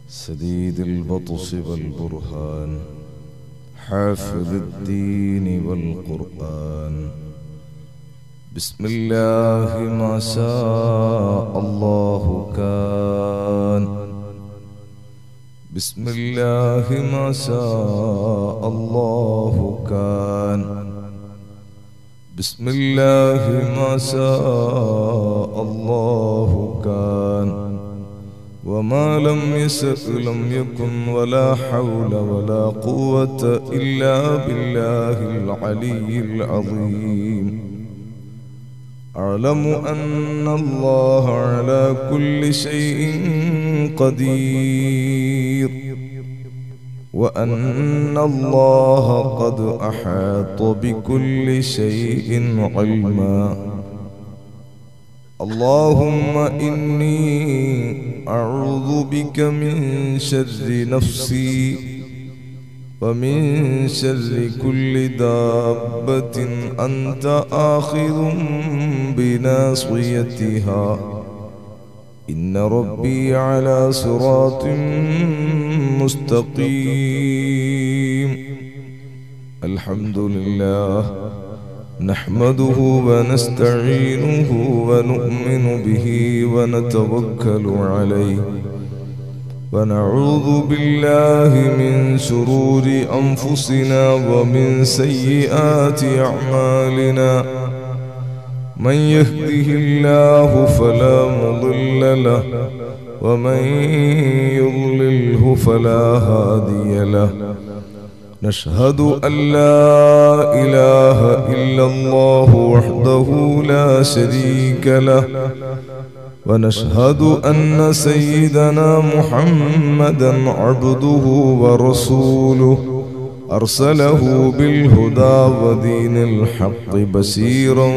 سديد البطش والبرهان حافظ الدين والقرآن بسم الله ما شاء الله كان بسم الله ما شاء الله كان بسم الله ما شاء الله كان وما لم يشأ لم يكن ولا حول ولا قوة إلا بالله العلي العظيم أعلم أن الله على كل شيء قدير وأن الله قد أحاط بكل شيء علما اللهم إني أعوذ بك من شر نفسي ومن شر كل دابة أنت آخذ بناصيتها إن ربي على صراط مستقيم الحمد لله نحمده ونستعينه ونؤمن به ونتوكل عليه ونعوذ بالله من شرور أنفسنا ومن سيئات أعمالنا من يهده الله فلا مضل له ومن يضلله فلا هادي له نشهد أن لا إله إلا الله وحده لا شريك له ونشهد أن سيدنا محمدا عبده ورسوله أرسله بالهدى ودين الحق بشيرا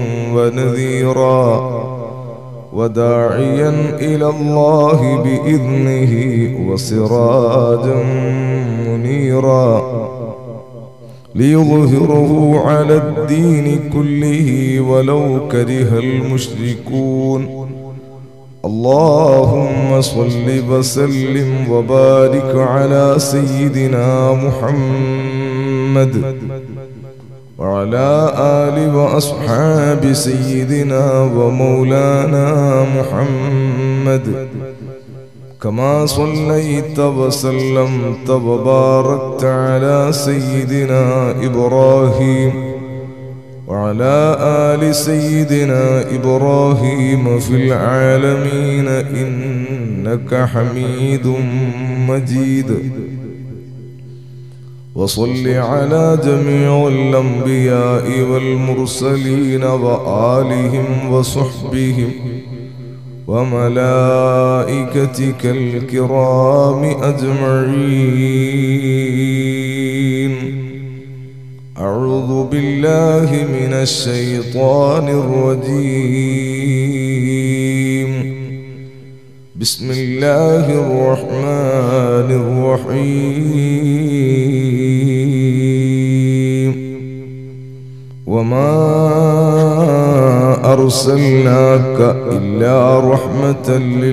ونذيرا وداعيا إلى الله بإذنه وسراجا منيرا ليظهره على الدين كله ولو كره المشركون اللهم صل وسلم وبارك على سيدنا محمد وعلى آل وأصحاب سيدنا ومولانا محمد كما صليت وسلمت وباركت على سيدنا إبراهيم وعلى آل سيدنا إبراهيم في العالمين إنك حميد مجيد وصل على جميع الأنبياء والمرسلين وآلهم وصحبهم وملائكتك الكرام أجمعين أعوذ بالله من الشيطان الرجيم بسم الله الرحمن الرحيم وما أرسلناك إلا رحمة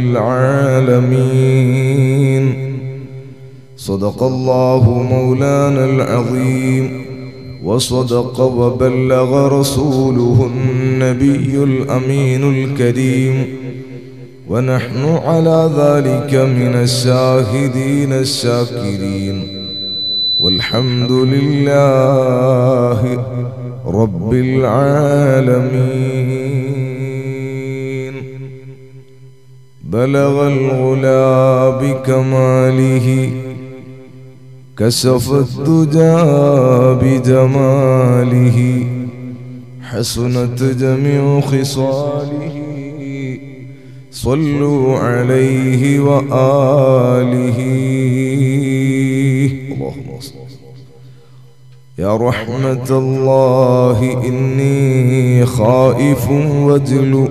للعالمين صدق الله مولانا العظيم وصدق وبلغ رسوله النبي الأمين الكريم ونحن على ذلك من الشاهدين الشاكرين والحمد لله رب العالمين بلغ الغلا بكماله كشف الدجى بجماله حسنت جميع خصاله صلوا عليه وآله اللهم صل يا رحمة الله إني خائف وجل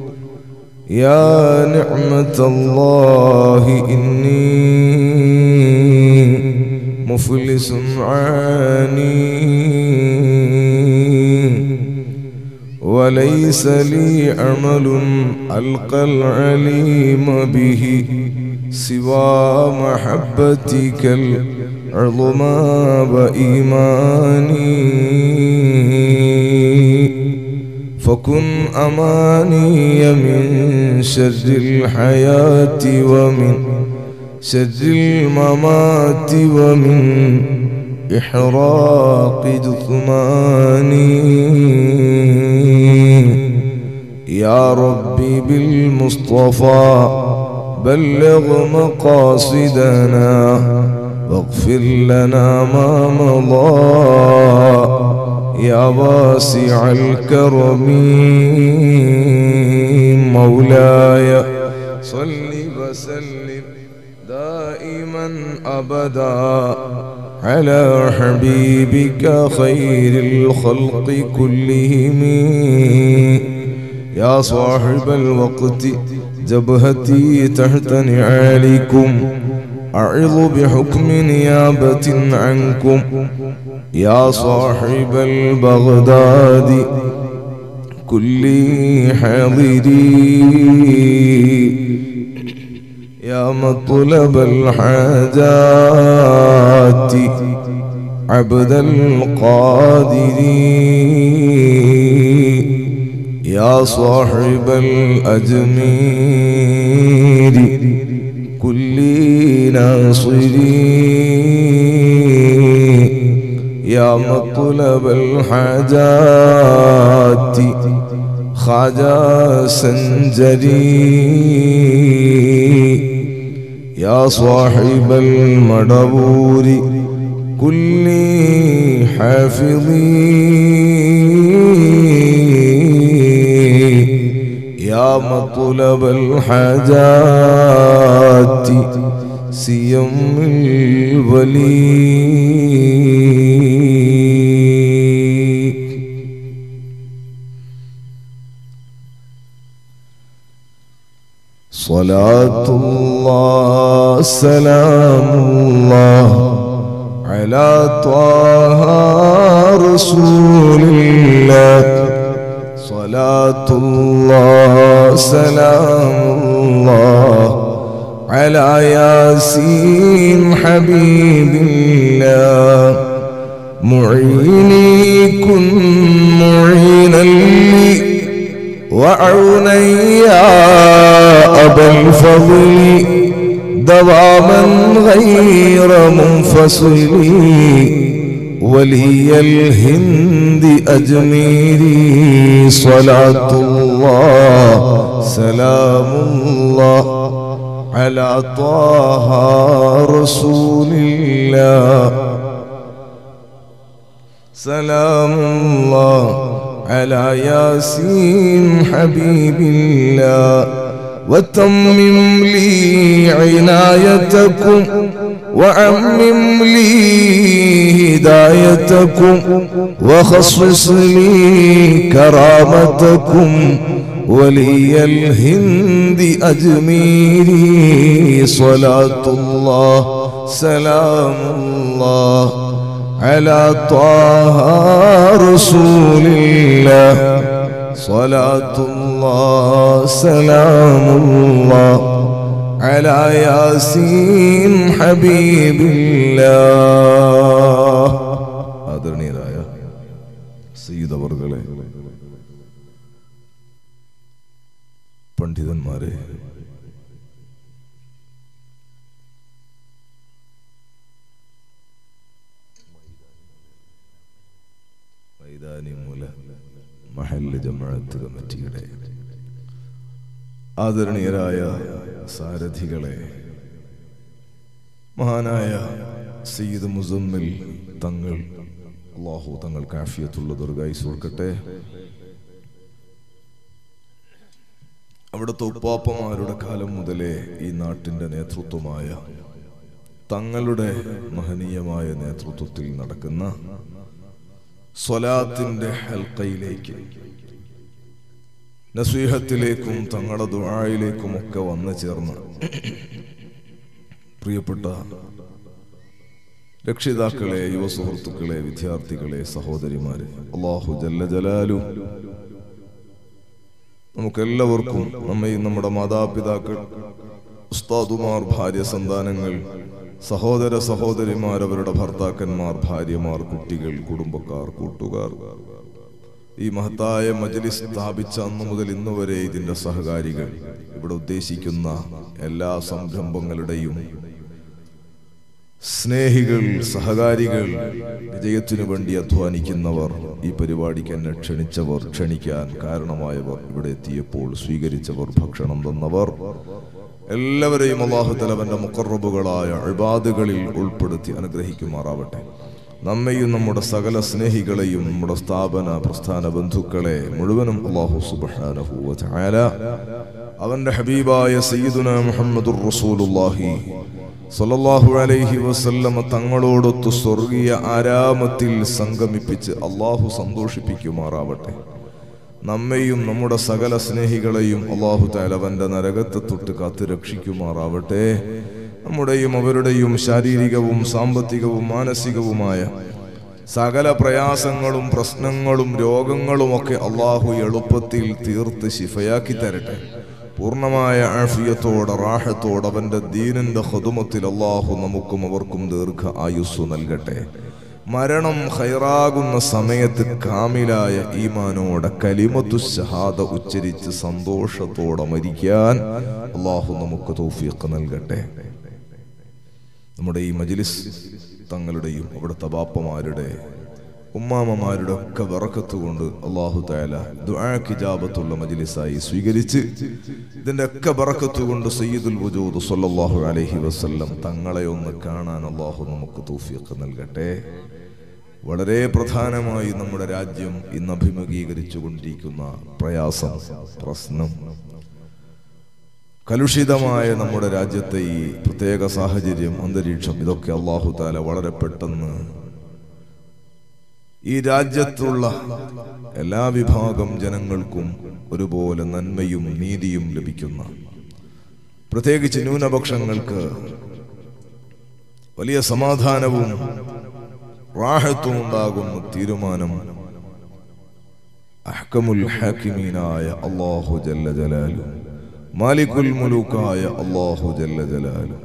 يا نعمة الله إني مفلس عاني وليس لي عمل ألقى العليم به سوى محبتك العظمى وإيماني فكن أماني من شر الحياة ومن شر الممات ومن إحراق جثماني يا ربي بالمصطفى بلغ مقاصدنا واغفر لنا ما مضى يا واسع الكرم مولاي صل وسلم دائما ابدا على حبيبك خير الخلق كلهم يا صاحب الوقت جبهتي تحت نعالكم أعظ بحكم نيابة عنكم يا صاحب البغداد كل حاضري يا مطلب الحاجات عبد القادر يا صاحب الأجمير كل ناصري يا مطلب الحاجات خواجة سنجري يا صاحب المدبور كل حافظي يا مطلب الحاجات سيم الولي صلاة الله سلام الله على طه رسول الله صلاة الله سلام الله على ياسين حبيب الله معيني كن معينا لي وعونا يا أبا الفضل دواما غير منفصل ولي الهند أجميري صلاة الله سلام الله على طه رسول الله سلام الله على ياسين حبيب الله وتمم لي عنايتكم وعمم لي هدايتكم وخصص لي كرامتكم ولي الهند أجميري صلاة الله سلام الله على طه رسول الله صلاة الله سلام الله على ياسين حبيب الله ആദരണീയരായ സയ്യിദ് അവർകളെ പണ്ഡിതന്മാരെ മൈതാനിമൂല മഹല്ല് ജമാഅത്ത് കമ്മിറ്റിയുടെ ആദരണീയരായ സാരഥികളെ മഹാനായ സയ്യിദ് മുസമ്മിൽ തങ്ങൾ അള്ളാഹു തങ്ങൾക്ക് ആഫിയത്തുള്ള ദുർഗായിസ് കൊടുക്കട്ടെ അവിടുത്തെ ഉപ്പാപ്പമാരുടെ കാലം മുതലേ ഈ നാട്ടിന്റെ നേതൃത്വമായ തങ്ങളുടെ മഹനീയമായ നേതൃത്വത്തിൽ നടക്കുന്ന സ്വലാത്തിന്റെ ഹൽക്കയിലേക്ക് നസീഹത്തിലേക്കും തങ്ങളുടെ ദുആയിലേക്കും ഒക്കെ വന്നു ചേർന്ന് പ്രിയപ്പെട്ട രക്ഷിതാക്കളെ യുവ സുഹൃത്തുക്കളെ വിദ്യാർത്ഥികളെ സഹോദരിമാരെ അള്ളാഹു ജല്ല ജലാലു നമുക്കെല്ലാവർക്കും നമ്മയും നമ്മുടെ മാതാപിതാക്കൾ ഉസ്താദുമാർ ഭാര്യ സന്താനങ്ങൾ സഹോദര സഹോദരിമാർ അവരുടെ ഭർത്താക്കന്മാർ ഭാര്യമാർ കുട്ടികൾ കുടുംബക്കാർ കൂട്ടുകാർ ഈ മഹത്തായ മജ്ലിസ് സ്ഥാപിച്ച അന്നു മുതൽ ഇന്ന് വരെ ഇതിന്റെ സഹകാരികൾ ഇവിടെ ഉദ്ദേശിക്കുന്ന എല്ലാ സംരംഭങ്ങളുടെയും സ്നേഹികൾ സഹകാരികൾ വിജയത്തിനു വേണ്ടി അധ്വാനിക്കുന്നവർ ഈ പരിപാടിക്ക് എന്നെ ക്ഷണിച്ചവർ ക്ഷണിക്കാൻ കാരണമായവർ ഇവിടെ എത്തിയപ്പോൾ സ്വീകരിച്ചവർ ഭക്ഷണം തന്നവർ എല്ലാവരെയും അള്ളാഹു തലവന്റെ മുക്കറബുകളായ അഴിബാദുകളിൽ ഉൾപ്പെടുത്തി അനുഗ്രഹിക്കുമാറാവട്ടെ നമ്മയും നമ്മുടെ സകല സ്നേഹികളെയും നമ്മുടെ സ്ഥാപന പ്രസ്ഥാന ബന്ധുക്കളെ മുഴുവനും അള്ളാഹു സുബ്ഹാനഹു വ തആല അവന്റെ ഹബീബായ സയ്യിദുന മുഹമ്മദുർ റസൂലുള്ളാഹി സല്ലല്ലാഹു അലൈഹി വസല്ലമ തങ്ങളോടൊത്ത് സ്വർഗീയ ആരാമത്തിൽ സംഗമിപ്പിച്ച് അള്ളാഹു സന്തോഷിപ്പിക്കുമാറാവട്ടെ നമ്മെയും നമ്മുടെ സകല സ്നേഹികളെയും അള്ളാഹു താലവന്റെ നരകത്തെ തൊട്ട് കാത്തു രക്ഷിക്കുമാറാവട്ടെ നമ്മുടെയും അവരുടെയും ശാരീരികവും സാമ്പത്തികവും മാനസികവുമായ സകല പ്രയാസങ്ങളും പ്രശ്നങ്ങളും രോഗങ്ങളുമൊക്കെ അള്ളാഹു എളുപ്പത്തിൽ തീർത്ത് ശിഫയാക്കി തരട്ടെ പൂർണ്ണമായ ആഫിയത്തോടെ റാഹത്തോടെ അവന്റെ ദീനിന്റെ ഹതുമത്തിൽ അള്ളാഹു നമുക്കും അവർക്കും ദീർഘ ആയുസ് നൽകട്ടെ മരണം ഹൈറാകുന്ന സമയത്ത് കാമിലായ ഈമാനോടെ കലിമത്തു ഷഹാദ ഉച്ചരിച്ച് സന്തോഷത്തോടെ മരിക്കാൻ അള്ളാഹു നമുക്ക് തൗഫീഖ് നൽകട്ടെ നമ്മുടെ ഈ മജ്ലിസ് തങ്ങളുടെയും അവിടുത്തെ ബാപ്പമാരുടെ ഉമ്മാമമാരുടെ ഒക്കെ വറക്കത്ത് കൊണ്ട് അള്ളാഹു താല ദുആക്കിജാബത്തുള്ള മജ്ലിസായി സ്വീകരിച്ച് ഇതിന്റെ ഒക്കെ ബറക്കത്ത് കൊണ്ട് സയ്യിദുൽ വജൂദ് സല്ലല്ലാഹു അലൈഹി വസല്ലം തങ്ങളെ ഒന്ന് കാണാൻ അള്ളാഹു നമുക്ക് തൗഫീഖ് നൽകട്ടെ വളരെ പ്രധാനമായി നമ്മുടെ രാജ്യം ഇന്ന് അഭിമുഖീകരിച്ചു കൊണ്ടിരിക്കുന്ന പ്രയാസം പ്രശ്നം കലുഷിതമായ നമ്മുടെ രാജ്യത്തെ ഈ പ്രത്യേക സാഹചര്യം അന്തരീക്ഷം ഇതൊക്കെ അള്ളാഹു താല വളരെ പെട്ടെന്ന് ഈ രാജ്യത്തുള്ള എല്ലാ വിഭാഗം ജനങ്ങൾക്കും ഒരുപോലെ നന്മയും നീതിയും ലഭിക്കുന്ന പ്രത്യേകിച്ച് ന്യൂനപക്ഷങ്ങൾക്ക് വലിയ സമാധാനവും റാഹത്തും ഉണ്ടാകുന്ന തീരുമാനം അഹ്കമുൽ ഹാക്കിമീനായ അള്ളാഹു ജല്ല ജലാലു മാലിക്കുൽ മുലൂക്കായ അള്ളാഹു ജല്ല ജലാലു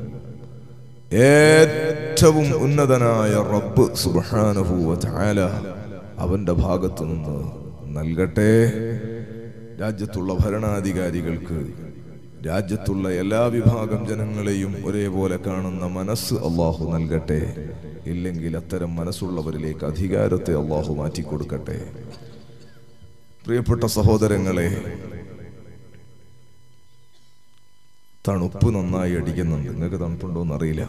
ഏറ്റവും ഉന്നതനായ റബ്ബ് സുബ്ഹാനഹു വ തആല അവന്റെ ഭാഗത്തു നിന്ന് നൽകട്ടെ രാജ്യത്തുള്ള ഭരണാധികാരികൾക്ക് രാജ്യത്തുള്ള എല്ലാ വിഭാഗം ജനങ്ങളെയും ഒരേപോലെ കാണുന്ന മനസ്സ് അള്ളാഹു നൽകട്ടെ ഇല്ലെങ്കിൽ അത്തരം മനസ്സുള്ളവരിലേക്ക് അധികാരത്തെ അള്ളാഹു മാറ്റിക്കൊടുക്കട്ടെ പ്രിയപ്പെട്ട സഹോദരങ്ങളെ തണുപ്പ് നന്നായി അടിക്കുന്നുണ്ട് നിങ്ങൾക്ക് തണുപ്പുണ്ടോ എന്നറിയില്ല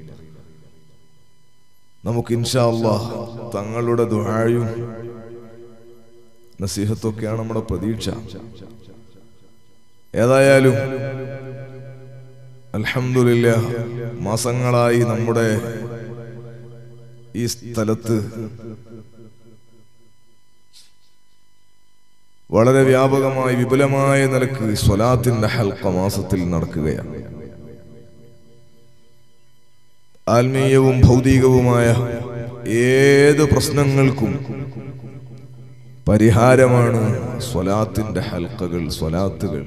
നമുക്ക് ഇൻഷാല്ല തങ്ങളുടെ ദുഹായും നസീഹത്തൊക്കെയാണ് നമ്മുടെ പ്രതീക്ഷ ഏതായാലും അൽഹംദുലില്ല മാസങ്ങളായി നമ്മുടെ ഈ സ്ഥലത്ത് വളരെ വ്യാപകമായി വിപുലമായ നിലക്ക് സ്വലാത്തിന്റെ ഹൽക്ക മാസത്തിൽ നടക്കുകയാണ് ആത്മീയവും ഭൗതികവുമായ ഏത് പ്രശ്നങ്ങൾക്കും പരിഹാരമാണ് സ്വലാത്തിന്റെ ഹൽക്കകൾ സ്വലാത്തുകൾ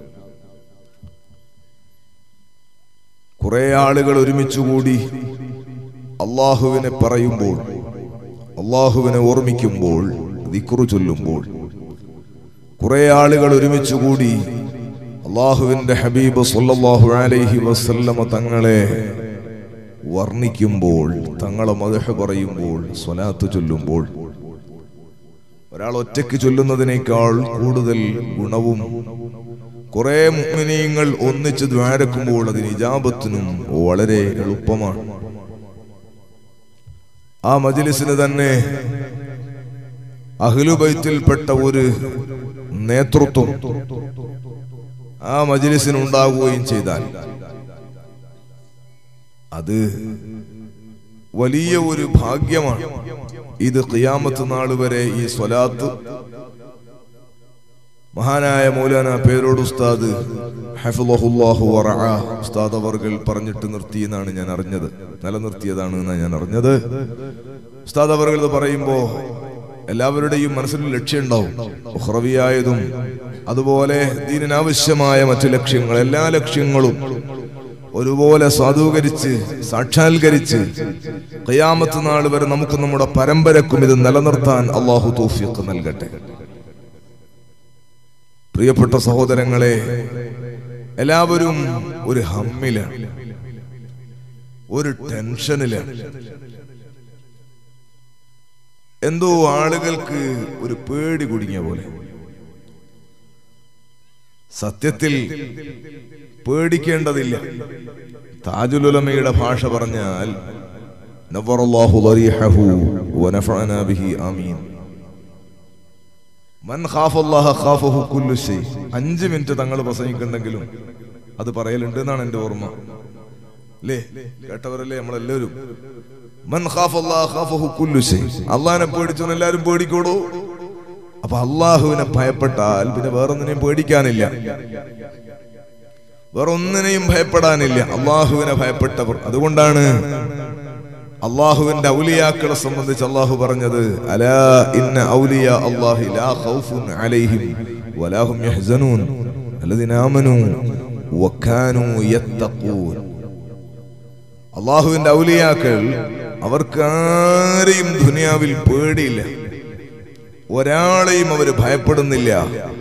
കുറെ ആളുകൾ ഒരുമിച്ചുകൂടി അള്ളാഹുവിനെ പറയുമ്പോൾ അള്ളാഹുവിനെ ഓർമ്മിക്കുമ്പോൾ ദിക്റു ചൊല്ലുമ്പോൾ കുറെ ആളുകൾ ഒരുമിച്ചുകൂടി അള്ളാഹുവിന്റെ ഹബീബ് സല്ലല്ലാഹു അലൈഹി വസല്ലമ തങ്ങളെ വർണ്ണിക്കുമ്പോൾ തങ്ങളെ മദഹ് പറയുമ്പോൾ സ്വലാത്ത് ചൊല്ലുമ്പോൾ ഒരാൾ ഒറ്റയ്ക്ക് ചൊല്ലുന്നതിനേക്കാൾ കൂടുതൽ ഗുണവും കുറെ മുഅ്മിനീങ്ങൾ ഒന്നിച്ച് ദ്വാരക്കുമ്പോൾ അതിന് ഇജാബത്തിനും വളരെ എളുപ്പമാണ് ആ മജ്ലിസിന് തന്നെ അഹ്ലുബൈത്തിൽപ്പെട്ട ഒരു നേതൃത്വം ആ മജ്ലിസിന് ഉണ്ടാകുകയും ചെയ്താൽ അത് വലിയ ഒരു ഭാഗ്യമാണ് ഇത് ഖിയാമത്ത് നാൾ വരെ ഈ സ്വലാത്ത് മഹാനായ മൗലാന പേരോട് ഉസ്താദ് ഹഫിളഹുല്ലാഹു വറഅ ഉസ്താദ് അവർകൾ പറഞ്ഞിട്ട് നിർത്തി എന്നാണ് ഞാൻ അറിഞ്ഞത് നിലനിർത്തിയതാണ് എന്നാണ് ഞാൻ അറിഞ്ഞത് ഉസ്താദ് അവർകൾ ഇത് പറയുമ്പോ എല്ലാവരുടെയും മനസ്സിൽ ലക്ഷ്യം ഉണ്ടാവും ഉഹ്റവിയായതും അതുപോലെ ദീനിനാവശ്യമായ മറ്റു ലക്ഷ്യങ്ങൾ എല്ലാ ലക്ഷ്യങ്ങളും ഒരുപോലെ സ്വാധൂകരിച്ച് സാക്ഷാത്കരിച്ച് ഖിയാമത്ത് നാൾ വരെ നമുക്ക് നമ്മുടെ പരമ്പരക്കും ഇത് നിലനിർത്താൻ അള്ളാഹു തൗഫീഖ് നൽകട്ടെ പ്രിയപ്പെട്ട സഹോദരങ്ങളെ എല്ലാവരും ഒരു ഹമ്മിലാണ് ഒരു ടെൻഷനിലാണ് എന്തോ ആളുകൾക്ക് ഒരു പേടി കുടുങ്ങിയ പോലെ സത്യത്തിൽ പേടിക്കേണ്ടതില്ല താജുലുലമയുടെ ഭാഷ പറഞ്ഞാൽ നവറല്ലാഹു ളരീഹഹു വനഫഅനാ ബിഹി ആമീൻ മൻ ഖാഫല്ലാഹ ഖാഫഹു കുല്ലു ശൈ അഞ്ച് മിനിറ്റ് തങ്ങൾ പ്രസംഗിക്കുന്നുണ്ടെങ്കിലും അത് പറയലുണ്ട് എന്നാണ് എന്റെ ഓർമ്മ അല്ലേ കേട്ടവരല്ലേ നമ്മളെല്ലാവരും മൻ ഖാഫല്ലാഹ ഖാഫഹു കുല്ലു ശൈ അള്ളാഹിനെ പേടിച്ചവൻ എല്ലാവരും പേടിക്കോടൂ അപ്പൊ അള്ളാഹുവിനെ ഭയപ്പെട്ടാൽ പിന്നെ വേറൊന്നിനെയും പേടിക്കാനില്ല വേറൊന്നിനെയും ഭയപ്പെടാനില്ല അള്ളാഹുവിനെ ഭയപ്പെട്ടവർ അതുകൊണ്ടാണ് അള്ളാഹുവിന്റെ ഔലിയാക്കളെ സംബന്ധിച്ച് അള്ളാഹു പറഞ്ഞത് അലാ ഇന്ന ഔലിയ അല്ലാഹി ലാ ഖൗഫുൻ അലൈഹിം വലാഹും യഹ്സനൂൻ അല്ലദീന ആമനൂ വകാനൂ യത്തഖൂൻ അള്ളാഹുവിന്റെ ഔലിയാക്കൾ അവർക്ക് ആരെയും ദുനിയാവിൽ പേടിയില്ല ഒരാളെയും അവർ ഭയപ്പെടുന്നില്ല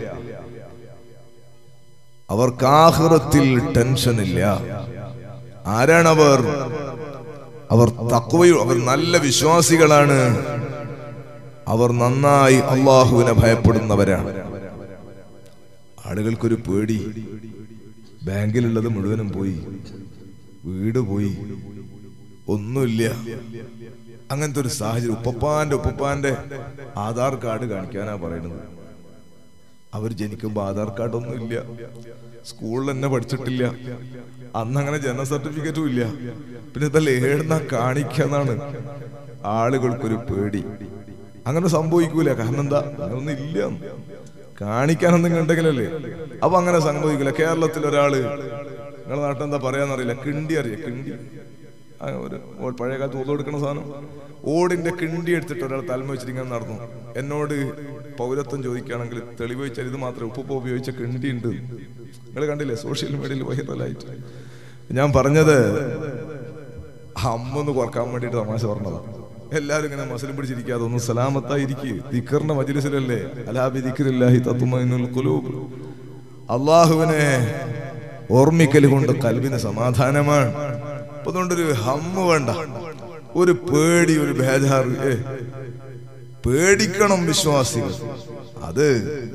അവർക്ക് ആഹ്റത്തിൽ ടെൻഷൻ ഇല്ല ആരാണവർ അവർ തക്വയും അവർ നല്ല വിശ്വാസികളാണ് അവർ നന്നായി അള്ളാഹുവിനെ ഭയപ്പെടുന്നവരാണ് ആളുകൾക്കൊരു പേടി ബാങ്കിലുള്ളത് മുഴുവനും പോയി വീട് പോയി ഒന്നുമില്ല അങ്ങനത്തെ ഒരു സാഹചര്യം ഉപ്പപ്പാന്റെ ഉപ്പപ്പാന്റെ ആധാർ കാർഡ് കാണിക്കാനാ പറയുന്നത് അവർ ജനിക്കുമ്പോ ആധാർ കാർഡ് ഒന്നും ഇല്ല സ്കൂളിൽ തന്നെ പഠിച്ചിട്ടില്ല അന്ന് അങ്ങനെ ജനന സർട്ടിഫിക്കറ്റും ഇല്ല പിന്നെ ഇതല്ല ഏടുന്ന കാണിക്കാന്നാണ് ആളുകൾക്കൊരു പേടി അങ്ങനെ സംഭവിക്കൂല കാരണം എന്താ അങ്ങനൊന്നും ഇല്ല കാണിക്കാനൊന്നും ഉണ്ടെങ്കിലല്ലേ അപ്പൊ അങ്ങനെ സംഭവിക്കില്ല കേരളത്തിൽ ഒരാള് നിങ്ങളുടെ നാട്ടിൽ എന്താ പറയാന്നറിയില്ല കിണ്ടി അറിയാം കിണ്ടി ആ ഒരു ഓ- പഴയ കാലത്ത് ഓട് കൊടുക്കുന്ന സാധനം ഓടിന്റെ കിണ്ടി എടുത്തിട്ട് ഒരാൾ തലമ വെച്ചിട്ട് ഇങ്ങനെ നടന്നു എന്നോട് പൗരത്വം ചോദിക്കുകയാണെങ്കിൽ തെളിവ് വെച്ചാൽ ഇത് മാത്രമേ ഉപ്പ് ഉപയോഗിച്ച കിണ്ടി ഉണ്ട് നിങ്ങൾ കണ്ടില്ലേ സോഷ്യൽ മീഡിയയിൽ വൈറലായിട്ട് ഞാൻ പറഞ്ഞത് അമ്മൊന്ന് കുറക്കാൻ വേണ്ടിയിട്ട് തമാശ പറഞ്ഞതാ എല്ലാരും ഇങ്ങനെ മസിലും പിടിച്ചിരിക്കാതെ ഒന്ന് സലാമത്തായിരിക്കും ദിക്കറിന്റെ മജിലിസിലല്ലേ അലാബി ദിക്കറില്ലാഹി തത്തുമൈനുൽ ഖുലൂബ് അള്ളാഹുവിനെ ഓർമ്മിക്കൽ കൊണ്ട് കൽവിന് സമാധാനമാണ് അപ്പൊ അതുകൊണ്ടൊരു ഹമ്മ വേണ്ട ഒരു പേടി ഒരു ബേജാറ് ഏ പേടിക്കണം വിശ്വാസികൾ അത്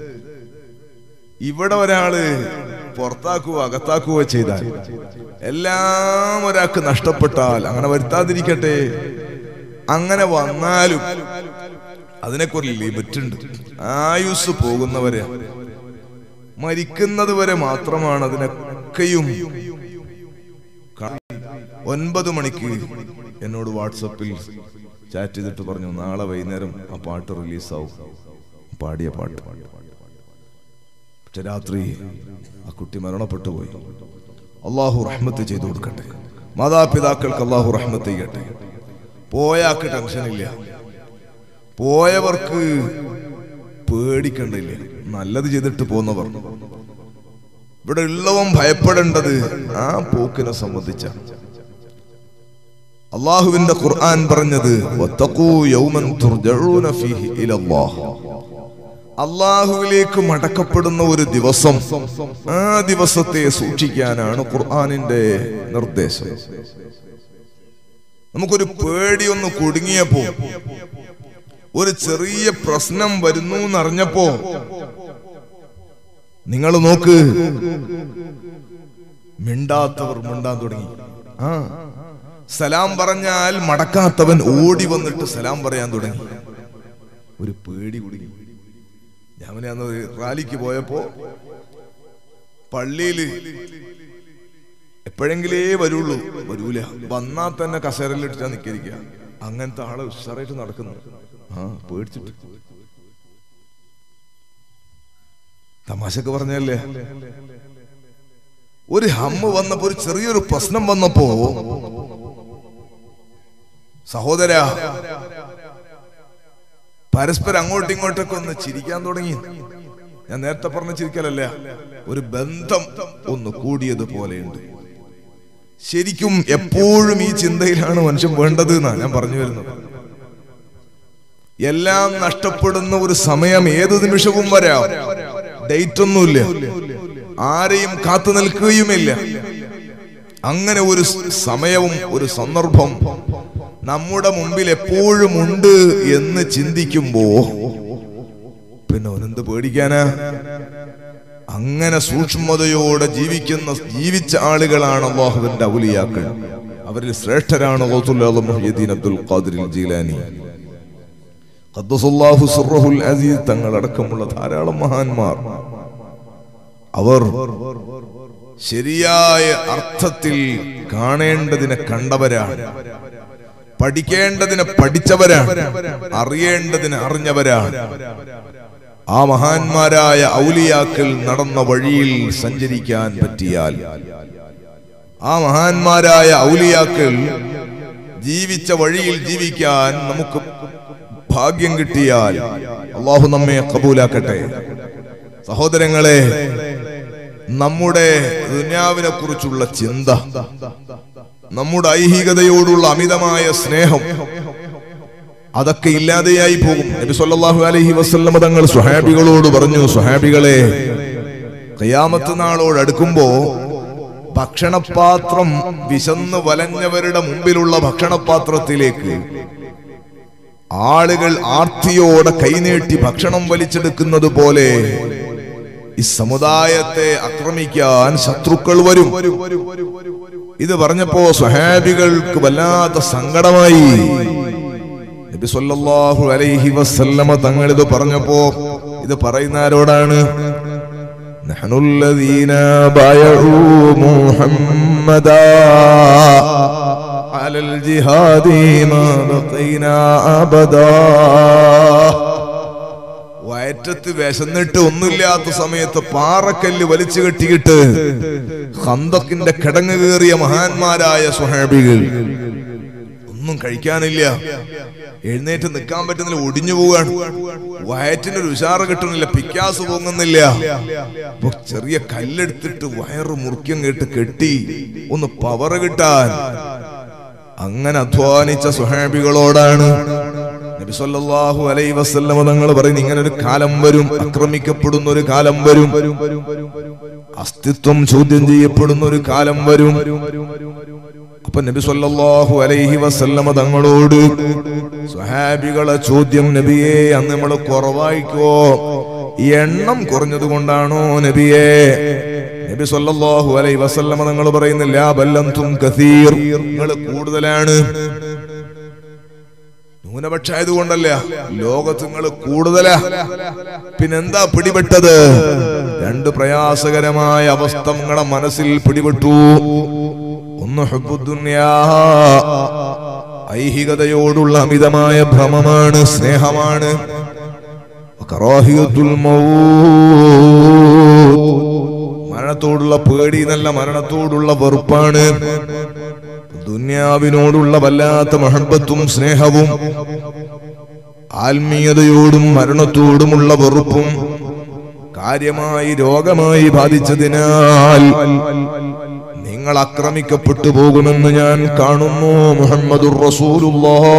ഇവിടെ ഒരാള് പുറത്താക്കുക അകത്താക്കുക ചെയ്താൽ എല്ലാം ഒരാൾക്ക് നഷ്ടപ്പെട്ടാൽ അങ്ങനെ വരുത്താതിരിക്കട്ടെ അങ്ങനെ വന്നാലും അതിനൊക്കെ ഒരു ലിമിറ്റ് ഉണ്ട് ആയുസ് പോകുന്നവരെ മരിക്കുന്നത് വരെ മാത്രമാണ് അതിനൊക്കെയും ക- ഒൻപത് മണിക്ക് എന്നോട് വാട്സപ്പിൽ ചാറ്റ് ചെയ്തിട്ട് പറഞ്ഞു നാളെ വൈകുന്നേരം ആ പാട്ട് റിലീസാവും പാടിയ പാട്ട് പക്ഷെ രാത്രി ആ കുട്ടി മരണപ്പെട്ടു പോയി അള്ളാഹു റഹ്മത്ത് ചെയ്തു കൊടുക്കട്ടെ മാതാപിതാക്കൾക്ക് അള്ളാഹു റഹ്മത്ത് ചെയ്യട്ടെ പോയാക്ക് ടെൻഷനില്ല പോയവർക്ക് പേടിക്കണ്ടില്ല നല്ലത് ചെയ്തിട്ട് പോന്നവർ ഇവിടെ ഉള്ളവൻ ഭയപ്പെടേണ്ടത് ആ പോക്കിനെ സംബന്ധിച്ച അള്ളാഹുവിന്റെ ഖുർആൻ പറഞ്ഞത് "വത്തഖൂ യൗമൻ തുർജഊന ഫീഹി ഇലല്ലാഹ്." അള്ളാഹുവിലേക്ക് മടക്കപ്പെടുന്ന ഒരു ദിവസം ആ ദിവസത്തെ സൂക്ഷിക്കാനാണ് ഖുർആനിന്റെ നിർദ്ദേശം നമുക്കൊരു പേടി ഒന്ന് കുടുങ്ങിയപ്പോ ഒരു ചെറിയ പ്രശ്നം വരുന്നു എന്നറിഞ്ഞപ്പോ നിങ്ങൾ നോക്ക് മിണ്ടാത്തവർ മിണ്ടാൻ തുടങ്ങി ആ സലാം പറഞ്ഞാൽ മടക്കാത്തവൻ ഓടി വന്നിട്ട് സലാം പറയാൻ തുടങ്ങി ഒരു പേടി കുടുങ്ങി ഞാൻ പിന്നെ അന്ന് ഒരു റാലിക്ക് പോയപ്പോ പള്ളിയില് എപ്പോഴെങ്കിലേ വരുള്ളൂ വരൂല വന്നാൽ തന്നെ കസേരയിലിട്ടാ നിക്കരിക്കുക അങ്ങനത്തെ ആള് ഉഷാറായിട്ട് നടക്കുന്നു ആ പേടിച്ചിട്ട് തമാശക്ക് പറഞ്ഞല്ലേ ഒരു ഹമ്മ് വന്നപ്പോ ഒരു ചെറിയൊരു പ്രശ്നം വന്നപ്പോ സഹോദര പരസ്പരം അങ്ങോട്ടും ഇങ്ങോട്ടൊക്കെ ഒന്ന് ചിരിക്കാൻ തുടങ്ങി ഞാൻ നേരത്തെ പറഞ്ഞ ചിരിക്കലല്ല ഒരു ബന്ധം ഒന്ന് കൂടിയതുപോലെയുണ്ട് ശരിക്കും എപ്പോഴും ഈ ചിന്തയിലാണ് മനുഷ്യൻ വേണ്ടത് എന്നാ ഞാൻ പറഞ്ഞു വരുന്നത് എല്ലാം നഷ്ടപ്പെടുന്ന ഒരു സമയം ഏത് നിമിഷവും വരാം ഡേറ്റ് ഒന്നുമില്ല ആരെയും കാത്തു നിൽക്കുകയുമില്ല അങ്ങനെ ഒരു സമയവും ഒരു സന്ദർഭം നമ്മുടെ മുമ്പിൽ എപ്പോഴും ഉണ്ട് എന്ന് ചിന്തിക്കുമ്പോ പിന്നെ അവനെന്ത് പേടിക്കാനാ അങ്ങനെ സൂക്ഷ്മതയോടെ ജീവിക്കുന്ന ജീവിച്ച ആളുകളാണ് അള്ളാഹുവിന്റെ ഔലിയാക്കൾ അവരിൽ ശ്രേഷ്ഠരാണ് ഗൗസുൽ ആലം മുഹ്യിദ്ദീൻ അബ്ദുൽ ഖാദിർ ജീലാനി ഖദ്ദസുല്ലാഹു സിർറഹുൽ അസീസ് തങ്ങളടക്കമുള്ള ധാരാളം മഹാന്മാർ അവർ ശരിയായ അർത്ഥത്തിൽ കാണേണ്ടതിനെ കണ്ടവരാണ് പഠിക്കേണ്ടതിനെ പഠിച്ചവരാണ് അറിയേണ്ടതിനെ അറിഞ്ഞവരാണ് ആ മഹാന്മാരായ ഔലിയാക്കൾ നടന്ന വഴിയിൽ സഞ്ചരിക്കാൻ പറ്റിയാൽ ആ മഹാന്മാരായ ഔലിയാക്കൾ ജീവിച്ച വഴിയിൽ ജീവിക്കാൻ നമുക്ക് ഭാഗ്യം കിട്ടിയാൽ അള്ളാഹു നമ്മെ കബൂലാക്കട്ടെ സഹോദരങ്ങളെ നമ്മുടെ ദുന്യാവിനെ കുറിച്ചുള്ള ചിന്ത നമ്മുടെ ഐഹികതയോടുള്ള അമിതമായ സ്നേഹം അതൊക്കെ ഇല്ലാതെയായി പോകും നബി സല്ലല്ലാഹു അലൈഹി വസല്ലമ തങ്ങൾ സ്വഹാബികളോട് പറഞ്ഞു സ്വഹാബികളെ ഖിയാമത്ത് നാളോട് അടുക്കുമ്പോ ഭക്ഷണപാത്രം വിശന്ന് വലഞ്ഞവരുടെ മുമ്പിലുള്ള ഭക്ഷണപാത്രത്തിലേക്ക് ആളുകൾ ആർത്തിയോടെ കൈനീട്ടി ഭക്ഷണം വലിച്ചെടുക്കുന്നത് പോലെ ഈ സമുദായത്തെ ആക്രമിക്കാൻ ശത്രുക്കൾ വരും ഇത് പറഞ്ഞപ്പോ സ്വഹാബികൾക്ക് വല്ലാത്ത സങ്കടമായി നബി സല്ലല്ലാഹു അലൈഹി വസല്ലമ തങ്ങൾ ഇത് പറഞ്ഞപ്പോ ഇത് പറയുന്ന ആരോടാണ് نحن الذين بايعوا محمدا على الجهاد ما بقينا أبدا വയറ്റത്ത് വിശന്നിട്ട് ഒന്നുമില്ലാത്ത സമയത്ത് പാറക്കല്ല് വലിച്ചു കെട്ടിയിട്ട് ഹന്തക്കിന്റെ കിടങ്ങ് കയറിയ മഹാന്മാരായ സുഹാബികൾ ഒന്നും കഴിക്കാനില്ല എഴുന്നേറ്റ് നിൽക്കാൻ പറ്റുന്നില്ല ഒടിഞ്ഞു പോവാണ് വയറ്റിന് ഒരു ഉഷാറ് കിട്ടുന്നില്ല പിക്കാസ് പൊങ്ങുന്നില്ല അപ്പൊ ചെറിയ കല്ലെടുത്തിട്ട് വയറ് മുറിക്കം കേട്ട് കെട്ടി ഒന്ന് പവർ കിട്ടാൻ അങ്ങനെ അധ്വാനിച്ച സുഹാബികളോടാണ് നബി സല്ലല്ലാഹു അലൈഹി വസല്ലമ തങ്ങൾ പറയുന്നു ഇങ്ങനെ ഒരു കാലം വരും ആക്രമിക്കപ്പെടുന്ന ഒരു കാലം വരും അസ്തിത്വം ചോദ്യം ചെയ്യപ്പെടുന്ന ഒരു കാലം വരും അപ്പൊ നബി സല്ലല്ലാഹു അലൈഹി വസല്ലമ തങ്ങളോട് സ്വഹാബികളെ ചോദ്യം നബിയെ അന്ന് നമ്മൾ കുറവായിക്കോ എണ്ണം കുറഞ്ഞത് കൊണ്ടാണോ നബിയെ നബി സല്ലല്ലാഹു അലൈഹി വസല്ലമ തങ്ങൾ പറയുന്നില്ല ബല്ലന്തും കസീർ നിങ്ങൾ കൂടുതലാണ് ന്യൂനപക്ഷായത് കൊണ്ടല്ല ലോകത്ത് നിങ്ങൾ കൂടുതലാ പിന്നെന്താ പിടിപെട്ടത് രണ്ട് പ്രയാസകരമായ അവസ്ഥ നിങ്ങളുടെ മനസ്സിൽ പിടിപെട്ടു ഒന്ന് ഹുബ്ബുദ്ദുന്യാ ഐഹികതയോടുള്ള അമിതമായ ഭ്രമമാണ് സ്നേഹമാണ് കറാഹിയത്തുൽ മൗത്ത്. മരണത്തോടുള്ള പേടി നല്ല മരണത്തോടുള്ള വെറുപ്പാണ് ദുന്യാവിനോടുള്ള വല്ലാത്ത മഹബത്തും സ്നേഹവും ആത്മീയതയോടും മരണത്തോടുമുള്ള വെറുപ്പും കാര്യമായി രോഗമായി ബാധിച്ചതിനാൽ നിങ്ങൾ ആക്രമിക്കപ്പെട്ടു പോകുമെന്ന് ഞാൻ കാണുന്നു മുഹമ്മദുർ റസൂലുള്ളാഹ്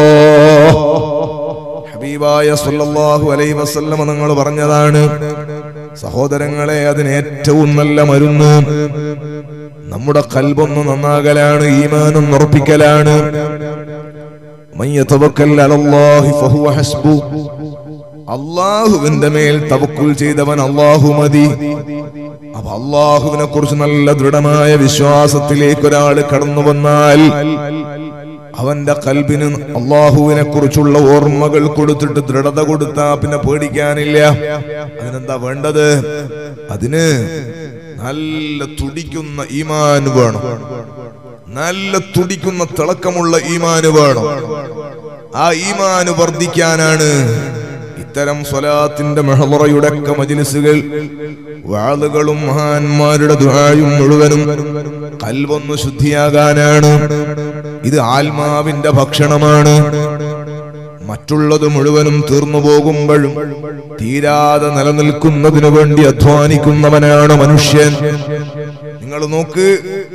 ഹബീബായ സല്ലല്ലാഹു അലൈഹി വസല്ലമ നിങ്ങൾ പറഞ്ഞതാണ് സഹോദരങ്ങളെ അതിന് ഏറ്റവും നല്ല മരുന്ന് നമ്മുടെ കൽബൊന്ന് നന്നാകലാണ് ഈമാനും ഉറപ്പിക്കലാണ് മൻ യതവക്കൽ അലല്ലാഹി ഫഹുവ ഹസ്ബു അള്ളാഹുവിന്റെ മേൽ തവക്കുൽ ചെയ്തവൻ അള്ളാഹു മതി അപ്പൊ അള്ളാഹുവിനെ കുറിച്ച് നല്ല ദൃഢമായ വിശ്വാസത്തിലേക്ക് ഒരാൾ കടന്നു വന്നാൽ അവന്റെ കൽബിന് അള്ളാഹുവിനെ കുറിച്ചുള്ള ഓർമ്മകൾ കൊടുത്തിട്ട് ദൃഢത കൊടുത്താ പിന്നെ പേടിക്കാനില്ല അതിനെന്താ വേണ്ടത് അതിന് നല്ല തുടിക്കുന്ന ഈമാൻ വേണം നല്ല തുടിക്കുന്ന തിളക്കമുള്ള ഈമാന് വേണം ആ ഈമാന് വർദ്ധിക്കാനാണ് ഇത്തരം സ്വലാത്തിന്റെ മെഹറയുടെ ഒക്കെ മജിലിസുകൾ വാളുകളും മഹാന്മാരുടെ ദുആയും മുഴുവനും കൽവൊന്ന് ശുദ്ധിയാകാനാണ് ഇത് ആത്മാവിന്റെ ഭക്ഷണമാണ് മറ്റുള്ളത് മുഴുവനും തീർന്നു പോകുമ്പോഴും തീരാതെ നിലനിൽക്കുന്നതിനു വേണ്ടി അധ്വാനിക്കുന്നവനാണ് മനുഷ്യൻ നിങ്ങൾ നോക്ക്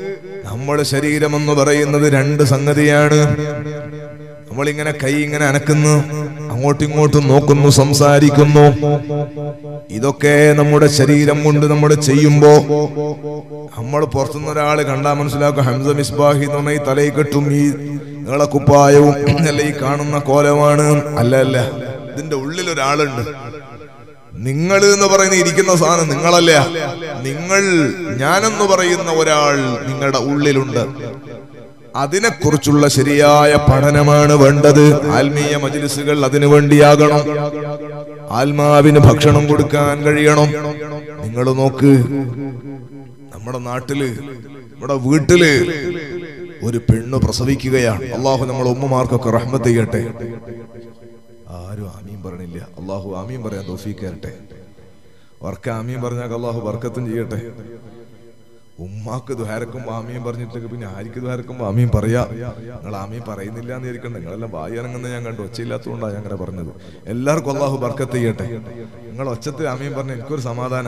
നമ്മുടെ ശരീരം എന്ന് പറയുന്നത് രണ്ട് സംഗതിയാണ് നമ്മളിങ്ങനെ കൈ ഇങ്ങനെ അനക്കുന്നു അങ്ങോട്ടും ഇങ്ങോട്ടും നോക്കുന്നു സംസാരിക്കുന്നു ഇതൊക്കെ നമ്മുടെ ശരീരം കൊണ്ട് നമ്മൾ ചെയ്യുമ്പോ നമ്മൾ പുറത്തുനിന്ന് ഒരാള് കണ്ടാൽ മനസ്സിലാക്കും ഹംസ മിസ്ബാഹി എന്ന് പറഞ്ഞ ഈ തലയിൽ കെട്ടും ഈ നീളക്കുപ്പായവും അല്ല ഈ കാണുന്ന കോലമാണ് അല്ല അല്ല ഇതിന്റെ ഉള്ളിൽ ഒരാളുണ്ട് നിങ്ങൾ എന്ന് പറയുന്ന ഇരിക്കുന്ന സാധനം നിങ്ങളല്ല നിങ്ങൾ ഞാനെന്ന് പറയുന്ന ഒരാൾ നിങ്ങളുടെ ഉള്ളിലുണ്ട് അതിനെക്കുറിച്ചുള്ള ശരിയായ പഠനമാണ് വേണ്ടത് ആത്മീയ മജിലിസുകൾ അതിനു വേണ്ടിയാകണം ആത്മാവിന് ഭക്ഷണം കൊടുക്കാൻ കഴിയണം നിങ്ങൾ നോക്ക് നമ്മുടെ നാട്ടില് നമ്മുടെ വീട്ടില് ഒരു പെണ്ണ് പ്രസവിക്കുകയാണ് അള്ളാഹു നമ്മളെ ഉമ്മമാർക്കൊക്കെ റഹ്മത്ത് ചെയ്യട്ടെ ആരും ആമീൻ പറയണില്ല അള്ളാഹു ആമീൻ പറയാൻ തോഫീക്ക് തരട്ടെ വർക്ക ആമീൻ പറഞ്ഞാൽ അള്ളാഹു വർക്കത്തും ചെയ്യട്ടെ ഉമ്മാക്ക് ദ്വാരക്കുമ്പോ ആമീൻ പറഞ്ഞിട്ട് പിന്നെ ആർക്ക് ദ്വാരക്കുമ്പോ ആമീൻ പറയാ നിങ്ങൾ ആമീൻ പറയുന്നില്ല എന്ന് ഇരിക്കണ്ട നിങ്ങളെല്ലാം വായി ഇറങ്ങുന്ന ഞാൻ കണ്ടു ഒച്ചയില്ലാത്തതുകൊണ്ടാണ് ഞാൻ അങ്ങനെ പറഞ്ഞത് എല്ലാവർക്കും അള്ളാഹു ബർക്കത്ത് ചെയ്യട്ടെ നിങ്ങൾ ഒച്ചത്തിൽ ആമീൻ പറഞ്ഞ എനിക്കൊരു സമാധാന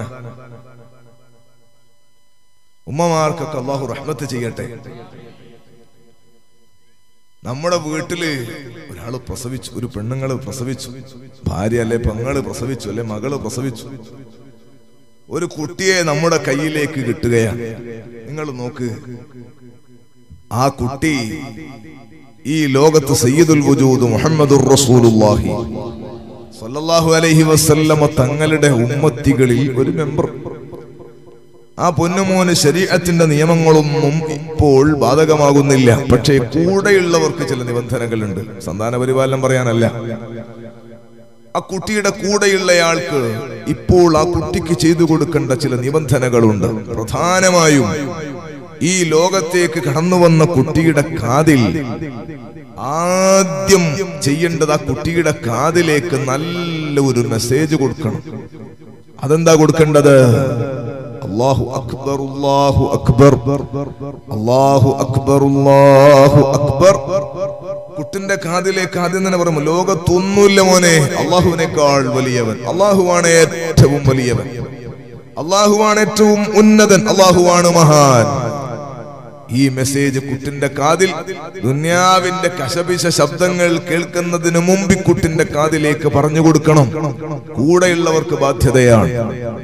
ഉമ്മമാർക്കൊക്കെ അള്ളാഹു റഹ്മത്ത് ചെയ്യട്ടെ നമ്മുടെ വീട്ടില് ഒരാള് പ്രസവിച്ചു ഒരു പെണ്ണുങ്ങള് പ്രസവിച്ചു ഭാര്യ അല്ലെ പെങ്ങള് പ്രസവിച്ചു അല്ലെ മകള് പ്രസവിച്ചു ഒരു കുട്ടിയെ നമ്മുടെ കയ്യിലേക്ക് കിട്ടുകയാണ് നിങ്ങൾ നോക്ക് ആ കുട്ടി ഈ ലോകത്ത് സയ്യിദുൽ വജൂദ് മുഹമ്മദുർ റസൂലുള്ളാഹി സല്ലല്ലാഹു അലൈഹി വസല്ലമ തങ്ങളുടെ ഉമ്മത്തികളിൽ ഒരു മെമ്പർ ആ പൊന്നുമോന് ശരീരത്തിന്റെ നിയമങ്ങളൊന്നും ഇപ്പോൾ ബാധകമാകുന്നില്ല പക്ഷേ കൂടെയുള്ളവർക്ക് ചില നിബന്ധനകളുണ്ട് സന്താന പരിപാലനം പറയാനല്ല ആ കുട്ടിയുടെ കൂടെയുള്ളയാൾക്ക് ഇപ്പോൾ ആ കുട്ടിക്ക് ചെയ്തു കൊടുക്കേണ്ട ചില നിബന്ധനകളുണ്ട് പ്രധാനമായും ഈ ലോകത്തേക്ക് കടന്നു വന്ന കുട്ടിയുടെ കാതിൽ ആദ്യം ചെയ്യേണ്ടത് ആ കുട്ടിയുടെ കാതിലേക്ക് നല്ല ഒരു മെസ്സേജ് കൊടുക്കണം അതെന്താ കൊടുക്കേണ്ടത് അള്ളാഹു അക്ബർ അള്ളാഹു അക്ബർ അള്ളാഹു അക്ബർ അള്ളാഹു അക്ബർ കുട്ടിന്റെ കാതിലേക്ക് ആദ്യം തന്നെ പറയുമ്പോൾ ലോകത്തൊന്നുമില്ല മോനെ അള്ളാഹുവിനേക്കാൾ വലിയവൻ അള്ളാഹുവാണ് ഏറ്റവും വലിയവൻ അള്ളാഹുവാണ് ഏറ്റവും ഉന്നതൻ അള്ളാഹുവാണ് മഹാൻ ഈ മെസ്സേജ് കുട്ടിന്റെ കാതിൽ ദുന്യാവിന്റെ കശപിശ ശബ്ദങ്ങൾ കേൾക്കുന്നതിന് മുമ്പ് ഈ കുട്ടിന്റെ കാതിലേക്ക് പറഞ്ഞു കൊടുക്കണം കൂടെയുള്ളവർക്ക് ബാധ്യതയാണ്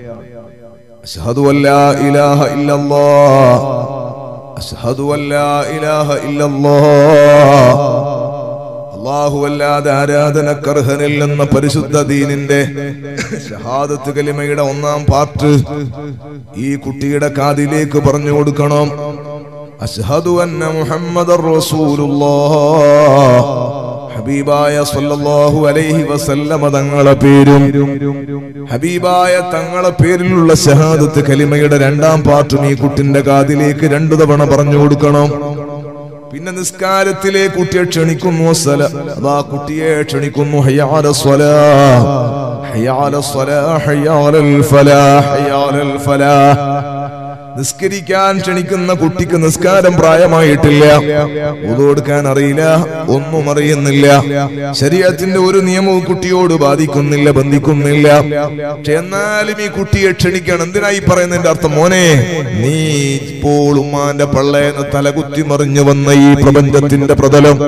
അഷ്ഹദു അല്ലാ ഇലാഹ ഇല്ലല്ലാഹ് അഷ്ഹദു അല്ലാ ഇലാഹ ഇല്ലല്ലാഹ് അള്ളാഹു അല്ലാതെ ആരാധനക്കർഹനില്ലെന്ന പരിശുദ്ധ ദീനിന്റെ ഷഹാദത്ത് കലിമയുടെ ഒന്നാം പാർട്ട് ഈ കുട്ടിയുടെ കാതിലേക്ക് പറഞ്ഞു കൊടുക്കണം അഷ്ഹദു അന്ന മുഹമ്മദർ റസൂലുള്ളാഹ് ഹബീബായ സല്ലല്ലാഹു അലൈഹി വസല്ലമ തങ്ങളെ പേരും ഹബീബായ തങ്ങളെ പേരിലുള്ള ഷഹാദത്ത് കലിമയുടെ രണ്ടാം പാർട്ടും ഈ കുട്ടിന്റെ കാതിലേക്ക് രണ്ടു തവണ പറഞ്ഞു കൊടുക്കണം പിന്നെ നിസ്കാരത്തിലെ കുട്ടിയെ ക്ഷണിക്കുന്നു സ്വല അതാ കുട്ടിയെ ക്ഷണിക്കുന്നു ഹയ്യാല സ്വലാ ഹയ്യാല സ്വലാ ഹയ്യാലൽ ഫലാ ഹയ്യാലൽ ഫലാ നിസ്കരിക്കാൻ ക്ഷണിക്കുന്ന കുട്ടിക്ക് നിസ്കാരം പ്രായമായിട്ടില്ല കൊടുക്കാൻ അറിയില്ല ഒന്നും അറിയുന്നില്ല ശരീരത്തിന്റെ ഒരു നിയമവും കുട്ടിയോട് ബാധിക്കുന്നില്ല ബന്ധിക്കുന്നില്ല പക്ഷെ എന്നാലും ഈ കുട്ടിയെ ക്ഷണിക്കണം എന്തിനായി പറയുന്നതിന്റെ അർത്ഥം മോനെ നീ ഇപ്പോൾ ഉമ്മാന്റെ പള്ളേന്ന് തലകുത്തി മറിഞ്ഞു വന്ന ഈ പ്രപഞ്ചത്തിന്റെ പ്രതലം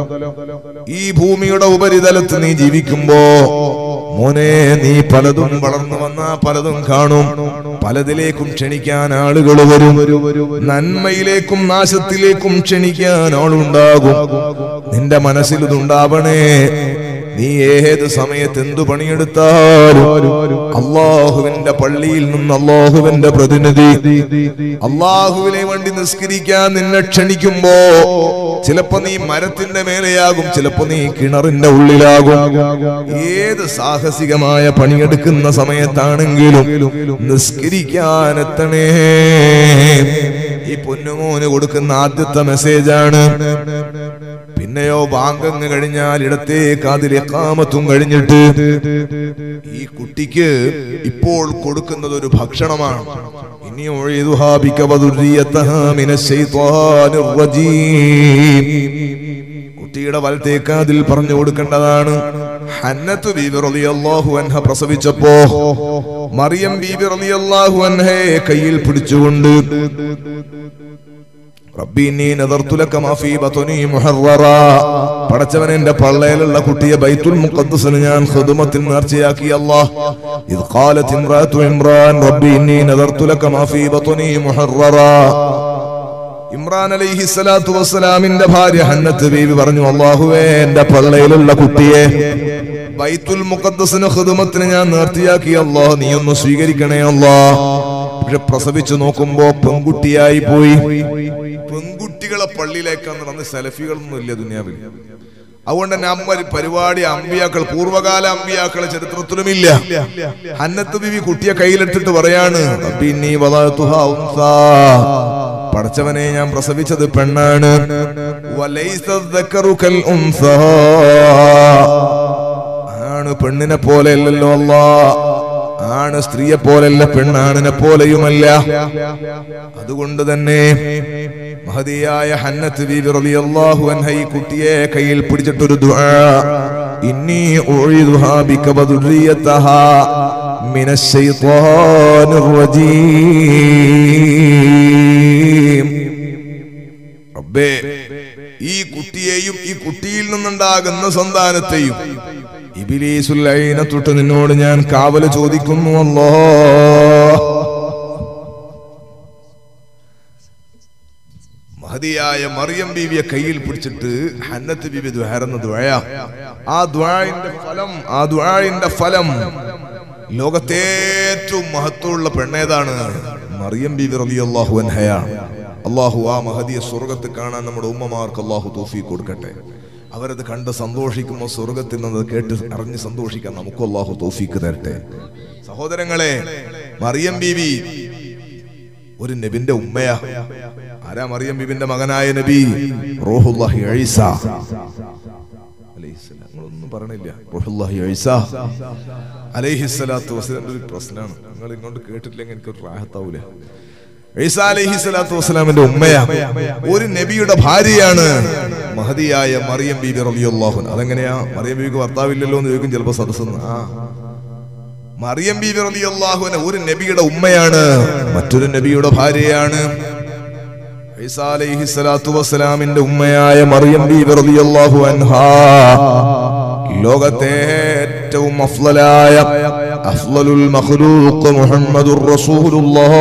ഈ ഭൂമിയുടെ ഉപരിതലത്ത് നീ ജീവിക്കുമ്പോ മോനെ നീ പലതും വളർന്നു വന്ന പലതും കാണും പലതിലേക്കും ക്ഷണിക്കാൻ ആളുകൾ വരും നന്മയിലേക്കും നാശത്തിലേക്കും ക്ഷണിക്കാൻ ആളുണ്ടാകും നിന്റെ മനസ്സിൽ ഇതുണ്ടാവണേ നീ ഏത് സമയത്ത് എന്തു പണിയെടുത്താലും അള്ളാഹുവിന്റെ പള്ളിയിൽ നിന്ന് അള്ളാഹുവിന്റെ പ്രതിനിധി അള്ളാഹുവിനെ വേണ്ടി നിസ്കരിക്കാൻ നിന്നെ ക്ഷണിക്കുമ്പോ ചിലപ്പോ നീ മരത്തിന്റെ മേലെയാകും ചിലപ്പോ നീ കിണറിന്റെ ഉള്ളിലാകും ഏത് സാഹസികമായ പണിയെടുക്കുന്ന സമയത്താണെങ്കിലും നിസ്കരിക്കാൻ എത്തണേ ഈ പൊന്നുമോന് കൊടുക്കുന്ന ആദ്യത്തെ മെസ്സേജാണ് പിന്നെയോ ബാങ്കങ്ങ് കഴിഞ്ഞാൽ ഇടത്തെ കാതിൽ എക്കാമത്തും കഴിഞ്ഞിട്ട് ഈ കുട്ടിക്ക് ഇപ്പോൾ കൊടുക്കുന്നത് ഒരു ഭക്ഷണമാണ് ഇനി ഒഴിതുഹാ ബിക വദുരിയതഹാ മിനശ്ശൈത്വാനിർ റജീം. കുട്ടിയുടെ വലത്തേക്ക് അതിൽ പറഞ്ഞു കൊടുക്കേണ്ടതാണ് ഹന്നത്ത് ബീബി റളിയല്ലാഹു അൻഹ പ്രസവിച്ചപ്പോ മറിയം ബീബി റളിയല്ലാഹു അൻഹയെ കയ്യിൽ പിടിച്ചുകൊണ്ട് റബ്ബി നീ നദർതു ലക മാ ഫീ ബത്നി മുഹററ പടച്ചവൻ എന്റെ പള്ളയിലുള്ള കുട്ടിയെ ബൈത്തുൽ മുഖദ്ദസിന് ഞാൻ ഖുദുമത്തിൽ നേർച്ചയാക്കി അല്ലാഹ് ഇത് ഖാലത് ഇംറാത്തു ഇമ്രാൻ റബ്ബി നീ നദർതു ലക മാ ഫീ ബത്നി മുഹററ ഇമ്രാൻ അലൈഹി സ്വലാത്തു വസ്സലാമിന്റെ ഭാര്യ ഹന്നത്ത് ബീവി പറഞ്ഞു അള്ളാഹുവേ എന്റെ പള്ളയിലുള്ള കുട്ടിയെ ബൈത്തുൽ മുഖദ്ദസിന് ഖുദുമത്തിന് ഞാൻ നേർത്തിയാക്കി അല്ലാഹ് നീ ഒന്ന് സ്വീകരിക്കണേ അല്ലാ പക്ഷെ പ്രസവിച്ചു നോക്കുമ്പോ പെൺകുട്ടിയായി പോയി പെൺകുട്ടികളെ പള്ളിയിലേക്കാന്ന് പറഞ്ഞ സെലഫികളൊന്നും ഇല്ല ദുനിയാവിൽ അതുകൊണ്ട് തന്നെ അമ്മ ഒരു പരിപാടി അമ്പിയാക്കൾ പൂർവ്വകാല അമ്പിയാക്കളെ ചരിത്രത്തിലുമില്ല ഹന്നത്ത് ബിവി കുട്ടിയെ കയ്യിലെടുത്തിട്ട് പറയാണ് പിന്നെ പടച്ചവനെ ഞാൻ പ്രസവിച്ചത് പെണ്ണാണ് വലൈസ ദക്കറു കൽ ഉൻസാ. ആണ് പെണ്ണിനെ പോലെ അല്ലല്ലോ അല്ലാ ആണ് സ്ത്രീയെ പോലല്ല പെണ്ണാണിനെ പോലെയുമല്ല അതുകൊണ്ട് തന്നെ മഹതിയായ ഹന്നത്ത് ബീബി റളിയല്ലാഹു അൻഹ ഈ കുട്ടിയെ കയ്യിൽ പിടിച്ചിട്ടൊരു ദുആ ഇന്നി ഉഈദുഹാ ബിക വദുരിയതഹാ മിനശ് ശൈത്വാനിർ റജീം റബ്ബേ ഈ കുട്ടിയെയും ഈ കുട്ടിയിൽ നിന്നുണ്ടാകുന്ന സന്താനത്തെയും ഇബിലീസുൽ ലഈനെ തൊട്ട് നിന്നോട് ഞാൻ കാവല് ചോദിക്കുന്നു അല്ലോ മഹതിയായ മറിയം ബീവിയെ കയ്യിൽ പിടിച്ചിട്ട് ഹന്നത്ത് ബീവി ദ്വാരുന്ന ദ്വയ ആ ദ്വാഴിന്റെ ഫലം ആ ദ്വാഴിന്റെ ഫലം ലോകത്തെ ഏറ്റവും മഹത്വമുള്ള പെണ്ണേതാണ് മറിയം ബീവി റളിയല്ലാഹു അൻഹയാണ് അള്ളാഹു ആ മഹദിയെ സ്വർഗത്ത് കാണാൻ നമ്മുടെ ഉമ്മമാർക്ക് അള്ളാഹു തോഫീക്ക് കൊടുക്കട്ടെ അവരത് കണ്ട് സന്തോഷിക്കുമ്പോൾ സ്വർഗത്തിൽ നിന്ന് അത് കേട്ട് അറിഞ്ഞ് സന്തോഷിക്കാൻ നമുക്ക് അള്ളാഹു തോഫീക്ക് തരട്ടെ സഹോദരങ്ങളെ മറിയം ബീവി ഒരു നബിന്റെ ഉമ്മയാ ആരാ മറിയം ബീബിന്റെ മകനായ നബി റോഹുല്ലാഹി ഐസ അലൈഹിസ്സലാം. നിങ്ങളൊന്നും പറയണില്ല റോഹുല്ലാഹി ഐസ അലൈഹിസ്സലാത്തു വസ്സലാം ഒരു പ്രശ്നമാണ് നിങ്ങൾ ഇങ്ങോട്ട് കേട്ടിട്ടില്ലെങ്കിൽ എനിക്കൊരു റാഹത്താവൂല ഈസ അലൈഹി സ്വലാത്തു വസ്സലാമിന്റെ ഉമ്മയാ ഒരു നബിയുടെ ഭാര്യയാണ് മഹതിയായ മറിയം ബീബി റളിയല്ലാഹു അൻഹ. അതെങ്ങനെയാ മറിയം ബീബിക്ക് ഭർത്താവില്ലല്ലോ എന്ന് ചോദിക്കും ചിലപ്പോ സദസ്സെന്ന് ആ മറിയം ബീബി റളിയല്ലാഹു അൻഹ ഒരു നബിയുടെ ഉമ്മയാണ് മറ്റൊരു നബിയുടെ ഭാര്യയാണ് ഈസ അലൈഹി സ്വലാത്തു വസ്സലാമിന്റെ ഉമ്മയായ മറിയം ബീബി റളിയല്ലാഹു അൻഹ ലോകത്തെ ഏറ്റവും അഫ്ളലായ അഫ്ളലുൽ മഖ്ലൂഖ് മുഹമ്മദുർ റസൂലുള്ളാഹ്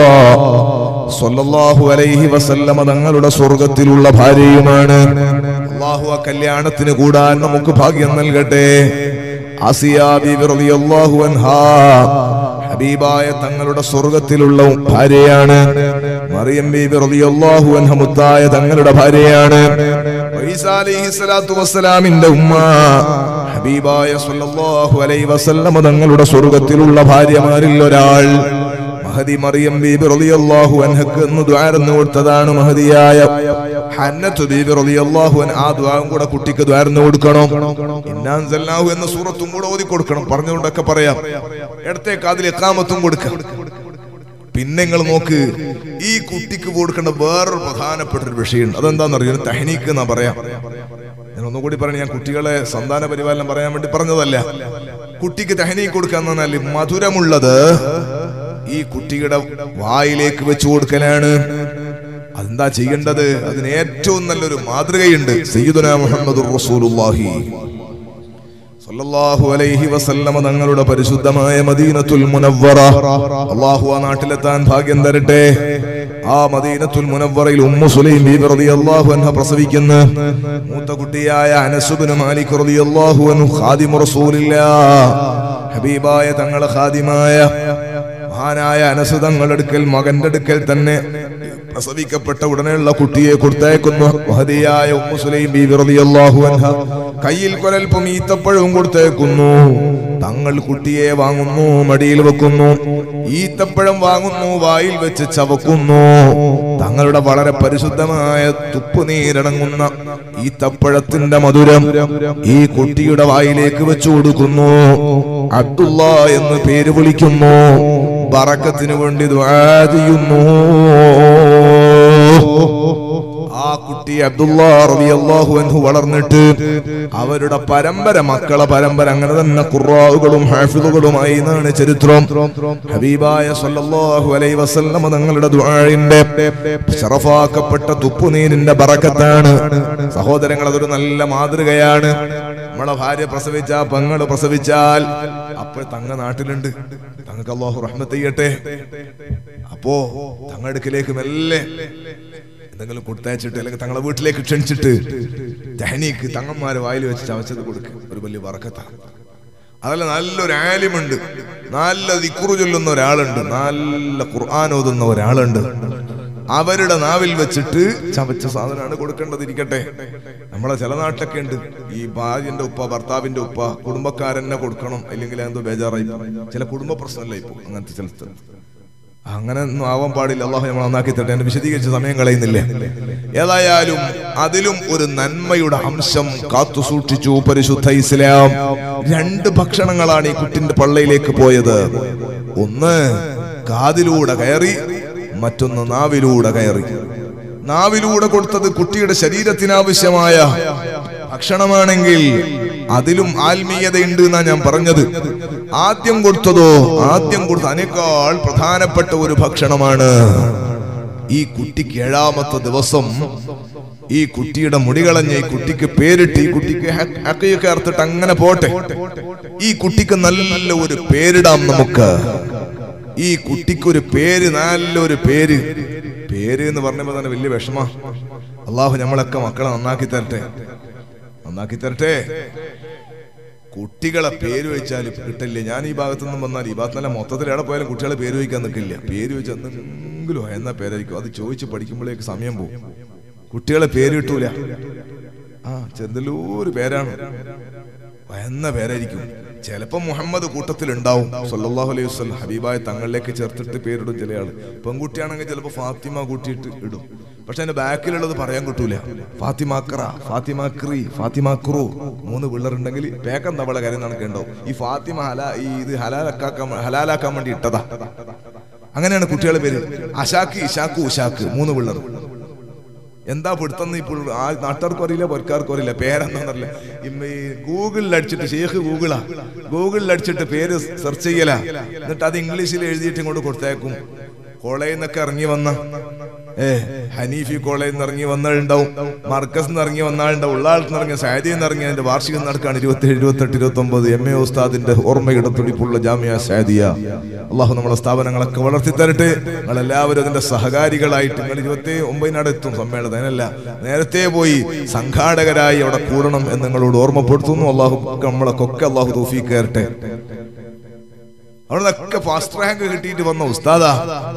സ്വല്ലല്ലാഹു അലൈഹി വസല്ലമ തങ്ങളുടെ സ്വർഗത്തിലുള്ള ഭാര്യയുമാണ് അള്ളാഹു ആ കല്യാണത്തിന് കൂടാൻ നമുക്ക് ഭാഗ്യം നൽകട്ടെ ആസിയ ബീബി റളിയല്ലാഹു അൻഹാ ഹബീബായ തങ്ങളുടെ സ്വർഗത്തിലുള്ള ഭാര്യയാണ് മറിയം ബീബി റളിയല്ലാഹു അൻഹ മുത്തായ തങ്ങളുടെ ഭാര്യയാണ് ഈസ അലൈഹി സ്വലാത്തു വസ്സലാമിന്റെ ഉമ്മ ഹബീബായ സല്ലല്ലാഹു അലൈഹി വസല്ലമ തങ്ങളുടെ സ്വർഗത്തിലുള്ള ഭാര്യമാരിൽ ഒരാൾ മഹദി മറിയം ബീബി റളിയല്ലാഹു അൻഹക്ക് എന്ന് ദ്വാരന്ന് കൊടുത്തതാണ് മഹദിയായ ഹന്നത്ത് ബീബി റളിയല്ലാഹു അൻ ആ ദ്വാരം കൂടെ കുട്ടിക്ക് ദ്വാരന്ന് കൊടുക്കണം ഇന്നാൻസല്ലാഹു എന്ന സൂറത്തും കൂടെ ഓതി കൊടുക്കണം പറഞ്ഞുകൊണ്ടൊക്കെ പറയാം ഇടത്തേക്ക് അതിൽ എക്കാമത്തും കൊടുക്കാം പിന്നെ നിങ്ങൾ നോക്ക് ഈ കുട്ടിക്ക് കൊടുക്കേണ്ട വേറൊരു പ്രധാനപ്പെട്ട ഒരു വിഷയമുണ്ട് അതെന്താണെന്നറിയോ തഹനീക്ക് എന്നാ പറയാം ഞാൻ ഒന്നുകൂടി പറഞ്ഞു ഞാൻ കുട്ടികളെ സന്താന പരിപാലനം പറയാൻ വേണ്ടി പറഞ്ഞതല്ല കുട്ടിക്ക് തഹനീക്ക് കൊടുക്കാന്ന് പറഞ്ഞാൽ മധുരമുള്ളത് ഈ കുട്ടിയുടെ വായിലേക്ക് വെച്ചു കൊടുക്കലാണ് അതെന്താ ചെയ്യേണ്ടത് അതിന് ഏറ്റവും നല്ലൊരു മാതൃകയുണ്ട് സയ്യിദുന മുഹമ്മദ് റസൂലുള്ളാഹി സല്ലല്ലാഹു അലൈഹി വസല്ലമ തങ്ങളുടെ പരിശുദ്ധമായ മദീനത്തുൽ മുനവ്വറ അള്ളാഹു ആ നാട്ടിലെത്താൻ ഭാഗ്യം തരട്ടെ ആ മദീനത്തുൽ മുനവ്വറയിൽ ഉമ്മു സുലൈം ബീബി റളിയല്ലാഹു അൻഹ പ്രസവിക്കുന്ന മൂത്ത കുട്ടിയായ അനസ് ഇബ്നു മാലിക് റളിയല്ലാഹു അൻഹു ഖാദിമു റസൂലില്ലാഹ് ഹബീബായ തങ്ങളെ ഖാദിമായ മഹാനായ അനസ് തങ്ങളുടെ അടുക്കൽ മകന്റെ അടുക്കൽ തന്നെ പ്രസവിക്കപ്പെട്ട ഉടനെയുള്ള കുട്ടിയെ കൊടുത്തേക്കുന്നു മഹതിയായ ഉമ്മു സുലൈം ബീബി റളിയല്ലാഹു അൻഹ കയ്യിൽ കൊരൽപ്പം ഈത്തപ്പഴവും കൊടുത്തേക്കുന്നു തങ്ങൾ കുട്ടിയെ വാങ്ങുന്നു മടിയിൽ വെക്കുന്നു ഈത്തപ്പഴം വാങ്ങുന്നു വായിൽ വെച്ച് ചവക്കുന്നു തങ്ങളുടെ വളരെ പരിശുദ്ധമായ തുപ്പുനീരടങ്ങുന്ന ഈത്തപ്പഴത്തിന്റെ മധുരം ഈ കുട്ടിയുടെ വായിലേക്ക് വെച്ചു കൊടുക്കുന്നു അബ്ദുള്ള എന്ന് പേര് വിളിക്കുന്നു ബറക്കത്തിന് വേണ്ടി ദുആ ചെയ്യുന്നു ആ ആ കുട്ടി അബ്ദുള്ള റളിയല്ലാഹു അൻഹു വളർന്നിട്ട് അവരുടെ പരമ്പര മക്കളെ പരമ്പര അങ്ങനെ തന്നെ ഖുർആനുകളും ഹാഫിദുകളുമായി എന്നാണ് ചരിത്രം ഹബീബായ സല്ലല്ലാഹു അലൈഹി വസല്ലം തങ്ങളുടെ ദുആഇന്റെ ശറഫാക്കപ്പെട്ട തുപ്പുനീരിന്റെ ബറക്കത്താണ് സഹോദരങ്ങൾ അതൊരു നല്ല മാതൃകയാണ് നമ്മളെ ഭാര്യ പ്രസവിച്ച പെങ്ങള് പ്രസവിച്ചാൽ അപ്പോൾ തങ്ങ നാട്ടിലുണ്ട് തങ്ങൾക്ക് അള്ളാഹു റഹ്മത്ത് ചെയ്യട്ടെ അപ്പോ തങ്ങടുക്കിലേക്ക് മെല്ലെ എന്തെങ്കിലും കൊടുത്തയച്ചിട്ട് അല്ലെങ്കിൽ തങ്ങളെ വീട്ടിലേക്ക് ക്ഷണിച്ചിട്ട് തെഹനീക്ക് തങ്ങന്മാരെ വായിൽ വെച്ച് ചവച്ചത് കൊടുക്കുക ഒരു വലിയ വറക്കത്താണ് അതല്ല നല്ലൊരു ആലിമുണ്ട് നല്ല ദിക്കുറു ചൊല്ലുന്ന ഒരാളുണ്ട് നല്ല ഖുർആൻ ഓതുന്ന ഒരാളുണ്ട് അവരുടെ നാവിൽ വെച്ചിട്ട് ചവച്ച സാധനമാണ് കൊടുക്കേണ്ടതിരിക്കട്ടെ നമ്മളെ ചില നാട്ടിലൊക്കെ ഉണ്ട് ഈ ഭാര്യന്റെ ഉപ്പ ഭർത്താവിന്റെ ഉപ്പ കുടുംബക്കാരനെ കൊടുക്കണം അല്ലെങ്കിൽ എന്തോ ബേജാറായി പോകും. ചില കുടുംബ പ്രശ്നമല്ല ഇപ്പൊ അങ്ങനത്തെ ചില സ്ഥലത്ത് അങ്ങനെ ഒന്നും ആവാൻ പാടില്ല അള്ളാഹു നമ്മൾ നന്നാക്കി തട്ടെ എന്നെ വിശദീകരിച്ച് സമയം കളയുന്നില്ലേ ഏതായാലും അതിലും ഒരു നന്മയുടെ അംശം കാത്തു സൂക്ഷിച്ചു പരിശുദ്ധ ഇസ്ലാം രണ്ട് ഭക്ഷണങ്ങളാണ് ഈ കുട്ടിന്റെ പള്ളയിലേക്ക് പോയത് ഒന്ന് കാതിലൂടെ കയറി മറ്റൊന്ന് നാവിലൂടെ കയറി നാവിലൂടെ കൊടുത്തത് കുട്ടിയുടെ ശരീരത്തിനാവശ്യമായ ഭക്ഷണമാണെങ്കിൽ അതിലും ആത്മീയതയുണ്ട് എന്നാ ഞാൻ പറഞ്ഞത് ആദ്യം കൊടുത്തതോ ആദ്യം കൊടുത്ത അതിനേക്കാൾ പ്രധാനപ്പെട്ട ഒരു ഭക്ഷണമാണ് ഈ കുട്ടിക്ക് ഏഴാമത്തെ ദിവസം ഈ കുട്ടിയുടെ മുടികളഞ്ഞ് ഈ കുട്ടിക്ക് പേരിട്ട് ഈ കുട്ടിക്ക് ഹ- ഹക്കയൊക്കെ അർത്തിട്ട് അങ്ങനെ പോട്ടെ ഈ കുട്ടിക്ക് നല്ല ഒരു പേരിടാം നമുക്ക് ഈ കുട്ടിക്ക് ഒരു പേര് നല്ലൊരു പേര് പേര് എന്ന് പറഞ്ഞപ്പോ തന്നെ വലിയ വിഷമ അള്ളാഹു നമ്മളൊക്കെ മക്കളെ നന്നാക്കി തരട്ടെ നന്നാക്കി തരട്ടെ കുട്ടികളെ പേര് വെച്ചാൽ കിട്ടില്ല ഞാൻ ഈ ഭാഗത്തു നിന്നും വന്നാൽ ഈ ഭാഗത്ത് നല്ല മൊത്തത്തിൽ എവിടെ പോയാലും കുട്ടികളെ പേര് വയ്ക്കാൻ നിൽക്കില്ല പേര് വെച്ച് എന്തെങ്കിലും എന്ന പേരായിരിക്കും അത് ചോദിച്ച് പഠിക്കുമ്പോഴേക്ക് സമയം പോകും കുട്ടികളെ പേര് കിട്ടൂല ആ ചെറുതല്ലൂര് പേരാണ് എന്ന പേരായിരിക്കും ചിലപ്പോ മുഹമ്മദ് കൂട്ടത്തിൽ ഉണ്ടാവും സല്ലല്ലാഹു അലൈഹി വസല്ലം ഹബീബായ തങ്ങളിലേക്ക് ചേർത്തിട്ട് പേരിടും ചില ആള് പെൺകുട്ടിയാണെങ്കിൽ ചിലപ്പോ ഫാത്തിമ കൂട്ടിയിട്ട് ഇടും പക്ഷെ അതിന്റെ ബാക്കിലുള്ളത് പറയാൻ കിട്ടൂല ഫാത്തിമാക്ര ഫാത്തിമാക്രി ഫാത്തിമാക്രു മൂന്ന് പിള്ളേരുണ്ടെങ്കിൽ പേക്കം തവള കാര്യം നടക്കേണ്ടോ ഈ ഫാത്തിമ ഹലാ ഈ ഇത് ഹലാലാക്കാൻ ഹലാലാക്കാൻ വേണ്ടി ഇട്ടതാ അങ്ങനെയാണ് കുട്ടികളുടെ പേര് അഷാക്ക് ഇഷാക്ക് ഉഷാക്ക് മൂന്ന് പിള്ളേർ എന്താ പിടുത്തന്ന് ഇപ്പോൾ ആ നാട്ടുകാർക്കും അറിയില്ല പൊരക്കാർക്കും അറിയില്ല പേരെന്താന്നറിയില്ല ഇമ്മ ഈ ഗൂഗിളിൽ അടിച്ചിട്ട് ഷെയ്ഖ് ഗൂഗിളാ ഗൂഗിളിൽ അടിച്ചിട്ട് പേര് സെർച്ച് ചെയ്യല എന്നിട്ട് അത് ഇംഗ്ലീഷിൽ എഴുതിയിട്ട് ഇങ്ങോട്ട് കൊടുത്തേക്കും കോളേജിൽ നിന്നൊക്കെ ഇറങ്ങി വന്ന ഏ ഹനീഫി കോളേജിൽ നിന്ന് ഇറങ്ങി വന്നാളുണ്ടാവും മർക്കസ് നിന്ന് ഇറങ്ങി വന്നാളുണ്ടാവും ഉള്ളാളത്ത് നിന്ന് ഇറങ്ങിയ സാദിയിൽ നിന്ന് ഇറങ്ങിയ അതിന്റെ വാർഷികം നടക്കാണ് ഇരുപത്തി ഏഴ് ഇരുപത്തെട്ട് ഇരുപത്തി ഒമ്പത് എം എ ഉസ്താദിന്റെ ഓർമ്മയുടെ തുടിപ്പുള്ള ജാമ്യ സാദിയ അള്ളാഹു നമ്മളെ സ്ഥാപനങ്ങളൊക്കെ വളർത്തി തരട്ടെ നിങ്ങൾ എല്ലാവരും അതിന്റെ സഹകാരികളായിട്ട് നിങ്ങൾ ഇരുപത്തി ഒമ്പതിനടെ എത്തും സമ്മേളനം അതിനല്ല നേരത്തെ പോയി സംഘാടകരായി അവിടെ കൂടണം എന്ന് നിങ്ങളോട് ഓർമ്മപ്പെടുത്തുന്നു അള്ളാഹു നമ്മളൊക്കെ അള്ളാഹു തൗഫീഖ് കയറട്ടെ അവിടെ നിന്നൊക്കെ ഫാസ്റ്റ് റാങ്ക് കിട്ടിയിട്ട് വന്ന ഉസ്താദാ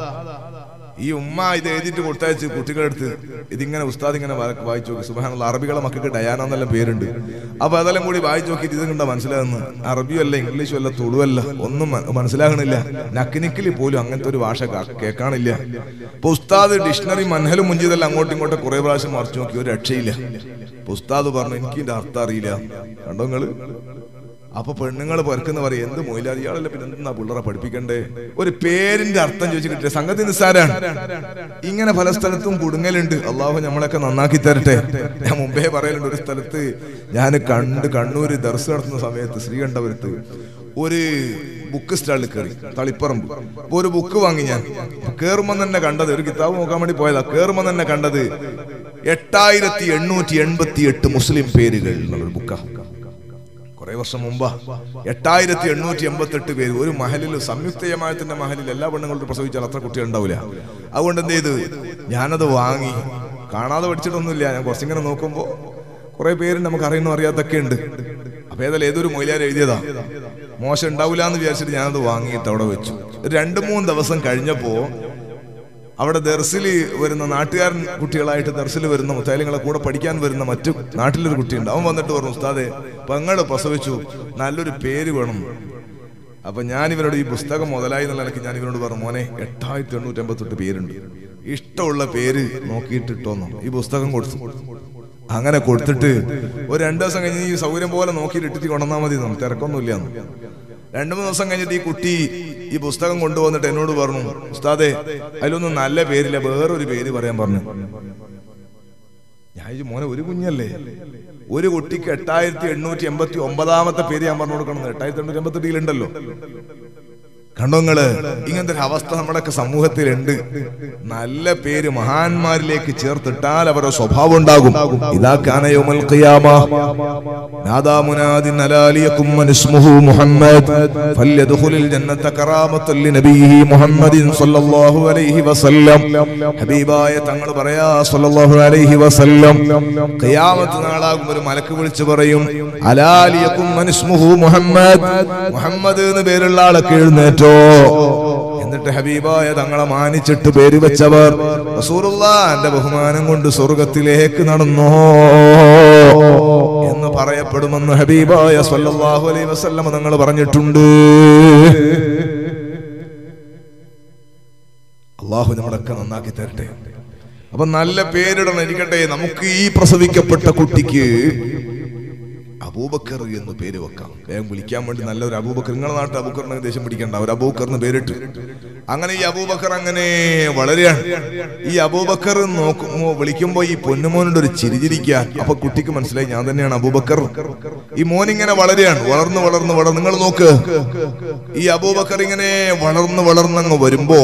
ഈ ഉമ്മ ഇത് എഴുതിയിട്ട് കൊടുത്തയച്ച് കുട്ടികളെടുത്ത് ഇതിങ്ങനെ ഉസ്താദ് ഇങ്ങനെ വര- വായിച്ചു നോക്കി സുബാനുള്ള അറബികളെ മക്കൾക്ക് ഡയാന എന്നെല്ലാം പേരുണ്ട് അപ്പൊ അതെല്ലാം കൂടി വായിച്ചു നോക്കിയിട്ട് ഇത് കണ്ട മനസ്സിലാകുന്നു അറബിയും അല്ല ഇംഗ്ലീഷും അല്ല തുളുവല്ല ഒന്നും മ- മനസ്സിലാകണില്ല നക്കിനിക്കിൽ പോലും അങ്ങനത്തെ ഒരു ഭാഷ കാ- കേൾക്കാണില്ല ഇപ്പൊ ഉസ്താദ് ഡിക്ഷണറി മൻഹലും മുഞ്ചിതെല്ലാം അങ്ങോട്ടും ഇങ്ങോട്ടും കുറെ പ്രാവശ്യം മറിച്ചു നോക്കി ഒരു രക്ഷയില്ല ഇപ്പൊ ഉസ്താദ് പറഞ്ഞു എനിക്ക് ഇതിന്റെ അർത്ഥം അറിയില്ല കണ്ടോ നിങ്ങള് അപ്പൊ പെണ്ണുങ്ങൾ പെറുക്കുന്ന പറയും എന്ത് മൊയിലാ ഇയാളല്ല പിന്നെ എന്താ പിള്ളേരെ പഠിപ്പിക്കണ്ടേ ഒരു പേരിന്റെ അർത്ഥം ചോദിച്ചു കിട്ടിയ സംഗതി നിസ്സാരാണ് ഇങ്ങനെ പല സ്ഥലത്തും കുടുങ്ങലുണ്ട് അള്ളാഹു നമ്മളൊക്കെ നന്നാക്കി തരട്ടെ ഞാൻ മുമ്പേ പറയലുണ്ട് ഒരു സ്ഥലത്ത് ഞാൻ കണ്ട് കണ്ണൂര് ദർശനം നടത്തുന്ന സമയത്ത് ശ്രീകണ്ഠപുരത്ത് ഒരു ബുക്ക് സ്റ്റാളിൽ കയറി തളിപ്പറമ്പ് അപ്പൊ ഒരു ബുക്ക് വാങ്ങി ഞാൻ കേറുമ്പോ തന്നെ കണ്ടത് ഒരു കിതാബ് നോക്കാൻ വേണ്ടി പോയതാ കേറുമ്പോ തന്നെ കണ്ടത് എട്ടായിരത്തി എണ്ണൂറ്റി എൺപത്തി എട്ട് മുസ്ലിം പേരുകൾ എന്നുള്ളൊരു ബുക്കാ കുറെ വർഷം മുമ്പാ എട്ടായിരത്തി എണ്ണൂറ്റി എൺപത്തി എട്ട് പേര് ഒരു മഹലിൽ സംയുക്ത ജമാഅത്തിന്റെ മഹലിൽ എല്ലാ പെണ്ണുങ്ങളും പ്രസവിച്ചാൽ അത്ര കുട്ടികൾ ഉണ്ടാവില്ല അതുകൊണ്ട് എന്ത് ചെയ്തു ഞാനത് വാങ്ങി കാണാതെ പഠിച്ചിട്ടൊന്നുമില്ല ഞാൻ കുറച്ചിങ്ങനെ നോക്കുമ്പോ കുറെ പേര് നമുക്ക് അറിയണോ അറിയാത്തൊക്കെ ഉണ്ട് അപ്പൊ ഏതായാലും ഏതൊരു മൊയിലാർ എഴുതിയതാ മോശം ഉണ്ടാവില്ല എന്ന് വിചാരിച്ചിട്ട് ഞാനത് വാങ്ങിയിട്ട് അവിടെ വെച്ചു ഒരു രണ്ട് മൂന്ന് ദിവസം കഴിഞ്ഞപ്പോ അവിടെ ദർസിൽ വരുന്ന നാട്ടുകാരൻ കുട്ടികളായിട്ട് ദർസിൽ വരുന്ന മുത്താലിങ്ങളെ കൂടെ പഠിക്കാൻ വരുന്ന മറ്റു നാട്ടിലൊരു കുട്ടിയുണ്ട് അവൻ വന്നിട്ട് പറഞ്ഞു ഉസ്താദെ പെങ്ങള് പ്രസവിച്ചു നല്ലൊരു പേര് വേണം അപ്പൊ ഞാൻ ഇവരോട് ഈ പുസ്തകം മുതലായി എന്നുള്ള നിലയ്ക്ക് ഞാൻ ഇവരോട് പറഞ്ഞു മോനെ എട്ടായിരത്തി എണ്ണൂറ്റി എൺപത്തെട്ട് പേരുണ്ട് ഇഷ്ടമുള്ള പേര് നോക്കിയിട്ട് ഇട്ടോന്നു ഈ പുസ്തകം കൊടുത്തു അങ്ങനെ കൊടുത്തിട്ട് ഒരു രണ്ടു ദിവസം കഴിഞ്ഞ് ഈ സൗകര്യം പോലെ നോക്കിയിട്ട് ഇട്ടിട്ട് കൊണ്ടുവന്നാൽ മതി നമുക്ക് തിരക്കൊന്നുമില്ല രണ്ടു മൂന്ന് ദിവസം കഴിഞ്ഞിട്ട് ഈ കുട്ടി ഈ പുസ്തകം കൊണ്ടുവന്നിട്ട് എന്നോട് പറഞ്ഞു ഉസ്താദെ അതിലൊന്നും നല്ല പേരില്ല വേറൊരു പേര് പറയാൻ പറഞ്ഞു ഞാൻ വിചാരിച്ചു, മോനെ ഒരു കുഞ്ഞല്ലേ ഒരു കുട്ടിക്ക് എട്ടായിരത്തി എണ്ണൂറ്റി എൺപത്തി ഒമ്പതാമത്തെ പേര് ഞാൻ പറഞ്ഞു കൊടുക്കണം എട്ടായിരത്തി എണ്ണൂറ്റി എൺപത്തി എട്ടിലുണ്ടല്ലോ കണ്ടോ നിങ്ങള് ഇങ്ങനത്തെ ഒരു അവസ്ഥ നമ്മുടെയൊക്കെ സമൂഹത്തിലുണ്ട് നല്ല പേര് മഹാന്മാരിലേക്ക് ചേർത്തിട്ടാൽ അവരുടെ സ്വഭാവം ഉണ്ടാകും ഇതാ കാനയോമൽ ഖിയാമ നാദാ മുനാദിൻ അലാലിയക്കും മനുസ്മുഹു മുഹമ്മദ് ഫല്യദ്ഖുലിൽ ജന്നത കറാമത്തുൽ ലിനബിഹി മുഹമ്മദിൻ സ്വല്ലല്ലാഹു അലൈഹി വസല്ലം ഹബീബായ തങ്ങൾ പറയാ സ്വല്ലല്ലാഹു അലൈഹി വസല്ലം ഖിയാമത്ത് നാളാകും ഒരു മലക്ക് വിളിച്ചു പറയും അലാലിയക്കും മനുസ്മുഹു മുഹമ്മദ് മുഹമ്മദ് എന്ന് പേരുള്ള ആളൊക്കെ എഴുന്നേറ്റോ എന്നിട്ട് ഹബീബായ തങ്ങളെ മാനിച്ചിട്ട് പേര് വെച്ചവർ റസൂലുള്ളാന്റെ ബഹുമാനം കൊണ്ട് സ്വർഗത്തിലേക്ക് നടന്നോ എന്ന് പറയപ്പെടുമെന്ന് ഹബീബായ സ്വല്ലല്ലാഹു അലൈഹി വസല്ലം തങ്ങൾ പറഞ്ഞിട്ടുണ്ട് അള്ളാഹു നമ്മളൊക്കെ നന്നാക്കി തരട്ടെ അപ്പൊ നല്ല പേരിടണം ഇരിക്കട്ടെ നമുക്ക് ഈ പ്രസവിക്കപ്പെട്ട കുട്ടിക്ക് അബൂബക്കർ എന്ന് പേര് വെക്കാം വേഗം വിളിക്കാൻ വേണ്ടി നല്ലൊരു അബൂബക്കർ നിങ്ങളുടെ നാട്ടിൽ അബൂബക്കറിന് ദേഷ്യം പിടിക്കണ്ട ഒരു അബൂബക്കറിന് പേരിട്ട് അങ്ങനെ ഈ അബൂബക്കർ അങ്ങനെ വളരെയാണ് ഈ അബൂബക്കർ നോക്കുമ്പോ വിളിക്കുമ്പോ ഈ പൊന്നുമോനുണ്ട് ഒരു ചിരിചിരിക്കാൻ അപ്പൊ കുട്ടിക്ക് മനസ്സിലായി ഞാൻ തന്നെയാണ് അബൂബക്കർ ഈ മോൻ ഇങ്ങനെ വളരെയാണ് വളർന്ന് വളർന്ന് വളർന്ന് നിങ്ങൾ നോക്ക് ഈ അബൂബക്കർ ഇങ്ങനെ വളർന്ന് വളർന്നങ്ങ് വരുമ്പോ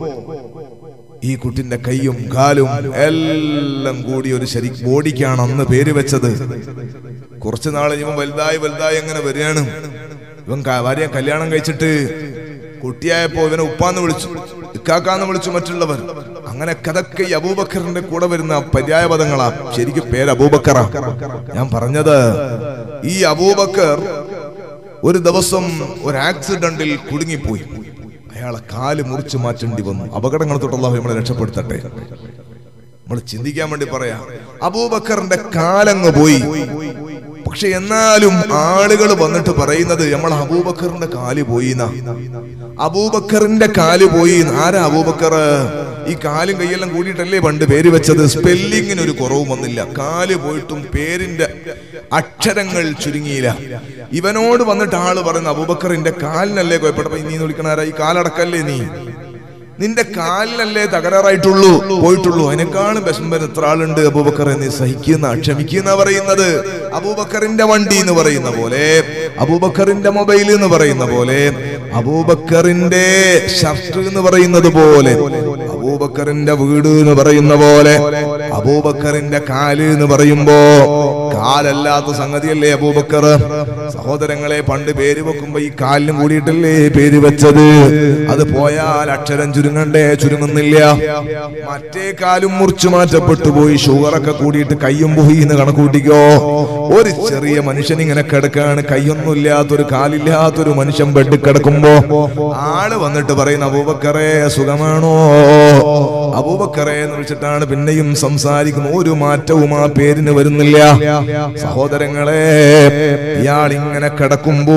ഈ കുട്ടിന്റെ കൈയും കാലും എല്ലാം കൂടി ഒരു ശരി ബോഡിക്കാണ് അന്ന് പേര് വെച്ചത് കുറച്ചു നാൾ ഇവൻ വലുതായി വലുതായി അങ്ങനെ വരികയാണ് ഇവൻ ക- ഭാര്യ കല്യാണം കഴിച്ചിട്ട് കുട്ടിയായപ്പോ ഇവനെ ഉപ്പാന്ന് വിളിച്ചു ഇക്കാക്കാന്ന് വിളിച്ചു മറ്റുള്ളവർ അങ്ങനെ കഥക്കെ ഈ അബൂബക്കറിന്റെ കൂടെ വരുന്ന പര്യായ പദങ്ങളാ ശരിക്കും പേര് അബൂബക്കറാ ഞാൻ പറഞ്ഞത് ഈ അബൂബക്കർ ഒരു ദിവസം ഒരു ആക്സിഡന്റിൽ കുടുങ്ങിപ്പോയി അയാളെ കാല് മുറിച്ചു മാറ്റേണ്ടി വന്നു അപകടങ്ങൾ തൊട്ടുള്ള നമ്മളെ രക്ഷപ്പെടുത്തട്ടെ നമ്മൾ ചിന്തിക്കാൻ വേണ്ടി പറയാ അബൂബക്കറിന്റെ കാലങ്ങ് പോയി പക്ഷെ എന്നാലും ആളുകൾ വന്നിട്ട് പറയുന്നത് നമ്മൾ അബൂബക്കറിന്റെ കാല് പോയി അബൂബക്കറിന്റെ കാല് പോയി ആരാ അബൂബക്കർ ഈ കാലും കൈയെല്ലാം കൂടിയിട്ടല്ലേ പണ്ട് പേര് വെച്ചത് സ്പെല്ലിങ്ങിന് ഒരു കുറവും വന്നില്ല കാല് പോയിട്ടും പേരിന്റെ അക്ഷരങ്ങൾ ചുരുങ്ങിയില്ല ഇവനോട് വന്നിട്ട് ആള് പറയുന്ന അബൂബക്കറിന്റെ കാലിനല്ലേ കുഴപ്പപ്പെട്ടപ്പോ നീ വിളിക്കണാരാ ഈ കാലടക്കല്ലേ നീ നിന്റെ കാലിനല്ലേ തകരാറായിട്ടുള്ളൂ പോയിട്ടുള്ളൂ അതിനേക്കാളും വിഷമം എത്ര ആളുണ്ട് അബൂബക്കർ നീ സഹിക്കുന്ന ക്ഷമിക്കുന്ന പറയുന്നത് അബൂബക്കറിന്റെ വണ്ടി എന്ന് പറയുന്ന പോലെ അബൂബക്കറിന്റെ മൊബൈൽ എന്ന് പറയുന്ന പോലെ അബൂബക്കറിന്റെ ഷർട്ട് എന്ന് പറയുന്നത് പോലെ അബൂബക്കറിന്റെ വീട് എന്ന് പറയുന്ന പോലെ അബൂബക്കറിന്റെ കാല് എന്ന് പറയുമ്പോ കാലല്ലാത്ത സംഗതിയല്ലേ അബൂബക്കർ സഹോദരങ്ങളെ പണ്ട് പേര് വെക്കുമ്പോ ഈ കാലിനും കൂടിയിട്ടല്ലേ പേര് വെച്ചത് അത് പോയാൽ അക്ഷരം ചുരുങ്ങണ്ടേ ചുരുങ്ങുന്നില്ല മറ്റേ കാലും മുറിച്ചു മാറ്റപ്പെട്ടു പോയി ഷുഗറൊക്കെ കൂടിയിട്ട് കയ്യും പോയി എന്ന് കണക്കൂട്ടിക്കോ ഒരു ചെറിയ മനുഷ്യൻ ഇങ്ങനെ കിടക്കാണ് കയ്യൊന്നുമില്ലാത്തൊരു കാലില്ലാത്തൊരു മനുഷ്യൻ ബെഡ് കിടക്കുമ്പോ ആള് വന്നിട്ട് പറയുന്ന അബൂബക്കറെ സുഖമാണോ അബൂബക്കറെ എന്ന് വിളിച്ചിട്ടാണ് പിന്നെയും സംസാരിക്കുന്നത് ഒരു മാറ്റവും ആ പേരിന് വരുന്നില്ല സഹോദരങ്ങളെ ഇയാൾ ഇങ്ങനെ കിടക്കുമ്പോ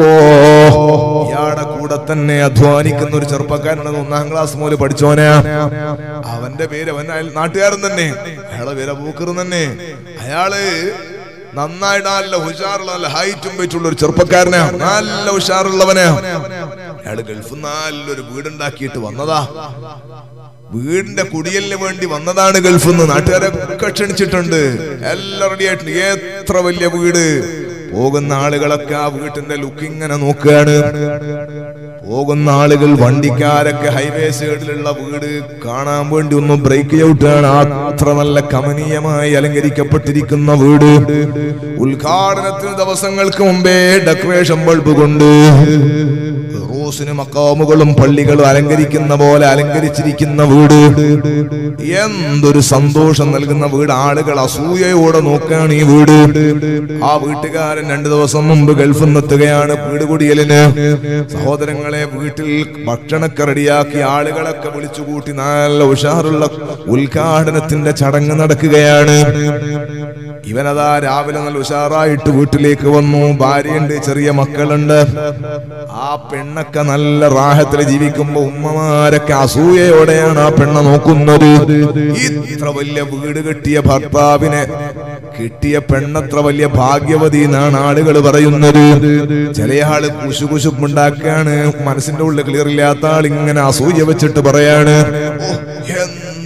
ഇയാളുടെ കൂടെ തന്നെ അധ്വാനിക്കുന്ന ഒരു ചെറുപ്പക്കാരനാണ് ഒന്നാം ക്ലാസ് മുതൽ പഠിച്ചോനെ അവന്റെ പേര് അവൻ അയൽ നാട്ടുകാരൻ തന്നെ അയാളെ പേര് അബൂക്കർ തന്നെ അയാള് നന്നായിട്ട് നല്ല ഉഷാറുള്ള നല്ല ഹൈറ്റും വെച്ചുള്ള ഒരു ചെറുപ്പക്കാരനാ നല്ല ഉഷാറുള്ളവനാ അയാള് ഗൾഫിൽ നല്ലൊരു വീടുണ്ടാക്കിയിട്ട് വന്നതാ വീടിന്റെ കുടിയലിന് വേണ്ടി വന്നതാണ് ഗൾഫിൽ നിന്ന് നാട്ടുകാരൊക്കെ ക്ഷണിച്ചിട്ടുണ്ട് എല്ലാം റെഡി ആയിട്ടുണ്ട് എത്ര വലിയ വീട് പോകുന്ന ആളുകളൊക്കെ ആ വീട്ടിന്റെ ലുക്ക് ഇങ്ങനെ നോക്കുകയാണ് പോകുന്ന ആളുകൾ വണ്ടിക്കാരൊക്കെ ഹൈവേ സൈഡിലുള്ള വീട് കാണാൻ വേണ്ടി ഒന്ന് ബ്രേക്ക് ഔട്ടാണ് അത്ര നല്ല കമനീയമായി അലങ്കരിക്കപ്പെട്ടിരിക്കുന്ന വീട് ഉദ്ഘാടനത്തിന് ദിവസങ്ങൾക്ക് മുമ്പേ ഡെക്കറേഷൻ ബൾബ് കൊണ്ട് റോസിന് മക്കാമുകളും പള്ളികളും അലങ്കരിക്കുന്ന പോലെ അലങ്കരിച്ചിരിക്കുന്ന വീട് എന്തൊരു സന്തോഷം നൽകുന്ന വീട് ആളുകൾ അസൂയയോടെ നോക്കുകയാണ് ഈ വീട് ആ വീട്ടുകാരൻ രണ്ടു ദിവസം മുമ്പ് ഗൾഫിൽ നിന്നെത്തുകയാണ് വീട് കുടിയലിന് സഹോദരങ്ങളെ വീട്ടിൽ ഭക്ഷണമൊക്കെ റെഡിയാക്കി ആളുകളൊക്കെ വിളിച്ചുകൂട്ടി നല്ല ഉഷാറുള്ള ഉദ്ഘാടനത്തിന്റെ ചടങ്ങ് നടക്കുകയാണ് ഇവനതാ രാവിലെ നല്ല ഉഷാറായിട്ട് വീട്ടിലേക്ക് വന്നു ഭാര്യയുണ്ട് ചെറിയ മക്കളുണ്ട് ആ പെണ്ണൊക്കെ നല്ല റാഹത്തിൽ ജീവിക്കുമ്പോ ഉമ്മമാരൊക്കെ അസൂയയോടെയാണ് ആ പെണ്ണ നോക്കുന്നത് ഇത്ര വലിയ വീട് കെട്ടിയ ഭർത്താവിനെ കിട്ടിയ പെണ്ണത്ര വലിയ ഭാഗ്യവതി എന്നാണ് ആളുകൾ പറയുന്നത് ചില ആള് കുശുകുശുപ്പുണ്ടാക്കാണ് മനസ്സിന്റെ ഉള്ളിൽ ക്ലിയർ ഇല്ലാത്ത ആൾ ഇങ്ങനെ അസൂയ വെച്ചിട്ട് പറയാണ് "ഓ, എന്തൊരു പെണ്ണ്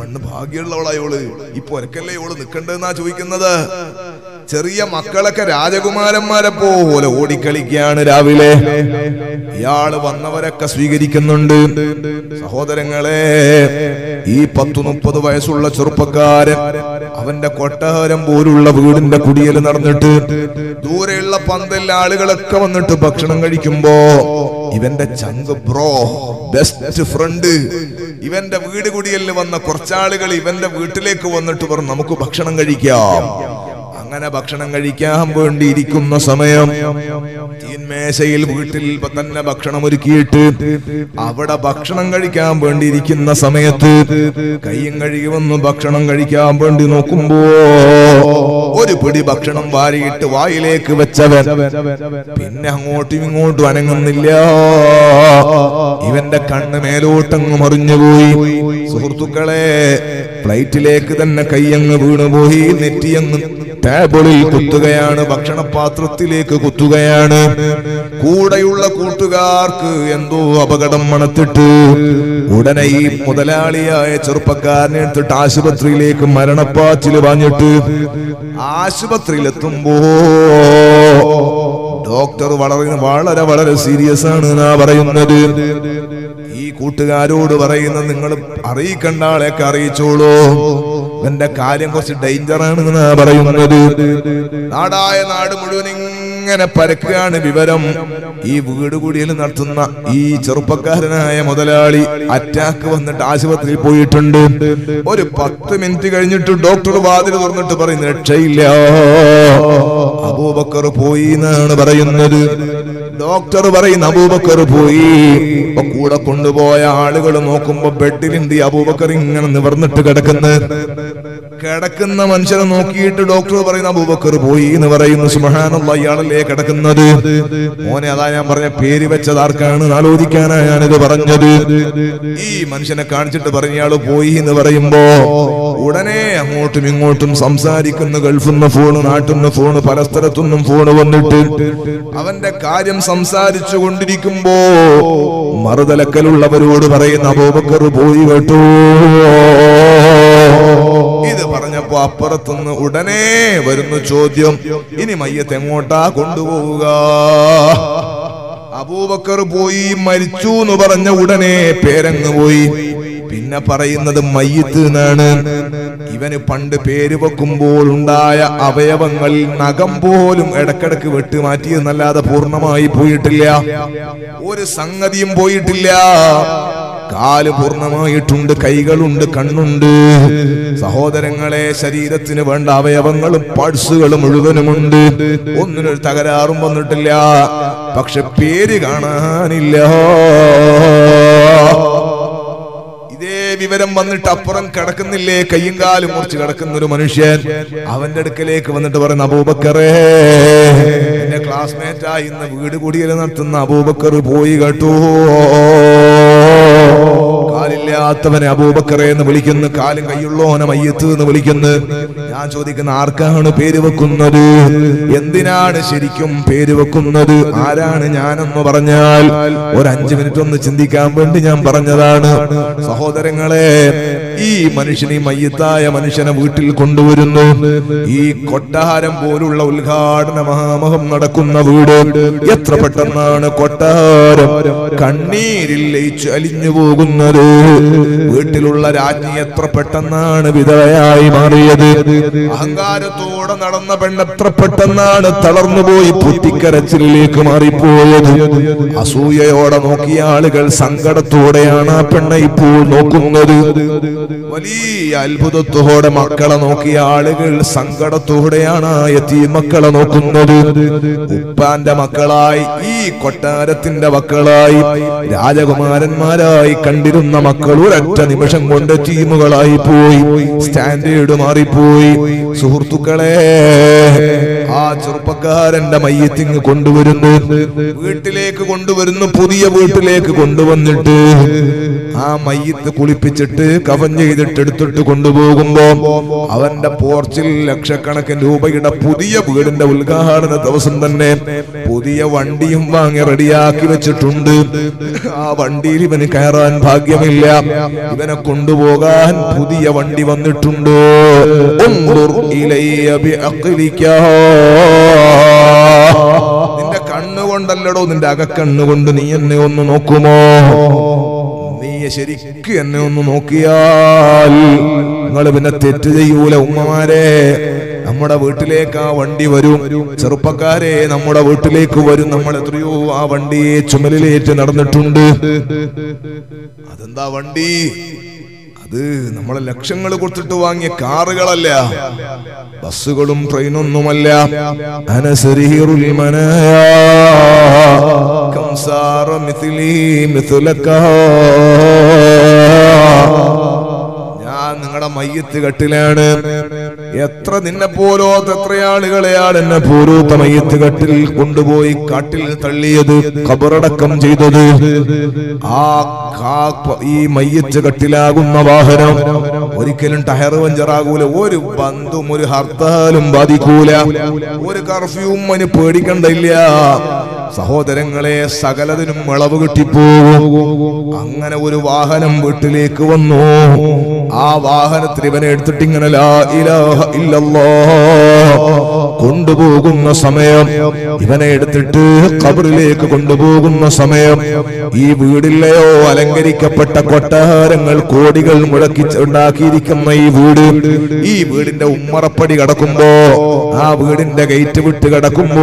കണ്ണ് ഭാഗ്യമുള്ളവളായോള് ഈ പൊരക്കല്ലേ ഇവള് നിക്കണ്ടെന്നാ ചോദിക്കുന്നത് ചെറിയ മക്കളൊക്കെ രാജകുമാരന്മാരെ പോലെ ഓടിക്കളിക്കുകയാണ് രാവിലെ ഇയാള് വന്നവരൊക്കെ സ്വീകരിക്കുന്നുണ്ട് സഹോദരങ്ങളെ ഈ പത്തു മുപ്പത് വയസ്സുള്ള ചെറുപ്പക്കാരൻ അവന്റെ കൊട്ടാരം പോലുള്ള വീടിന്റെ കുടിയിൽ നടന്നിട്ട് ദൂരെയുള്ള പന്തലിലെ ആളുകളൊക്കെ വന്നിട്ട് ഭക്ഷണം കഴിക്കുമ്പോ ഇവന്റെ ചങ്ക് ബ്രോ ബെസ്റ്റ് ഫ്രണ്ട് ഇവന്റെ വീട് കുടിയലിൽ വന്ന കുറച്ചാളുകൾ ഇവന്റെ വീട്ടിലേക്ക് വന്നിട്ട് പറഞ്ഞു നമുക്ക് ഭക്ഷണം കഴിക്കാം അങ്ങനെ ഭക്ഷണം കഴിക്കാൻ വേണ്ടി ഇരിക്കുന്ന സമയം തീന്മേശയിൽ വീട്ടിൽ ഇപ്പൊ തന്നെ ഭക്ഷണം ഒരുക്കിയിട്ട് അവിടെ ഭക്ഷണം കഴിക്കാൻ വേണ്ടി ഇരിക്കുന്ന സമയത്ത് കയ്യും കഴുകി വന്ന് ഭക്ഷണം കഴിക്കാൻ വേണ്ടി നോക്കുമ്പോ ഒരു പിടി ഭക്ഷണം വാരിയിട്ട് വായിലേക്ക് വെച്ചവൻ പിന്നെ അങ്ങോട്ടും ഇങ്ങോട്ടും അനങ്ങുന്നില്ല ഇവന്റെ കണ്ണ് മേലോട്ടങ്ങ് മറിഞ്ഞുപോയി സുഹൃത്തുക്കളെ ഫ്ലൈറ്റിലേക്ക് തന്നെ കയ്യങ്ങ് വീണുപോയി നെറ്റിയങ്ങ് ടേബിളിൽ കുത്തുകയാണ് ഭക്ഷണപാത്രത്തിലേക്ക് കുത്തുകയാണ് കൂടെയുള്ള കൂട്ടുകാർക്ക് എന്തോ അപകടം മണത്തിട്ട് ഉടനെ ഈ മുതലാളിയായ ചെറുപ്പക്കാരനെ എടുത്തിട്ട് ആശുപത്രിയിലേക്ക് മരണപ്പാച്ചില് വാങ്ങിട്ട് ആശുപത്രിയിലെത്തുമ്പോ ഡോക്ടർ വളരെ വളരെ വളരെ സീരിയസ് ആണ് എന്നാ പറയുന്നത് ഈ കൂട്ടുകാരോട് പറയുന്നത് നിങ്ങൾ അറിയിക്കേണ്ട ആളെയൊക്കെ അറിയിച്ചോളൂ എന്റെ കാര്യം കുറച്ച് ഡേഞ്ചർ ആണ് എന്നാ പറയുന്നത് നാടായ നാട് മുഴുവൻ ഇങ്ങനെ പരക്കുകയാണ് വിവരം ഈ വീട് കൂടിയിൽ നടത്തുന്ന ഈ ചെറുപ്പക്കാരനായ മുതലാളി അറ്റാക്ക് വന്നിട്ട് ആശുപത്രിയിൽ പോയിട്ടുണ്ട് ഒരു പത്ത് മിനിറ്റ് കഴിഞ്ഞിട്ട് ഡോക്ടർ വാതിൽ തുറന്നിട്ട് പറയുന്നു രക്ഷയില്ല അബൂബക്കർ പോയി എന്നാണ് പറയുന്നത് ഡോക്ടർ പറയുന്ന അബൂബക്കർ പോയി ഇപ്പൊ കൂടെ കൊണ്ടുപോയ ആളുകൾ നോക്കുമ്പോ ബെഡിലുണ്ട് ഈ അബൂബക്കർ ഇങ്ങനെ നിവർന്നിട്ട് കിടക്കുന്നു കിടക്കുന്ന മനുഷ്യനെ നോക്കിയിട്ട് ഡോക്ടർ പറയുന്ന അബൂബക്കർ പോയി എന്ന് പറയുന്നു സുബഹാനുള്ള ഇയാളല്ലേ കിടക്കുന്നത് മോനെ അതാ ഞാൻ പറഞ്ഞ പേര് വെച്ചത് ആർക്കാണ് ആലോചിക്കാനാ ഞാനിത് പറഞ്ഞത് ഈ മനുഷ്യനെ കാണിച്ചിട്ട് പറഞ്ഞ ഇയാള് പോയി എന്ന് പറയുമ്പോ ഉടനെ അങ്ങോട്ടും ഇങ്ങോട്ടും സംസാരിക്കുന്ന ഗൾഫിൽ നിന്ന് ഫോണ് നാട്ടിൽ നിന്ന് ഫോണ് പല സ്ഥലത്തുനിന്നും ഫോണ് വന്നിട്ട് അവന്റെ കാര്യം സംസാരിച്ചു കൊണ്ടിരിക്കുമ്പോ മറുതലക്കലുള്ളവരോട് പറയുന്ന അബൂബക്കർ പോയി കേട്ടോ ഇത് പറഞ്ഞപ്പോ അപ്പുറത്തുനിന്ന് ഉടനെ വരുന്ന ചോദ്യം ഇനി മയ്യത്ത് എങ്ങോട്ടാ കൊണ്ടുപോവുക അബൂബക്കർ പോയി മരിച്ചു എന്ന് പറഞ്ഞ ഉടനെ പേരങ്ങ് പോയി പിന്നെ പറയുന്നത് മയ്യത്ത് എന്നാണ് ഇവന് പണ്ട് പേര് വെക്കുമ്പോൾ ഉണ്ടായ അവയവങ്ങൾ നഖം പോലും ഇടക്കിടക്ക് വെട്ടുമാറ്റിയെന്നല്ലാതെ പൂർണ്ണമായി പോയിട്ടില്ല ഒരു സംഗതിയും പോയിട്ടില്ല കാല് പൂർണ്ണമായിട്ടുണ്ട് കൈകളുണ്ട് കണ്ണുണ്ട് സഹോദരങ്ങളെ ശരീരത്തിന് വേണ്ട അവയവങ്ങളും പാഴ്സുകളും മുഴുവനുമുണ്ട് ഒന്നിനൊരു തകരാറും വന്നിട്ടില്ല പക്ഷെ പേര് കാണാനില്ല ഇതേ വിവരം വന്നിട്ട് അപ്പുറം കിടക്കുന്നില്ലേ കയ്യും കാലും മുറിച്ച് കിടക്കുന്ന ഒരു മനുഷ്യൻ അവന്റെ അടുക്കലേക്ക് വന്നിട്ട് പറയുന്ന അബൂബക്കറേ എന്റെ ക്ലാസ്മേറ്റാ ഇന്ന് വീട് കുടിയിൽ നടത്തുന്ന അബൂബക്കർ പോയി കേട്ടോ കാലില്ലാത്തവനെ അബൂബക്കറെ എന്ന് വിളിക്കുന്നു കാലും കൈയുള്ളോനെ മയ്യത്ത് എന്ന് വിളിക്കുന്നു ഞാൻ ചോദിക്കുന്ന ആർക്കാണ് പേര് വെക്കുന്നത് എന്തിനാണ് ശരിക്കും പേര് വെക്കുന്നത് ആരാണ് ഞാനെന്ന് പറഞ്ഞാൽ ഒരു അഞ്ചു മിനിറ്റ് ഒന്ന് ചിന്തിക്കാൻ വേണ്ടി ഞാൻ പറഞ്ഞതാണ് സഹോദരങ്ങളെ ഈ മനുഷ്യൻ ഈ മയ്യത്തായ മനുഷ്യനെ വീട്ടിൽ കൊണ്ടുവരുന്നു ഈ കൊട്ടാരം പോലുള്ള ഉദ്ഘാടന മഹാമഹം നടക്കുന്ന വീട് എത്ര പെട്ടെന്നാണ് കൊട്ടാരം കണ്ണീരിൽ ലയിച്ച് അലിഞ്ഞു പോകുന്നത് വീട്ടിലുള്ള രാജ്ഞി എത്ര പെട്ടെന്നാണ് വിധവയായി മാറിയത് അഹങ്കാരത്തോടെ നടന്ന പെണ്ണ് എത്ര പെട്ടെന്നാണ് തളർന്നുപോയി പൊട്ടിക്കരച്ചിലേക്ക് മാറിപ്പോയത് അസൂയയോടെ നോക്കിയ ആളുകൾ സങ്കടത്തോടെയാണ് ആ പെണ്ണെ ഇപ്പോൾ നോക്കുന്നത് വലിയ അത്ഭുതത്തോടെ മക്കളെ നോക്കിയ ആളുകൾ സങ്കടത്തോടെയാണ് ആ യത്തീ മക്കളെ നോക്കുന്നത് ഉപ്പാന്റെ മക്കളായി ഈ കൊട്ടാരത്തിന്റെ മക്കളായി രാജകുമാരന്മാരായി കണ്ടിരുന്ന മക്കൾ ഒരൊറ്റ നിമിഷം കൊണ്ട് ടീമുകളായി പോയി സ്റ്റാൻഡേർഡ് മാറിപ്പോയി സുഹൃത്തുക്കളെ ആ ആ ചെറുപ്പക്കാരന്റെ മയ്യത്തിങ് കൊണ്ടുവരുന്നു വീട്ടിലേക്ക് കൊണ്ടുവരുന്നു പുതിയ വീട്ടിലേക്ക് കൊണ്ടുവന്നിട്ട് ആ മയ്യത്ത് കുളിപ്പിച്ചിട്ട് കവൻ ചെയ്തിട്ട് എടുത്തിട്ട് കൊണ്ടുപോകുമ്പോ അവന്റെ പോർച്ചിൽ ലക്ഷക്കണക്കിന് രൂപയുടെ പുതിയ വീടിന്റെ ഉദ്ഘാടന ദിവസം തന്നെ പുതിയ വണ്ടിയും വാങ്ങി റെഡിയാക്കി വെച്ചിട്ടുണ്ട് ആ വണ്ടിയിൽ ഇവന് കയറാൻ ഭാഗ്യമില്ല ഇവനെ കൊണ്ടുപോകാൻ പുതിയ വണ്ടി വന്നിട്ടുണ്ട് ഉൻദുർ ഇലയ്യ ബിഅഖ്ലിക. നിന്റെ കണ്ണുകൊണ്ടല്ലടോ നിന്റെ അകക്കണ്ണുകൊണ്ട് നീ എന്നെ ഒന്ന് നോക്കുമോ നീ ശരിക്കും എന്നെ ഒന്ന് നോക്കിയാൽ നിങ്ങൾ പിന്നെ തെറ്റ് ചെയ്യൂല ഉമ്മമാരെ നമ്മുടെ വീട്ടിലേക്ക് ആ വണ്ടി വരും ചെറുപ്പക്കാരെ നമ്മുടെ വീട്ടിലേക്ക് വരും നമ്മൾ എത്രയോ ആ വണ്ടിയെ ചുമലിലേറ്റ് നടന്നിട്ടുണ്ട് അതെന്താ വണ്ടി അത് നമ്മളെ ലക്ഷങ്ങൾ കൊടുത്തിട്ട് വാങ്ങിയ കാറുകളല്ല ബസ്സുകളും ട്രെയിനൊന്നുമല്ല അനസരീറുൽ മനായ കംസാറ മിഥിലി ഞാൻ നിങ്ങളുടെ മയ്യത്ത് കട്ടിലാണ് എത്ര നിന്നെ പോലോത്ത് എത്ര ആളുകളെയാണ് എന്നെ പോലൂത്ത മയ്യത്ത് കട്ടിൽ കൊണ്ടുപോയി കാട്ടിൽ തള്ളിയത് കബറടക്കം ചെയ്തത് ആ കാ- ഈ മയ്യത്ത് കട്ടിലാകുന്ന വാഹനം ഒരിക്കലും ടയർ പഞ്ചറാകൂല ഒരു ബന്ധും ഒരു ഹർത്താലും ബാധിക്കൂല ഒരു കർഫ്യൂവും അതിന് പേടിക്കണ്ടില്ല സഹോദരങ്ങളെ സകലതിനും ഇളവ് കിട്ടിപ്പോകും അങ്ങനെ ഒരു വാഹനം വീട്ടിലേക്ക് വന്നു ആ വാഹനത്തിൽ ഇവനെ എടുത്തിട്ട് ഇങ്ങനെ ലാ ഇലാഹ ഇല്ലല്ലാ കൊണ്ടുപോകുന്ന സമയം ഇവനെ എടുത്തിട്ട് ഖബറിലേക്ക് കൊണ്ടുപോകുന്ന സമയം ഈ വീടില്ലയോ അലങ്കരിക്കപ്പെട്ട കൊട്ടാരങ്ങൾ കോടികൾ മുടക്കി ഉണ്ടാക്കിയിരിക്കുന്ന ഈ വീട് ഈ വീടിന്റെ ഉമ്മറപ്പടി കടക്കുമ്പോ ആ വീടിന്റെ ഗേറ്റ് വിട്ട് കടക്കുമ്പോ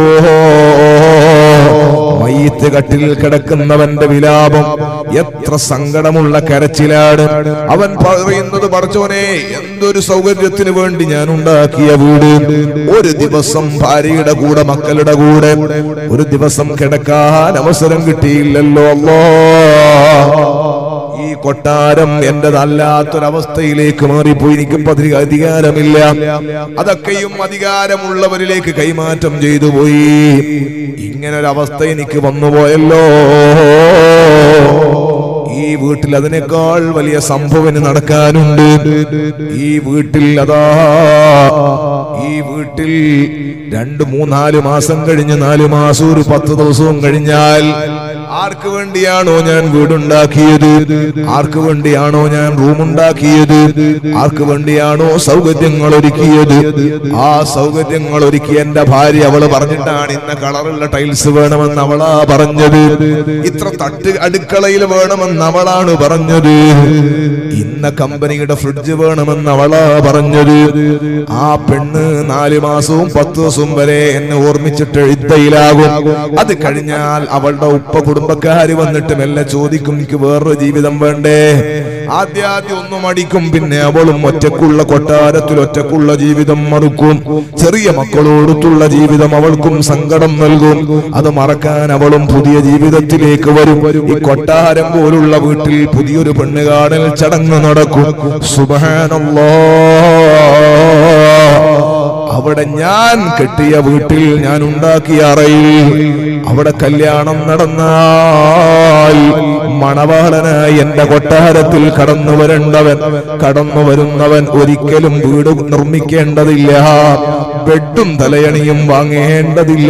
മയ്യത്ത് കട്ടിൽ കിടക്കുന്നവന്റെ വിലാപം എത്ര സങ്കടമുള്ള കരച്ചിലാണ് അവൻ പറയുന്നത് പടച്ചോനെ എന്തൊരു സൗകര്യത്തിന് വേണ്ടി ഞാൻ ഉണ്ടാക്കിയ വീട് ഒരു ദിവസം ഭാര്യയുടെ കൂടെ മക്കളുടെ കൂടെ ഒരു ദിവസം കിടക്കാൻ അവസരം കിട്ടിയില്ലല്ലോ അല്ലോ ഈ കൊട്ടാരം എന്റേതല്ലാത്തൊരവസ്ഥയിലേക്ക് മാറിപ്പോയി എനിക്ക് ഇപ്പൊ അധിക അധികാരമില്ല അതൊക്കെയും അധികാരമുള്ളവരിലേക്ക് കൈമാറ്റം ചെയ്തു പോയി ഇങ്ങനൊരവസ്ഥ എനിക്ക് വന്നുപോയല്ലോ ഈ വീട്ടിൽ അതിനേക്കാൾ വലിയ സംഭവന് നടക്കാനുണ്ട് ഈ വീട്ടിൽ അതാ ഈ വീട്ടിൽ രണ്ട് മൂന്നാല് മാസം കഴിഞ്ഞ് നാല് മാസം ഒരു പത്ത് ദിവസവും കഴിഞ്ഞാൽ ആർക്ക് വേണ്ടിയാണോ ഞാൻ വീടുണ്ടാക്കിയത് ആർക്ക് വേണ്ടിയാണോ ഞാൻ റൂം ഉണ്ടാക്കിയത് ആർക്ക് വേണ്ടിയാണോ സൗകര്യങ്ങൾ ഒരുക്കിയത് ആ സൗകര്യങ്ങൾ ഒരുക്കി എന്റെ ഭാര്യ അവള് പറഞ്ഞിട്ടാണ് ഇന്ന കളറുള്ള ടൈൽസ് വേണമെന്ന് അവളാ പറഞ്ഞത് ഇത്ര തട്ട് അടുക്കളയിൽ വേണമെന്ന് അവളാണ് പറഞ്ഞത് ഇന്ന കമ്പനിയുടെ ഫ്രിഡ്ജ് വേണമെന്ന് അവളാ പറഞ്ഞത് ആ പെണ്ണ് നാല് മാസവും പത്ത് ദിവസവും വരെ എന്നെ ഓർമ്മിച്ചിട്ട് എഴുത്തയിലാകും അത് കഴിഞ്ഞാൽ അവളുടെ ഉപ്പ കുടുംബക്കാര് വന്നിട്ട് മെല്ലെ ചോദിക്കും എനിക്ക് വേറൊരു ജീവിതം വേണ്ടേ ആദ്യാദ്യം ഒന്നും അടിക്കും പിന്നെ അവളും ഒറ്റക്കുള്ള കൊട്ടാരത്തിൽ ഒറ്റക്കുള്ള ജീവിതം മറുക്കും ചെറിയ മക്കളോടത്തുള്ള ജീവിതം അവൾക്കും സങ്കടം നൽകും അത് മറക്കാൻ അവളും പുതിയ ജീവിതത്തിലേക്ക് വരും ഈ കൊട്ടാരം പോലുള്ള വീട്ടിൽ പുതിയൊരു പെണ്ണുകാണൽ ചടങ്ങ് നടക്കും സുബഹാനല്ലാ അവിടെ ഞാൻ കെട്ടിയ വീട്ടിൽ ഞാൻ ഉണ്ടാക്കിയ അറയിൽ അവിടെ കല്യാണം നടന്നാൽ മണവാളനായി എന്റെ കൊട്ടാരത്തിൽ കടന്നു വരേണ്ടവൻ കടന്നു വരുന്നവൻ ഒരിക്കലും വീട് നിർമ്മിക്കേണ്ടതില്ല ബെഡും തലയണിയും വാങ്ങേണ്ടതില്ല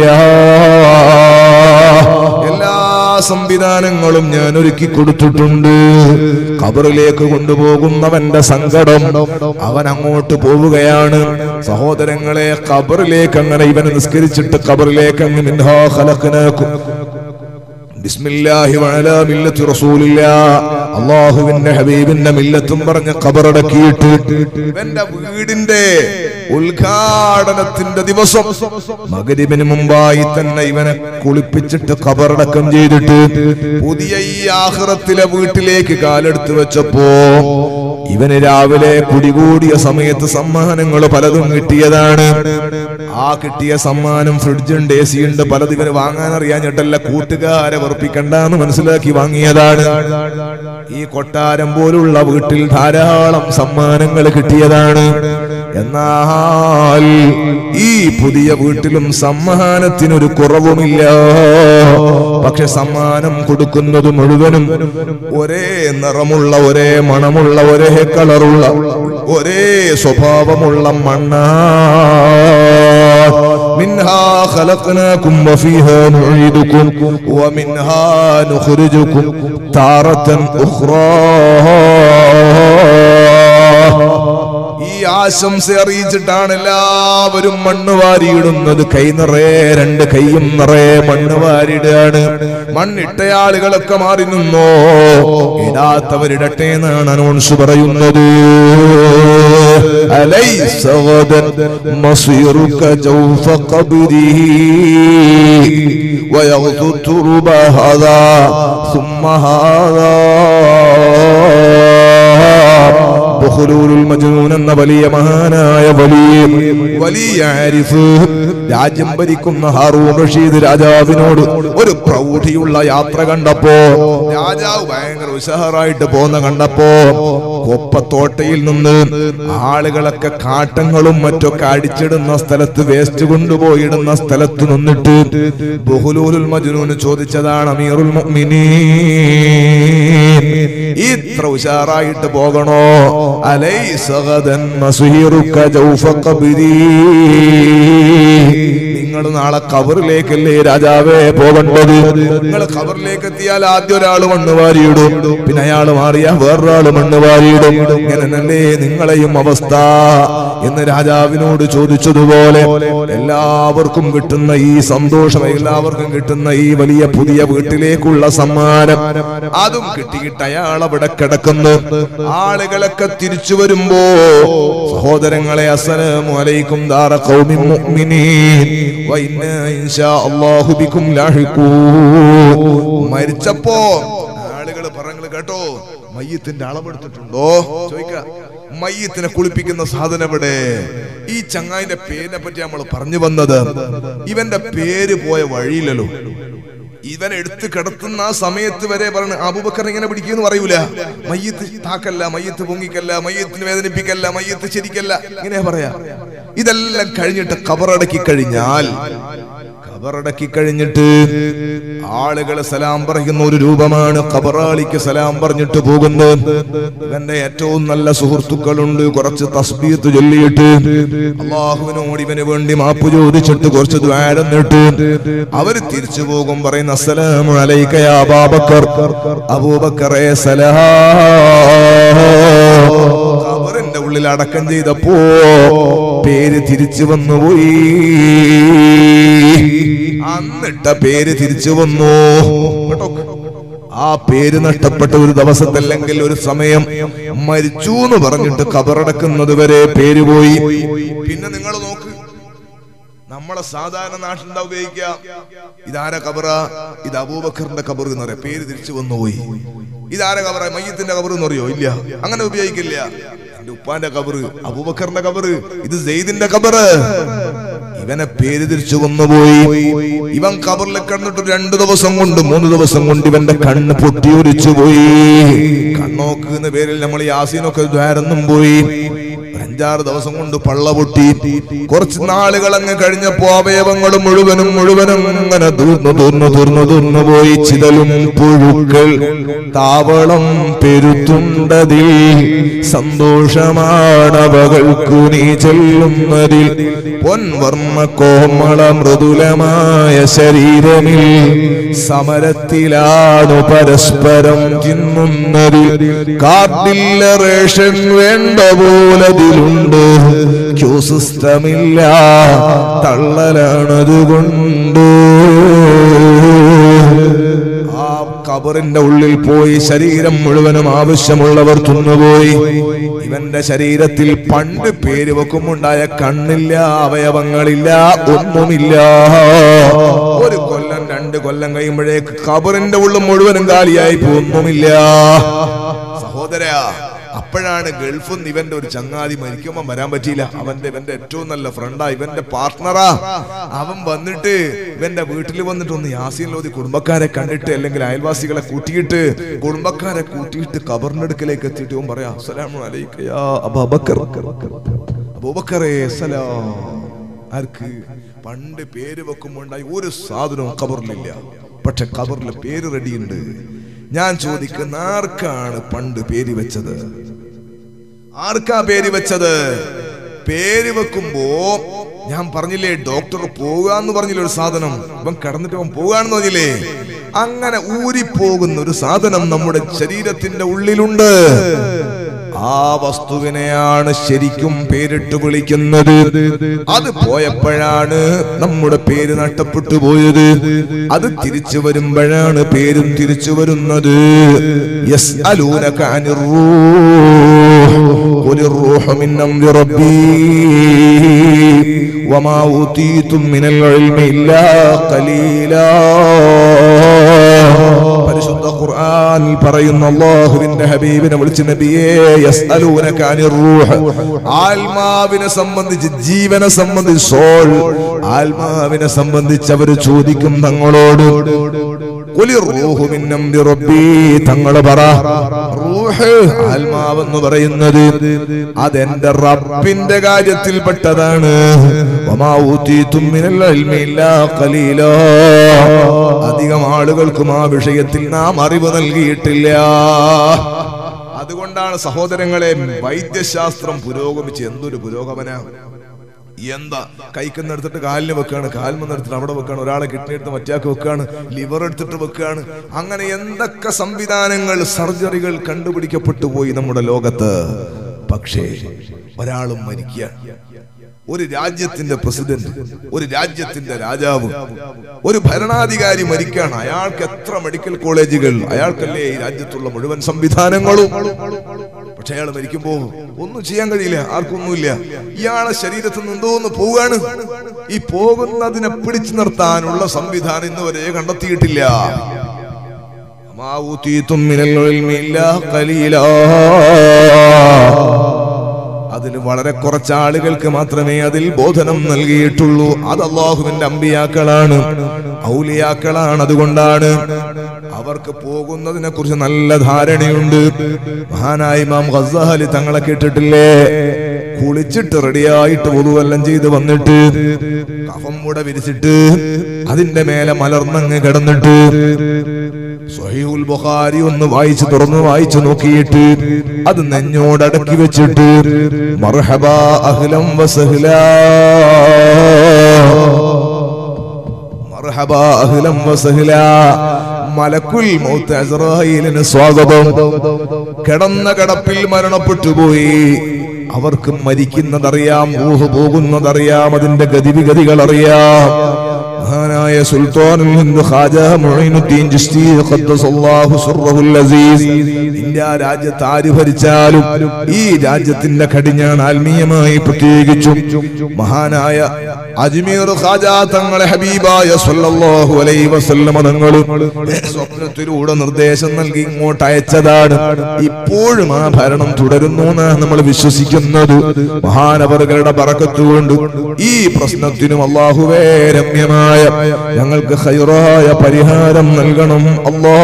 എല്ലാ സംവിധാനങ്ങളും ഞാൻ ഒരുക്കി കൊടുത്തിട്ടുണ്ട് കബറിലേക്ക് കൊണ്ടുപോകുന്നവന്റെ സങ്കടം അവൻ അങ്ങോട്ട് പോവുകയാണ് സഹോദരങ്ങളെ കബറിലേക്ക് അങ്ങനെ ഇവനെ നിസ്കരിച്ചിട്ട് കബറിലേക്ക് അങ്ങ് മിൻഹാ ഖലഖ്നാകും ബിസ്മില്ലാഹി വഅലാ മില്ലത്തി റസൂലില്ലാ അല്ലാഹുവിന്റെ ഹബീബിന്റെ മില്ലത്തും പറഞ്ഞ് ഖബറടക്കിയിട്ട് ഇവന്റെ വീടിന്റെ ഉദ്ഘാടനത്തിന്റെ ദിവസം മകരിബിന് മുമ്പായി തന്നെ ഇവനെ കുളിപ്പിച്ചിട്ട് ഖബറടക്കം ചെയ്തിട്ട് പുതിയ ഈ ആഹ്റത്തിലെ വീട്ടിലേക്ക് കാലെടുത്ത് വെച്ചപ്പോ ഇവന് രാവിലെ കുടികൂടിയ സമയത്ത് സമ്മാനങ്ങൾ പലതും കിട്ടിയതാണ് ആ കിട്ടിയ സമ്മാനം ഫ്രിഡ്ജുണ്ട് എ സി ഉണ്ട് പലത് ഇവന് വാങ്ങാൻ അറിയാഞ്ഞിട്ടല്ല കൂട്ടുകാരെ വെറുപ്പിക്കണ്ടെന്ന് മനസ്സിലാക്കി വാങ്ങിയതാണ് ഈ കൊട്ടാരം പോലുള്ള വീട്ടിൽ ധാരാളം സമ്മാനങ്ങൾ കിട്ടിയതാണ് എന്നാൽ ഈ പുതിയ വീട്ടിലും സമ്മാനത്തിനൊരു കുറവുമില്ല പക്ഷെ സമ്മാനം കൊടുക്കുന്നത് മുഴുവനും ഒരേ നിറമുള്ള ഒരേ മണമുള്ള ഒരേ കളറുള്ള ഒരേ സ്വഭാവമുള്ള മണ്ണാ منها خلقناكم وفيها نعيدكم ومنها نخرجكم تارة أخرى ഈ ആശംസ അറിയിച്ചിട്ടാണ് എല്ലാവരും മണ്ണ് വാരിയിടുന്നത് കൈ നിറയെ രണ്ട് കൈയും നിറയെ മണ്ണ് വാരിയിടുകയാണ് മണ്ണിട്ട ആളുകളൊക്കെ മാറി നിന്നോ ഇടാത്തവരിടട്ടെ എന്നാണ് അനൗൺസ് പറയുന്നത് أليس غدا مصيرك جوف قبره ويغدو الترب هذا ثم هذا ബഹുലൂലുൽ മജ്നൂൻ എന്ന വലിയ മഹാനായ വലിയ വലിയ ആരിഫ് രാജ്യം ഭരിക്കുന്ന ഹാറൂൺ റഷീദ് രാജാവിനോട് ഒരു പ്രൗഢിയുള്ള യാത്ര കണ്ടപ്പോ രാജാവ് ഭയങ്കര ഉഷാറായിട്ട് പോന്ന കണ്ടപ്പോ കൊപ്പത്തോട്ടയിൽ നിന്ന് ആളുകളൊക്കെ കാട്ടങ്ങളും മറ്റൊക്കെ അടിച്ചിടുന്ന സ്ഥലത്ത് വേസ്റ്റ് കൊണ്ടുപോയിടുന്ന സ്ഥലത്ത് നിന്നിട്ട് ബഹുലൂലുൽ മജ്നൂന് ചോദിച്ചതാണ് അമീറുൽ മുഅ്മിനീൻ ഇത്ര ഉഷാറായിട്ട് പോകണോ അലൈസ ഗദൻ മസ്ഹീറുക ജൗഫ ഖബ്രി നിങ്ങൾ നാളെ കബറിലേക്കല്ലേ രാജാവേ പോകേണ്ടത് നിങ്ങൾ കബറിലേക്ക് എത്തിയാൽ ആദ്യം ഒരാൾ മണ്ണ് വാരിയിടും പിന്നെ അയാൾ മാറിയ വേറൊരാൾ മണ്ണ് വാരിയിടും ഇങ്ങനല്ലേ നിങ്ങളെയും അവസ്ഥ എന്ന് രാജാവിനോട് ചോദിച്ചതുപോലെ എല്ലാവർക്കും കിട്ടുന്ന ഈ സന്തോഷം എല്ലാവർക്കും കിട്ടുന്ന ഈ വലിയ പുതിയ വീട്ടിലേക്കുള്ള സമ്മാനം അതും കിട്ടിയിട്ട് അയാൾ അവിടെ കിടക്കുന്നു ആളുകളൊക്കെ തിരിച്ചു വരുമ്പോ സഹോദരങ്ങളെ അസ്സലാമു അലൈക്കും ദാറ ഖൗമിൻ മുഅ്മിനീൻ വ ഇന്നാ ഇൻഷാ അല്ലാഹു ബിക്കും ലാഹിഖൂൻ മരിച്ചപ്പോ ആളുകൾ പറഞ്ഞു കേട്ടോ മയ്യത്തിന്റെ അളവെടുത്തിട്ടുണ്ടോ ചോദിക്ക മയ്യത്തിനെ കുളിപ്പിക്കുന്ന സാധനം എവിടെ ഈ ചങ്ങായിന്റെ പേരിനെ പറ്റി നമ്മൾ പറഞ്ഞു വന്നത് ഇവന്റെ പേര് പോയ വഴിയില്ലല്ലോ ഇവൻ എടുത്ത് കിടത്തുന്ന ആ സമയത്ത് വരെ പറഞ്ഞു അബൂബക്കർ ഇങ്ങനെ പിടിക്കുമെന്ന് പറയൂല മയ്യത്ത് താക്കല്ല മയ്യത്ത് പൊങ്ങിക്കല്ല മയ്യത്തിന് വേദനിപ്പിക്കല്ല മയ്യത്ത് ശരിക്കല്ല ഇങ്ങനെ പറയാ ഇതെല്ലാം കഴിഞ്ഞിട്ട് കബറടക്കി കഴിഞ്ഞാൽ ഖബറടക്കി കഴിഞ്ഞിട്ട് ആളുകൾ സലാം പറയുന്ന ഒരു രൂപമാണ് ഖബറാളിക്ക് സലാം പറഞ്ഞിട്ട് പോകുന്നത് ഇവന്റെ ഏറ്റവും നല്ല സുഹൃത്തുക്കളുണ്ട് കുറച്ച് തസ്ബീത്ത് ചൊല്ലിയിട്ട് അള്ളാഹുവിനോട് ഇവന് വേണ്ടി മാപ്പ് ചോദിച്ചിട്ട് കുറച്ച് ദ്വാരന്നിട്ട് അവര് തിരിച്ചു പോകും പറയുന്ന അസ്സലാമു അലൈക യാ അബൂബക്കർ അബൂബക്കറേ സലാം ഖബറിന്റെ ഉള്ളിൽ അടക്കം ചെയ്തപ്പോ പേര് തിരിച്ചു വന്നുപോയി അന്നിട്ട പേര് തിരിച്ചു വന്നു കേട്ടോ ആ പേര് നഷ്ടപ്പെട്ട ഒരു ദിവസത്തല്ലെങ്കിൽ ഒരു സമയം മരിച്ചു എന്ന് പറഞ്ഞിട്ട് കബറടക്കുന്നത് വരെ പേര് പോയി പിന്നെ നിങ്ങൾ നോക്ക് നമ്മളെ സാധാരണ നാട്ടിൽ എന്താ ഉപയോഗിക്കുക ഇതാര കബറ ഇത് അബൂബക്കറിന്റെ കബർ എന്ന് പറയാം പേര് തിരിച്ചു വന്നുപോയി ഇതാര കബറ മയ്യത്തിന്റെ കബർ എന്ന് പറയോ ഇല്ല അങ്ങനെ ഉപയോഗിക്കില്ല എന്റെ ഉപ്പാന്റെ കബറ് അബൂബക്കറിന്റെ കബറ് ഇത് സെയ്ദിന്റെ കബറ് ഇവനെ പേര് തിരിച്ചു വന്നുപോയി ഇവൻ കബറിൽ കിടന്നിട്ട് രണ്ടു ദിവസം കൊണ്ട് മൂന്ന് ദിവസം കൊണ്ട് ഇവന്റെ കണ്ണ് പൊട്ടിയൊലിച്ചു പോയി കണ്ണോക്ക് എന്ന പേരിൽ നമ്മൾ യാസീനൊക്കെ ദ്വാരന്നും പോയി ഒരു അഞ്ചാറ് ദിവസം കൊണ്ട് പള്ള പൊട്ടി കുറച്ച് നാളുകൾ അങ്ങ് കഴിഞ്ഞപ്പോ അവയവങ്ങളും മുഴുവനും മുഴുവനും അങ്ങനെ തീർന്നു തീർന്നു തീർന്നു തീർന്നു പോയി ചിതലും പുഴുക്കൾ താവളം പെരുത്തുണ്ടതിൽ സന്തോഷമാണവകൾക്കു നീ ചെല്ലുന്നതിൽ പൊൻവർമ്മ കോമള മൃദുലമായ ശരീരമിൽ സമരത്തിലാണു പരസ്പരം തിന്നുന്നതിൽ കാർഡില്ല റേഷൻ വേണ്ട പോലതിലുണ്ട് ക്യൂ സിസ്റ്റമില്ല തള്ളലാണതുകൊണ്ട് ആ കബറിന്റെ ഉള്ളിൽ പോയി ശരീരം മുഴുവനും ആവശ്യമുള്ളവർ തിന്നുപോയി ഇവന്റെ ശരീരത്തിൽ പണ്ട് പേര് വെക്കുമുണ്ടായ കണ്ണില്ല അവയവങ്ങളില്ല ഒന്നുമില്ല ഒരു കൊല്ലം രണ്ട് കൊല്ലം കഴിയുമ്പോഴേക്ക് കബറിന്റെ ഉള്ളിൽ മുഴുവനും കാലിയായി ഒന്നുമില്ല സഹോദരാ അപ്പോഴാണ് ഗൾഫിൽ നിന്ന് ഇവന്റെ ഒരു ചങ്ങാതി മരിക്കുമ്പോ വരാൻ പറ്റിയില്ല അവന്റെ ഇവന്റെ ഏറ്റവും നല്ല ഫ്രണ്ടാ ഇവന്റെ പാർട്ട്ണറാ അവൻ വന്നിട്ട് ഇവന്റെ വീട്ടിൽ വന്നിട്ട് ഒന്ന് യാസീൻ ലോതി കുടുംബക്കാരെ കണ്ടിട്ട് അല്ലെങ്കിൽ അയൽവാസികളെ കൂട്ടിയിട്ട് കുടുംബക്കാരെ കൂട്ടിയിട്ട് കബറിന്റെ അടുക്കലേക്ക് എത്തിയിട്ട് ഇവൻ പറയാ അസ്സലാമു അലൈക യാ അബൂബക്കർ അബൂബക്കറേ സലാം ആർക്ക് പണ്ട് പേര് വെക്കുമ്പോണ്ടായി ഒരു സാധനവും കബറിലില്ല പക്ഷെ കബറിലെ പേര് റെഡിയുണ്ട് ഞാൻ ചോദിക്കുന്ന ആർക്കാണ് പണ്ട് പേര് വെച്ചത് ആർക്കാ പേര് വെച്ചത് പേര് വെക്കുമ്പോ ഞാൻ പറഞ്ഞില്ലേ ഡോക്ടർ പോകാന്ന് പറഞ്ഞില്ലേ ഒരു സാധനം ഇവൻ കടന്നിട്ട് അവൻ പോകാന്ന് പറഞ്ഞില്ലേ അങ്ങനെ ഊരിപ്പോകുന്ന ഒരു സാധനം നമ്മുടെ ശരീരത്തിന്റെ ഉള്ളിലുണ്ട് ആ വസ്തുവിനെയാണ് ശരിക്കും പേരിട്ട് വിളിക്കുന്നത് അത് പോയപ്പോഴാണ് നമ്മുടെ പേര് നഷ്ടപ്പെട്ടു പോയത് അത് തിരിച്ചു വരുമ്പോഴാണ് പേരും തിരിച്ചു വരുന്നത് യസ് അലൂനക അനിർ റൂഹ്. ഖുലിർ റൂഹു മിൻ അംരി റബ്ബീ വമാ ഊതീതും മിനൽ ഇൽമി ഇല്ലാ ഖലീലാ പരിശുദ്ധ ഖുർആൻ പറയുന്ന അല്ലാഹുവിന്റെ ഹബീബിനെ വിളിച്ച് നബിയേ യസ്അലൂനക അനിർ റൂഹ് ആത്മാവിനെ സംബന്ധിച്ച് ജീവനെ സംബന്ധിച്ച് സോൾ ആത്മാവിനെ സംബന്ധിച്ച് അവർ ചോദിക്കും തങ്ങളോട് ഖുലിർ റൂഹു മിൻ അംരി റബ്ബീ തങ്ങൾ പറ റൂഹ് ആത്മാവെന്ന് പറയുന്നത് അതെന്റെ റബ്ബിന്റെ കാര്യത്തിൽപ്പെട്ടതാണ് വമാ ഊതീതും മിനൽ ഇൽമി ഇല്ലാ ഖലീലാ അധികം ആളുകൾക്കും ആ വിഷയത്തിൽ നാം അറിവ് നൽകിയിട്ടില്ല അതുകൊണ്ടാണ് സഹോദരങ്ങളെ വൈദ്യശാസ്ത്രം പുരോഗമിച്ച് എന്തൊരു പുരോഗമന എന്താ കൈക്കെന്ന് എടുത്തിട്ട് കാലിന് വെക്കാണ് കാൽമെന്ന് എടുത്തിട്ട് അവിടെ വെക്കാണ് ഒരാളെ കിഡ്നി എടുത്ത് മറ്റാക്ക് വെക്കാണ് ലിവർ എടുത്തിട്ട് വെക്കാണ് അങ്ങനെ എന്തൊക്കെ സംവിധാനങ്ങൾ സർജറികൾ കണ്ടുപിടിക്കപ്പെട്ടു പോയി നമ്മുടെ ലോകത്ത് പക്ഷേ ഒരാളും മരിക്കുക ഒരു രാജ്യത്തിന്റെ പ്രസിഡന്റ് ഒരു രാജ്യത്തിന്റെ രാജാവ് ഒരു ഭരണാധികാരി മരിക്കാണ് അയാൾക്ക് എത്ര മെഡിക്കൽ കോളേജുകൾ അയാൾക്കല്ലേ ഈ രാജ്യത്തുള്ള മുഴുവൻ സംവിധാനങ്ങളും പക്ഷെ അയാൾ മരിക്കുമ്പോ ഒന്നും ചെയ്യാൻ കഴിയില്ല ആർക്കൊന്നുമില്ല ഇയാളെ ശരീരത്തിൽ നിന്ന് എന്തോ ഒന്ന് പോവുകയാണ് ഈ പോകുന്നതിനെ പിടിച്ചു നിർത്താനുള്ള സംവിധാനം ഇന്ന് വരെ കണ്ടെത്തിയിട്ടില്ല മാ ഊതീതും മിനൽ ഇൽമി ഇല്ലാ ഖലീലാ അതിൽ വളരെ കുറച്ച് ആളുകൾക്ക് മാത്രമേ അതിൽ ബോധനം നൽകിയിട്ടുള്ളൂ അത് അള്ളാഹുവിന്റെ അമ്പിയാക്കളാണ് ഔലിയാക്കളാണ് അതുകൊണ്ടാണ് അവർക്ക് പോകുന്നതിനെ കുറിച്ച് നല്ല ധാരണയുണ്ട് മഹാനായ ഇമാം ഖസാലി തങ്ങളെ കേട്ടിട്ടില്ലേ കുളിച്ചിട്ട് റെഡിയായിട്ട് പൊതുവെല്ലാം ചെയ്ത് വന്നിട്ട് കഫം കൂടെ വിരിച്ചിട്ട് അതിന്റെ മേലെ മലർന്നങ്ങ് കിടന്നിട്ട് സ്വഹീഹുൽ ബുഖാരി ഒന്ന് വായിച്ചു തുറന്ന് വായിച്ചു നോക്കിയിട്ട് അത് നെഞ്ഞോടടക്കി വെച്ചിട്ട് മർഹബാ അഹ്ലം വസഹ്ലാ മർഹബാ അഹ്ലം വസഹ്ലാ മലക്കുൽ മൗത്ത് അസ്രായീലിന് സ്വാഗതം കിടന്ന കിടപ്പിൽ മരണപ്പെട്ടു പോയി അവർക്ക് മരിക്കുന്നതറിയാം ഊഹ് പോകുന്നതറിയാം അതിന്റെ ഗതിവിഗതികൾ അറിയാം മഹാനായ സുൽത്താനുൽ ഹിന്ദ് ഖാജ മുഈനുദ്ദീൻ ചിശ്തി ഖദ്ദസല്ലാഹു സിർറഹുൽ അസീസ് ഇന്ത്യ രാജ്യത്ത് ആര് ഭരിച്ചാലും ഈ രാജ്യത്തിന്റെ കടിഞ്ഞാണ് ആത്മീയമായി പ്രത്യേകിച്ചും മഹാനായ അജ്മീർ ഖാജ തങ്ങളെ ഹബീബായ സല്ലല്ലാഹു അലൈഹി വസല്ലമ തങ്ങൾ സ്വപ്നത്തിലൂടെ നിർദ്ദേശം നൽകി ഇങ്ങോട്ട് അയച്ചതാണ് ഇപ്പോഴും ആ ഭരണം തുടരുന്നു എന്നാണ് നമ്മൾ വിശ്വസിക്കുന്നത് മഹാനവറുകളുടെ ബറക്കത്തുകൊണ്ട് ഈ പ്രശ്നത്തിനും അള്ളാഹുവേ രമ്യമായ ഞങ്ങൾക്ക് ഹൈറായ പരിഹാരം നൽകണം അല്ലാ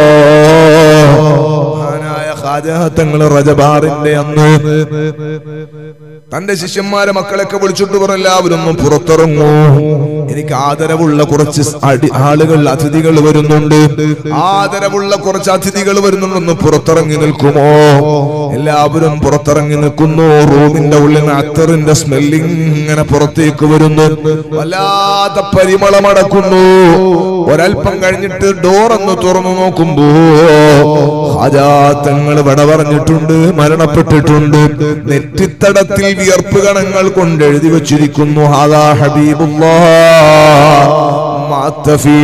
മഹാനായ ഖാജാത്തങ്ങൾ റജബാറിന്റെ അന്ന് തന്റെ ശിഷ്യന്മാരെ മക്കളൊക്കെ വിളിച്ചിട്ട് പറഞ്ഞു എല്ലാവരും ഒന്ന് പുറത്തിറങ്ങൂ എനിക്ക് ആദരവുള്ള കുറച്ച് അടി- ആളുകൾ അതിഥികൾ വരുന്നുണ്ട് ആദരവുള്ള കുറച്ച് അതിഥികൾ വരുന്നുണ്ടെന്ന് പുറത്തിറങ്ങി നിൽക്കുമോ എല്ലാവരും പുറത്തിറങ്ങി നിൽക്കുന്നു റൂമിന്റെ ഉള്ളിൽ നിന്ന് അത്തറിന്റെ സ്മെല്ലിങ് ഇങ്ങനെ പുറത്തേക്ക് വരുന്നു വല്ലാത്ത പരിമളമടക്കുന്നു ഒരൽപ്പം കഴിഞ്ഞിട്ട് ഡോർ ഒന്ന് തുറന്നു നോക്കുമ്പോ ഹാജാത്തങ്ങൾ വിട പറഞ്ഞിട്ടുണ്ട് മരണപ്പെട്ടിട്ടുണ്ട് നെറ്റിത്തടത്തിൽ വിയർപ്പ് കണങ്ങൾ കൊണ്ട് എഴുതി വച്ചിരിക്കുന്നു ഹാദാ ഹബീബുല്ലാ മാത്ത ഫീ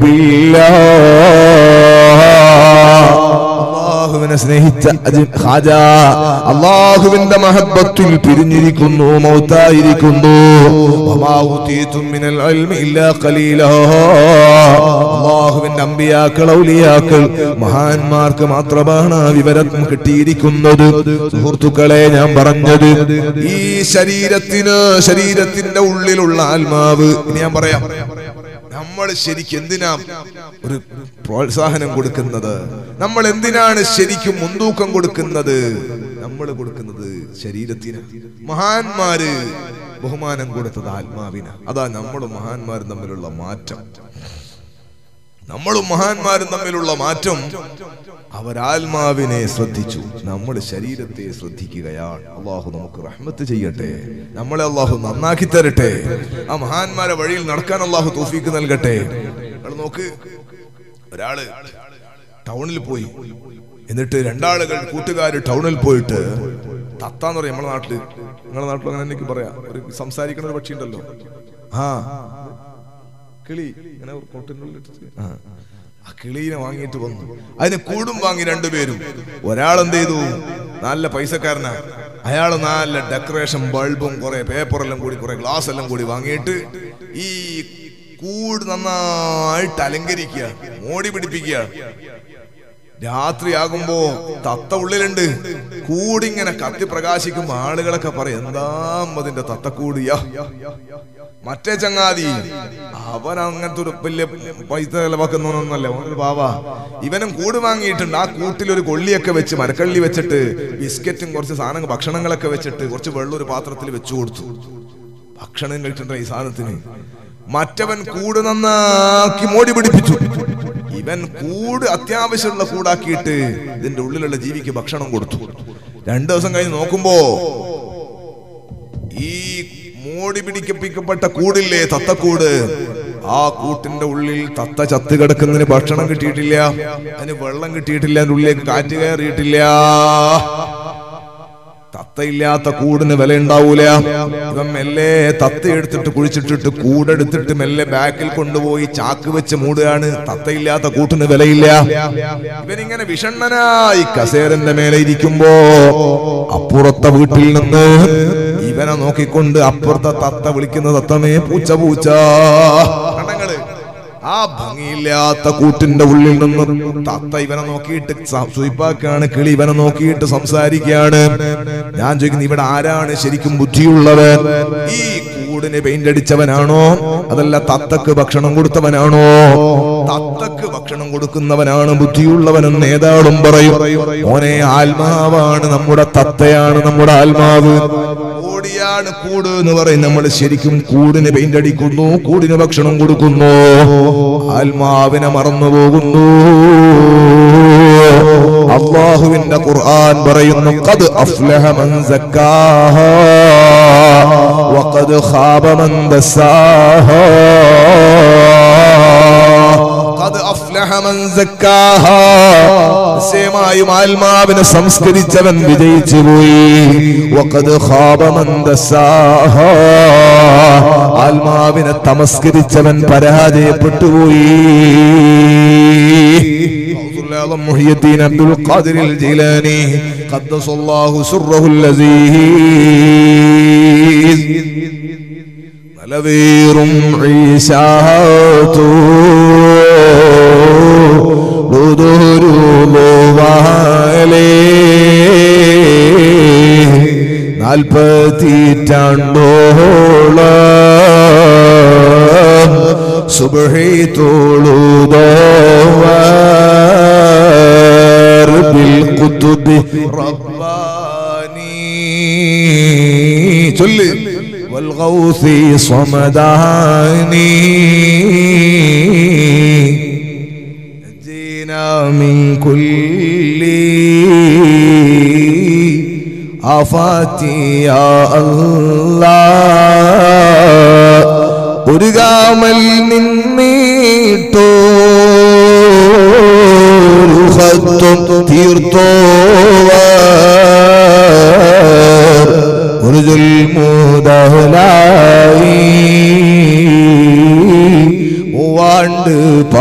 ഹുബ്ബില്ലാ അള്ളാഹുവിനെ സ്നേഹിച്ച അജ് ഖാജ അള്ളാഹുവിന്റെ മഹബത്തിൽ പിരിഞ്ഞിരിക്കുന്നു മൗത്തായിരിക്കുന്നു വമാ ഊതീതും മിനൽ ഇൽമി ഇല്ലാ ഖലീലാ അള്ളാഹുവിന്റെ അമ്പിയാക്കൾ ഔലിയാക്കൾ മഹാന്മാർക്ക് മാത്രമാണ് ആ വിവരം കിട്ടിയിരിക്കുന്നത് സുഹൃത്തുക്കളെ ഞാൻ പറഞ്ഞത് ഈ ശരീരത്തിന് ശരീരത്തിന്റെ ഉള്ളിലുള്ള ആത്മാവ് ഇനി ഞാൻ പറയാം നമ്മൾ ശരിക്കും എന്തിനാ ഒരു പ്രോത്സാഹനം കൊടുക്കുന്നത് നമ്മൾ എന്തിനാണ് ശരിക്കും മുൻതൂക്കം കൊടുക്കുന്നത് നമ്മൾ കൊടുക്കുന്നത് ശരീരത്തിന് മഹാന്മാര് ബഹുമാനം കൊടുത്തത് ആത്മാവിന് അതാ നമ്മളും മഹാന്മാരും തമ്മിലുള്ള മാറ്റം നമ്മളും മഹാന്മാരും തമ്മിലുള്ള മാറ്റം അവരാത്മാവിനെ ശ്രദ്ധിച്ചു നമ്മൾ ശരീരത്തെ ശ്രദ്ധിക്കുകയാണ് അള്ളാഹു നമുക്ക് റഹ്മത്ത് ചെയ്യട്ടെ നമ്മളെ അള്ളാഹു നന്നാക്കി തരട്ടെ ആ മഹാന്മാരെ വഴിയിൽ നടക്കാൻ അള്ളാഹു തോഫീക്ക് നൽകട്ടെ നിങ്ങൾ നോക്ക് ഒരാള് ടൗണിൽ പോയി എന്നിട്ട് രണ്ടാളുകൾ കൂട്ടുകാർ ടൗണിൽ പോയിട്ട് തത്താന്ന് പറയും നമ്മളെ നാട്ടില് നിങ്ങളുടെ നാട്ടിൽ അങ്ങനെ എനിക്ക് പറയാം ഒരു സംസാരിക്കുന്ന ഒരു പക്ഷി ഉണ്ടല്ലോ ആ കിളി ഇങ്ങനെ ഒരു കോട്ടിന്റെ ഉള്ളിൽ ഇട്ടിട്ട്. ആ. ആ കിളീനെ വാങ്ങിയിട്ട് വന്നു അതിന് കൂടും വാങ്ങി രണ്ടുപേരും ഒരാൾ എന്ത് ചെയ്തു നല്ല പൈസക്കാരനാ അയാൾ നല്ല ഡെക്കറേഷൻ ബൾബും കുറെ പേപ്പറെല്ലാം കൂടി കുറെ ഗ്ലാസ് എല്ലാം കൂടി വാങ്ങിയിട്ട് ഈ കൂട് നന്നായിട്ട് അലങ്കരിക്കുക മോടി പിടിപ്പിക്കുക രാത്രിയാകുമ്പോ തത്ത ഉള്ളിലുണ്ട് കൂടിങ്ങനെ കത്തി പ്രകാശിക്കുമ്പോ ആളുകളൊക്കെ പറയും എന്താ അതിന്റെ തത്തക്കൂട് യാ മറ്റേ ചങ്ങാതി അവൻ അങ്ങനത്തെ ഒരു വലിയ പൈസ ചെലവാക്കുന്നൊന്നല്ല ഓനൊരു പാവ ഇവനും കൂട് വാങ്ങിയിട്ടുണ്ട് ആ കൂട്ടിൽ ഒരു കൊള്ളിയൊക്കെ വെച്ച് മരക്കള്ളി വെച്ചിട്ട് ബിസ്ക്കറ്റും കുറച്ച് സാധനങ്ങൾ ഭക്ഷണങ്ങളൊക്കെ വെച്ചിട്ട് കുറച്ച് വെള്ളം ഒരു പാത്രത്തിൽ വെച്ചു കൊടുത്തു ഭക്ഷണം കഴിച്ചിട്ടുണ്ട് ഈ സാധനത്തിന് മറ്റവൻ കൂട് നന്നാക്കി മോടി പിടിപ്പിച്ചു ഇവൻ കൂട് അത്യാവശ്യമുള്ള കൂടാക്കിയിട്ട് ഇതിന്റെ ഉള്ളിലുള്ള ജീവിക്ക് ഭക്ഷണം കൊടുത്തു രണ്ടു ദിവസം കഴിഞ്ഞ് നോക്കുമ്പോ ഈ മോടി പിടിക്കപ്പിക്കപ്പെട്ട കൂടില്ലേ തത്തക്കൂട് ആ കൂട്ടിന്റെ ഉള്ളിൽ തത്ത ചത്ത് കിടക്കുന്നതിന് ഭക്ഷണം കിട്ടിയിട്ടില്ല അതിന് വെള്ളം കിട്ടിയിട്ടില്ല അതിന്റെ ഉള്ളിലേക്ക് കാറ്റ് കയറിയിട്ടില്ല തത്തയില്ലാത്ത കൂടിന് വില ഉണ്ടാവൂല ഇവൻ മെല്ലെ തത്ത എടുത്തിട്ട് കുഴിച്ചിട്ടിട്ട് കൂടെടുത്തിട്ട് മെല്ലെ ബാക്കിൽ കൊണ്ടുപോയി ചാക്ക് വെച്ച് മൂടുകയാണ് തത്തയില്ലാത്ത കൂട്ടിന് വിലയില്ല ഇവനിങ്ങനെ വിഷണ്ണനായി കസേരന്റെ മേലെ ഇരിക്കുമ്പോ അപ്പുറത്തെ വീട്ടിൽ നിന്ന് ഇവനെ നോക്കിക്കൊണ്ട് അപ്പുറത്തെ തത്ത വിളിക്കുന്ന തത്തമേ പൂച്ച പൂച്ച കണ്ടങ്ങള് ആ ഭംഗിയില്ലാത്ത കൂട്ടിന്റെ ഉള്ളിൽ നിന്ന് തത്ത ഇവനെ നോക്കിയിട്ട് സ- സുയിപ്പാക്കാണ് കിളി ഇവനെ നോക്കിയിട്ട് സംസാരിക്കുകയാണ് ഞാൻ ചോദിക്കുന്നു ഇവിടെ ആരാണ് ശരിക്കും ബുദ്ധിയുള്ളവൻ ഈ കൂടിന് പെയിന്റ് അടിച്ചവനാണോ അതല്ല തത്തക്ക് ഭക്ഷണം കൊടുത്തവനാണോ തത്തക്ക് ഭക്ഷണം കൊടുക്കുന്നവനാണ് ബുദ്ധിയുള്ളവനെന്ന് ഏതാളും പറയും ഓനെ ആത്മാവാണ് നമ്മുടെ തത്തയാണ് നമ്മുടെ ആത്മാവ് ഓടിയാണ് കൂട് എന്ന് പറയും നമ്മൾ ശരിക്കും കൂടിന് പെയിന്റ് അടിക്കുന്നു കൂടിന് ഭക്ഷണം കൊടുക്കുന്നു ആത്മാവിനെ മറന്നു പോകുന്നു അള്ളാഹുവിന്റെ ഖുർആൻ പറയുന്നു ഖദ് അഫ്ലഹ മൻ സക്കാഹ വഖദ് ഖാബ മൻ ദസ്സാഹ ഖദ് അഫ്ലഹ മൻ സക്കാഹ നിശ്ചയമായും ആത്മാവിനെ സംസ്കരിച്ചവൻ വിജയിച്ചു പോയി വഖദ് ഖാബ മൻ ദസ്സാഹ ആത്മാവിനെ തമസ്കരിച്ചവൻ പരാജയപ്പെട്ടു പോയി മുഹിയുദ്ദീൻ അബ്ദുൽ ഖാദിർ ജീലാനി ഖദ്ദസല്ലാഹു സുർറഹുൽ അസീസ് മലവേറും ഈശാത്തു ഉദുരുവാലേ നാൽപ്പത്തിരണ്ടോളം സുബഹി തോളുദോവർ ബിൽ കുതുബി റബ്ബാനി ചൊല്ല് والغوث صمداني نجينا من كل آفات يا الله ഒരു കാമൽ നിന്നീട്ടോ ും തീർത്തോവർ ഒരു ജുൽമുദലായി മൂവാണ്ട്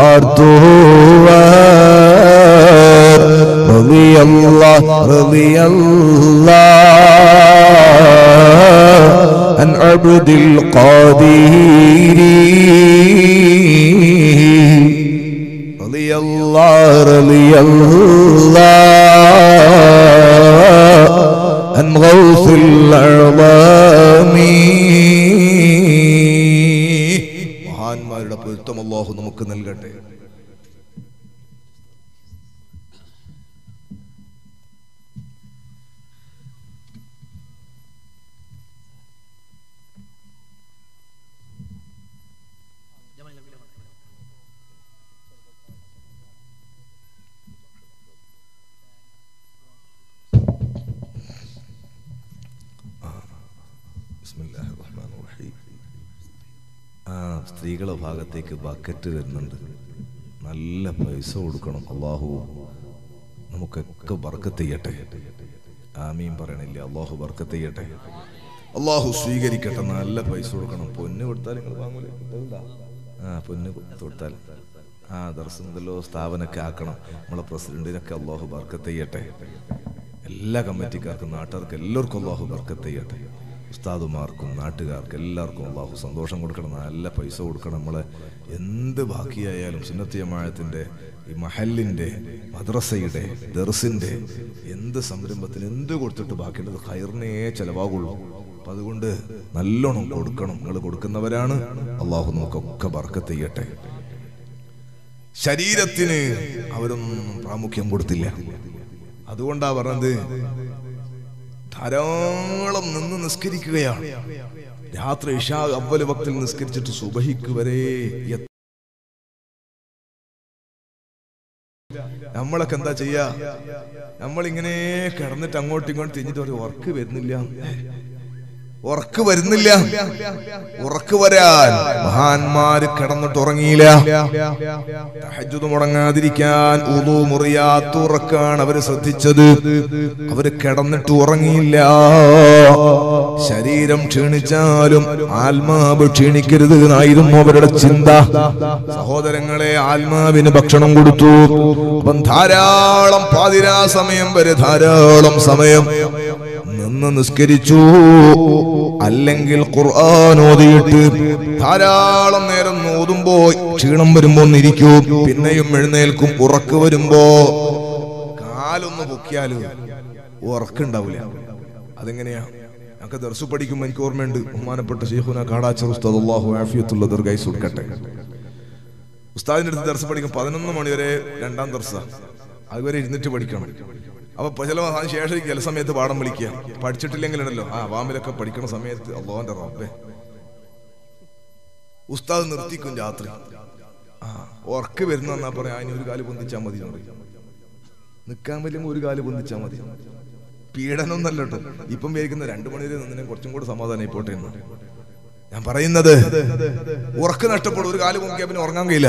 പാർത്തോവർ റളിയല്ല റളിയല്ല عن عبد القادر رضي الله رضي الله عن غوث الأعظام മഹാന്മാരുടെ പൊരുത്തം അള്ളാഹു നമുക്ക് നൽകട്ടെ ബിസ്മില്ലാഹിർ റഹ്മാനിർ റഹീം. ആ സ്ത്രീകളുടെ ഭാഗത്തേക്ക് ബക്കറ്റ് വരുന്നുണ്ട് നല്ല പൈസ കൊടുക്കണം അള്ളാഹു നമുക്കൊക്കെ ബർക്കത്ത് ചെയ്യട്ടെ ആമീൻ പറയണില്ല അള്ളാഹു ബർക്കത്ത് ചെയ്യട്ടെ അള്ളാഹു സ്വീകരിക്കട്ടെ നല്ല പൈസ കൊടുക്കണം പൊന്ന് കൊടുത്താൽ നിങ്ങൾ വാങ്ങൂലേ കിട്ടൂല. ആ പൊന്ന് കൊടുത്താൽ ആ ദർശനത്തിലോ സ്ഥാപനമൊക്കെ ആക്കണം നമ്മളെ പ്രസിഡന്റിനൊക്കെ അള്ളാഹു ബർക്കത്ത് ചെയ്യട്ടെ എല്ലാ കമ്മിറ്റിക്കാർക്കും നാട്ടുകാർക്കും എല്ലാവർക്കും അള്ളാഹു ബർക്കത്ത് ചെയ്യട്ടെ ഉസ്താദുമാർക്കും നാട്ടുകാർക്കും എല്ലാവർക്കും അള്ളാഹു സന്തോഷം കൊടുക്കണം നല്ല പൈസ കൊടുക്കണം നമ്മളെ എന്ത് ബാക്കിയായാലും സുന്നത്തിയമായത്തിൻ്റെ ഈ മഹലിൻ്റെ മദ്രസയുടെ ദർസിൻ്റെ എന്ത് സംരംഭത്തിന് എന്ത് കൊടുത്തിട്ട് ബാക്കിയുള്ളത് ഹൈറിനേ ചെലവാകുള്ളൂ അപ്പം അതുകൊണ്ട് നല്ലോണം കൊടുക്കണം നിങ്ങൾ കൊടുക്കുന്നവരാണ് അള്ളാഹു നമുക്കൊക്കെ ബർക്കത്ത് ചെയ്യട്ടെ ശരീരത്തിന് അവരൊന്നും പ്രാമുഖ്യം കൊടുത്തില്ല അതുകൊണ്ടാ പറഞ്ഞത് ധാരാളം നിന്ന് നിസ്കരിക്കുകയാണ് രാത്രി ഇഷാ അവല് ഭക്തിൽ നിസ്കരിച്ചിട്ട് സുബഹിക്ക് വരെ എത്ത- നമ്മളൊക്കെ എന്താ ചെയ്യാ നമ്മളിങ്ങനെ കിടന്നിട്ട് അങ്ങോട്ടും ഇങ്ങോട്ടും തിരിഞ്ഞിട്ട് ഒരു ഉറക്ക് വരുന്നില്ല ഉറക്ക് വരുന്നില്ല ഉറക്ക് വരാൻ മഹാന്മാര് കിടന്നിട്ട് ഉറങ്ങിയില്ല തഹജ്ജുദ് മുടങ്ങാതിരിക്കാൻ ഉളു മുറിയാത്ത ഉറക്കാണ് അവര് ശ്രദ്ധിച്ചത് അവര് കിടന്നിട്ട് ഉറങ്ങിയില്ല ശരീരം ക്ഷീണിച്ചാലും ആത്മാവ് ക്ഷീണിക്കരുത് എന്നായിരുന്നു അവരുടെ ചിന്ത സഹോദരങ്ങളെ ആത്മാവിന് ഭക്ഷണം കൊടുത്തു അപ്പം ധാരാളം പാതിരാ സമയം വരെ ധാരാളം സമയം നിന്ന് നിസ്കരിച്ചു അല്ലെങ്കിൽ ഖുർആൻ ഓതിയിട്ട് ധാരാളം നേരം ഓതുമ്പോ ക്ഷീണം വരുമ്പോ ഒന്നിരിക്കും പിന്നെയും എഴുന്നേൽക്കും ഉറക്ക് വരുമ്പോ കാലൊന്ന് പൊക്കിയാല് ഉറക്കുണ്ടാവില്ല അതെങ്ങനെയാ ഞങ്ങൾക്ക് ദർശു പഠിക്കുമ്പോൾ എനിക്ക് ഓർമ്മയുണ്ട് ബഹുമാനപ്പെട്ട ഷെയ്ഖുന കാടാച്ച ഉസ്താദ് അള്ളാഹു ആഫിയത്തുള്ള ദർഗൈസ് കൊടുക്കട്ടെ ഉസ്താദിന്റെ അടുത്ത് ദർശ പഠിക്കും പതിനൊന്ന് മണി വരെ രണ്ടാം ദർശ അതുവരെ ഇരുന്നിട്ട് പഠിക്കണം അപ്പൊ ചില അതിന് ശേഷം ചില സമയത്ത് പാഠം വിളിക്കുക പഠിച്ചിട്ടില്ലെങ്കിലുണ്ടല്ലോ ആ വാമിലൊക്കെ പഠിക്കണ സമയത്ത് അള്ളാന്റെ റബ്ബേ ഉസ്താദ് നിർത്തിക്കും രാത്രി ആ ഉറക്ക് വരുന്ന എന്നാ പറയാ അതിന് ഒരു കാല് പൊന്തിച്ചാ മതി എന്ന് പറയും. നിക്കാൻ പറ്റുമ്പോ ഒരു കാല് പൊന്തിച്ചാ മതി പീഡനം എന്നല്ല കേട്ടോ ഇപ്പം വിചാരിക്കുന്ന രണ്ടു മണിവരെ നിന്നെ കുറച്ചും കൂടെ സമാധാനം ആയിപ്പോട്ടെ എന്ന് ഞാൻ പറയുന്നത് ഉറക്ക് നഷ്ടപ്പെടും ഒരു കാല് പൊങ്ങിയാ പിന്നെ ഉറങ്ങാൻ കഴിയില്ല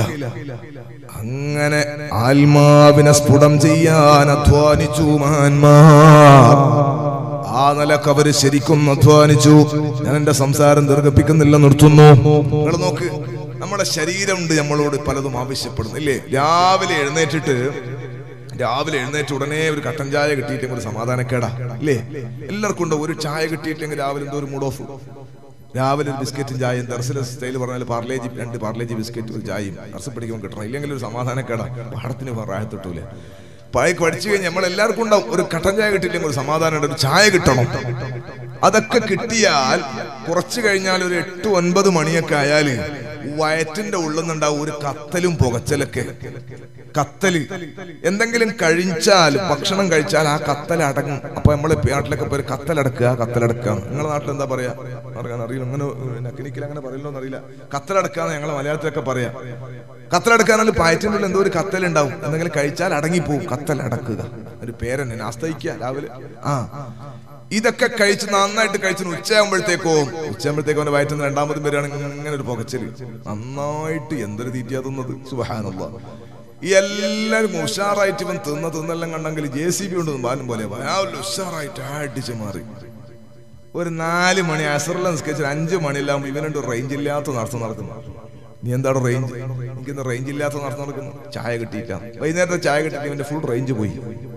അങ്ങനെ ആത്മാവിനെ സ്ഫുടം ചെയ്യാൻ അധ്വാനിച്ചു മഹാന്മാർ ആ നിലക്ക് അവര് ശരിക്കും അധ്വാനിച്ചു ഞാൻ എന്റെ സംസാരം ദീർഘിപ്പിക്കുന്നില്ല നിർത്തുന്നു നിങ്ങൾ നോക്ക് നമ്മുടെ ശരീരമുണ്ട് നമ്മളോട് പലതും ആവശ്യപ്പെടുന്നു ഇല്ലേ രാവിലെ എഴുന്നേറ്റിട്ട് രാവിലെ എഴുന്നേറ്റ് ഉടനെ ഒരു കട്ടൻ ചായ കിട്ടിയിട്ടെങ്കിൽ ഒരു സമാധാനക്കേടാ ഇല്ലേ എല്ലാവർക്കും ഉണ്ട് ഒരു ചായ കിട്ടിയിട്ടെങ്കിൽ രാവിലെ എന്തോ ഒരു മൂഡ് ഓഫ് രാവിലെ ഒരു ബിസ്ക്കറ്റും ചായയും ദർശന സ്റ്റൈൽ പറഞ്ഞാൽ പാർലേജി രണ്ട് പാർലേജി ബിസ്ക്കറ്റ് ഒരു ചായയും ദർശ പഠിക്കുമ്പോൾ കിട്ടണം ഇല്ലെങ്കിൽ ഒരു സമാധാനക്കേടാ പാടത്തിന് റാഹത്തിട്ടൂല പഴയ പഠിച്ചു കഴിഞ്ഞാൽ നമ്മൾ എല്ലാവർക്കും ഉണ്ടാവും ഒരു കട്ടൻ ചായ കിട്ടിയില്ലെങ്കിൽ ഒരു സമാധാനം ഉണ്ട് ഒരു ചായ കിട്ടണം അതൊക്കെ കിട്ടിയാൽ കുറച്ച് കഴിഞ്ഞാൽ ഒരു എട്ട് ഒൻപത് മണിയൊക്കെ ആയാൽ വയറ്റിന്റെ ഉള്ളിൽ നിന്നുണ്ടാവും ഒരു കത്തലും പുകച്ചലൊക്കെ കത്തല് എന്തെങ്കിലും കഴിച്ചാൽ ഭക്ഷണം കഴിച്ചാൽ ആ കത്തൽ അടങ്ങും അപ്പൊ നമ്മളെ നാട്ടിലൊക്കെ പോയി കത്തലടക്കുക കത്തലടക്കുക നിങ്ങളുടെ നാട്ടിൽ എന്താ പറയാ അറിയാൻ അറിയില്ല അങ്ങനെ നക്കിനിക്കൽ അങ്ങനെ പറയല്ലോ എന്നറിയില്ല കത്തലടക്കാന്ന് ഞങ്ങളെ മലയാളത്തിലൊക്കെ പറയാ കത്തലടക്കാനാൽ പായറ്റിൻ്റെ ഉള്ളിൽ എന്തോ ഒരു കത്തലുണ്ടാവും എന്തെങ്കിലും കഴിച്ചാൽ അടങ്ങിപ്പോവും കത്തലടക്കുക ഒരു പേരെന്നെ നാസ്തയിക്കുക രാവിലെ ആ ഇതൊക്കെ കഴിച്ച് നന്നായിട്ട് കഴിച്ച് ഉച്ചയാകുമ്പോഴത്തേക്കോ ഉച്ചയാകുമ്പോഴത്തേക്കോ അവന്റെ വയറ്റിൽ നിന്ന് രണ്ടാമതും വരികയാണെങ്കിൽ ഇങ്ങനെ ഒരു പുകച്ചല് നന്നായിട്ട് എന്തൊരു തീറ്റിയാ തിന്നത് സുബഹാനുള്ള ഈ എല്ലാരും ഉഷാറായിട്ട് ഇവൻ തിന്ന തിന്നെല്ലാം കണ്ടെങ്കിൽ ജെ സി ബി കൊണ്ട് ബാലും പോലെ രാവിലെ ഉഷാറായിട്ട് അടിച്ച് മാറി ഒരു നാല് മണി അസറിലെ നിസ്കരിച്ച് അഞ്ചു മണിയിലാകുമ്പോൾ ഇവനുണ്ട് റേഞ്ച് ഇല്ലാത്ത നടത്തം നടക്കുന്നു നീ എന്താണ് റേഞ്ച് എനിക്കിന്ന് റേഞ്ച് ഇല്ലാത്ത നടത്തം നടക്കുന്നു ചായ കിട്ടിയില്ല വൈകുന്നേരത്തെ ചായ കിട്ടിയിട്ട് ഇവന്റെ ഫുൾ റേഞ്ച് പോയി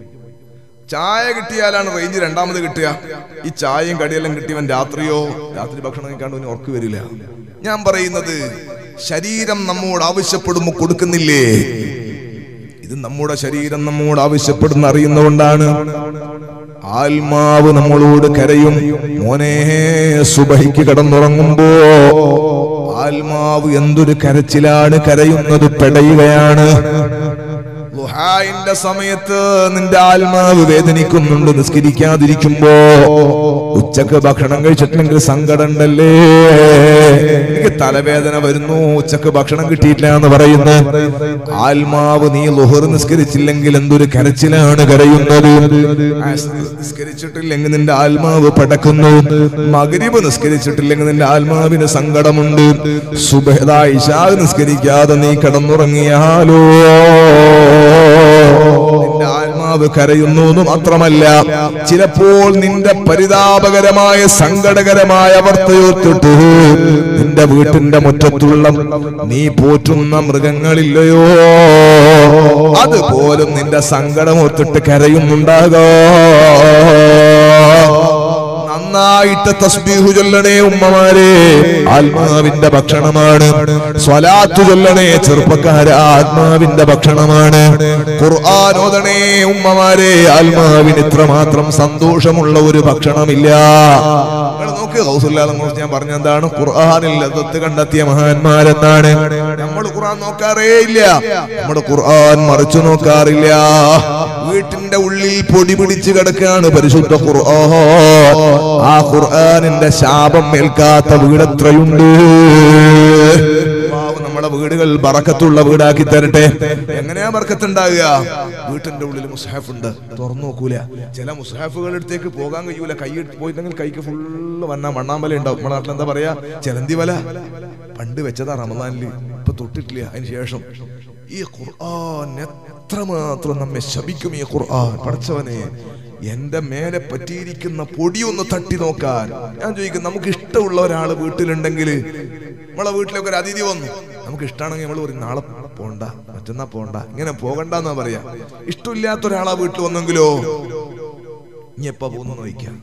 ചായ കിട്ടിയാലാണ് റേഞ്ച് രണ്ടാമത് കിട്ടുക ഈ ചായയും കടിയെല്ലാം കിട്ടിയവൻ രാത്രിയോ രാത്രി ഭക്ഷണം കഴിക്കാണ്ട് ഇവന് ഉറക്ക് വരില്ല ഞാൻ പറയുന്നത് ശരീരം നമ്മോട് ആവശ്യപ്പെടുമ്പോ കൊടുക്കുന്നില്ലേ ഇത് നമ്മുടെ ശരീരം നമ്മോട് ആവശ്യപ്പെടുന്ന അറിയുന്നതുകൊണ്ടാണ് ആത്മാവ് നമ്മളോട് കരയും മോനെ സുബഹിക്ക് കിടന്നുറങ്ങുമ്പോ ആത്മാവ് എന്തൊരു കരച്ചിലാണ് കരയുന്നത് പെടയുകയാണ് ലുഹായിന്റെ സമയത്ത് നിന്റെ ആത്മാവ് വേദനിക്കുന്നുണ്ട് നിസ്കരിക്കാതിരിക്കുമ്പോ ഉച്ചക്ക് ഭക്ഷണം കഴിച്ചിട്ടില്ലെങ്കിൽ സങ്കടം ഉണ്ടല്ലേ എനിക്ക് തലവേദന വരുന്നു ഉച്ചക്ക് ഭക്ഷണം കിട്ടിയിട്ടില്ല എന്ന് പറയുന്നു ആത്മാവ് നീ ലുഹർ നിസ്കരിച്ചില്ലെങ്കിൽ എന്തൊരു കരച്ചിലാണ് കരയുന്നത് അസ്ർ നിസ്കരിച്ചിട്ടില്ലെങ്കിൽ നിന്റെ ആത്മാവ് പടക്കുന്നു മകരിബ് നിസ്കരിച്ചിട്ടില്ലെങ്കിൽ നിന്റെ ആത്മാവിന് സങ്കടമുണ്ട് സുബഹദ ഇശാ നിസ്കരിക്കാതെ നീ കിടന്നുറങ്ങിയാലോ നിന്റെ ആത്മാവ് കരയുന്നു എന്ന് മാത്രമല്ല ചിലപ്പോൾ നിന്റെ പരിതാപകരമായ സങ്കടകരമായ അവസ്ഥയോർത്തിട്ട് നിന്റെ വീട്ടിന്റെ മുറ്റത്തുള്ള നീ പോറ്റുന്ന മൃഗങ്ങളില്ലയോ അതുപോലും നിന്റെ സങ്കടമൊത്തിട്ട് കരയുന്നുണ്ടാകോ നന്നായിട്ട് തസ്ബീഹു ചൊല്ലണേ ഉമ്മമാരെ ആത്മാവിന്റെ ഭക്ഷണമാണ് സ്വലാത്തു ചൊല്ലണേ ചെറുപ്പക്കാര ആത്മാവിന്റെ ഭക്ഷണമാണ് ഖുർആൻ ഓതണേ ഉമ്മമാരെ ആത്മാവിന് ഇത്രമാത്രം സന്തോഷമുള്ള ഒരു ഭക്ഷണമില്ല നിങ്ങൾ നോക്ക് ഹൗസുല്ലാതെ കുറിച്ച് ഞാൻ പറഞ്ഞ എന്താണ് ഖുർആനിൽ ലദ്ദത്ത് കണ്ടെത്തിയ മഹാന്മാരെന്നാണ് നമ്മൾ ഖുർആൻ നോക്കാറേ ഇല്ല നമ്മുടെ ഖുർആൻ മറിച്ചു നോക്കാറില്ല വീട്ടിന്റെ ഉള്ളിൽ പൊടി പിടിച്ച് കിടക്കാണ് പരിശുദ്ധ ഖുർആൻ ആ ഖുർആനിന്റെ ശാപം ഏൽക്കാത്ത വീടെത്രയുണ്ട് അല്ലാഹു നമ്മുടെ വീടുകൾ ബറക്കത്തുള്ള വീടാക്കി തരട്ടെ എങ്ങനെയാ ബറക്കത്ത് ഉണ്ടാകുക വീട്ടിന്റെ ഉള്ളിൽ മുസ്ഹാഫ് ഉണ്ട് തുറന്നു നോക്കൂല ചില മുസ്ഹാഫുകൾ അടുത്തേക്ക് പോകാൻ കഴിയൂല കൈ എടുത്ത് പോയിട്ടുണ്ടെങ്കിൽ കൈക്ക് ഫുള്ള് വന്ന മണ്ണാമ്പല ഉണ്ടാവും നമ്മുടെ നാട്ടിൽ എന്താ പറയാ ചെലന്തി വല പണ്ട് വെച്ചതാ റമദാനിൽ ഇപ്പൊ തൊട്ടിട്ടില്ല അതിന് ശേഷം ഈ ഖുർആൻ എത്രമാത്രം നമ്മെ ശപിക്കും ഈ ഖുർആൻ പഠിച്ചവനെ എന്റെ മേലെ പറ്റിയിരിക്കുന്ന പൊടിയൊന്ന് തട്ടി നോക്കാൻ ഞാൻ ചോദിക്കും നമുക്ക് ഇഷ്ടമുള്ള ഒരാൾ വീട്ടിലുണ്ടെങ്കിൽ നമ്മളെ വീട്ടിലൊക്കെ ഒരു അതിഥി വന്നു നമുക്ക് ഇഷ്ടമാണെങ്കിൽ നമ്മൾ പറയും നാളെ പോണ്ട മറ്റന്നാ പോണ്ട ഇങ്ങനെ പോകണ്ടെന്നാ പറയാ ഇഷ്ടമില്ലാത്ത ഒരാളാ വീട്ടിൽ വന്നെങ്കിലോ ഇനി എപ്പ പോകുന്നു നോക്കാം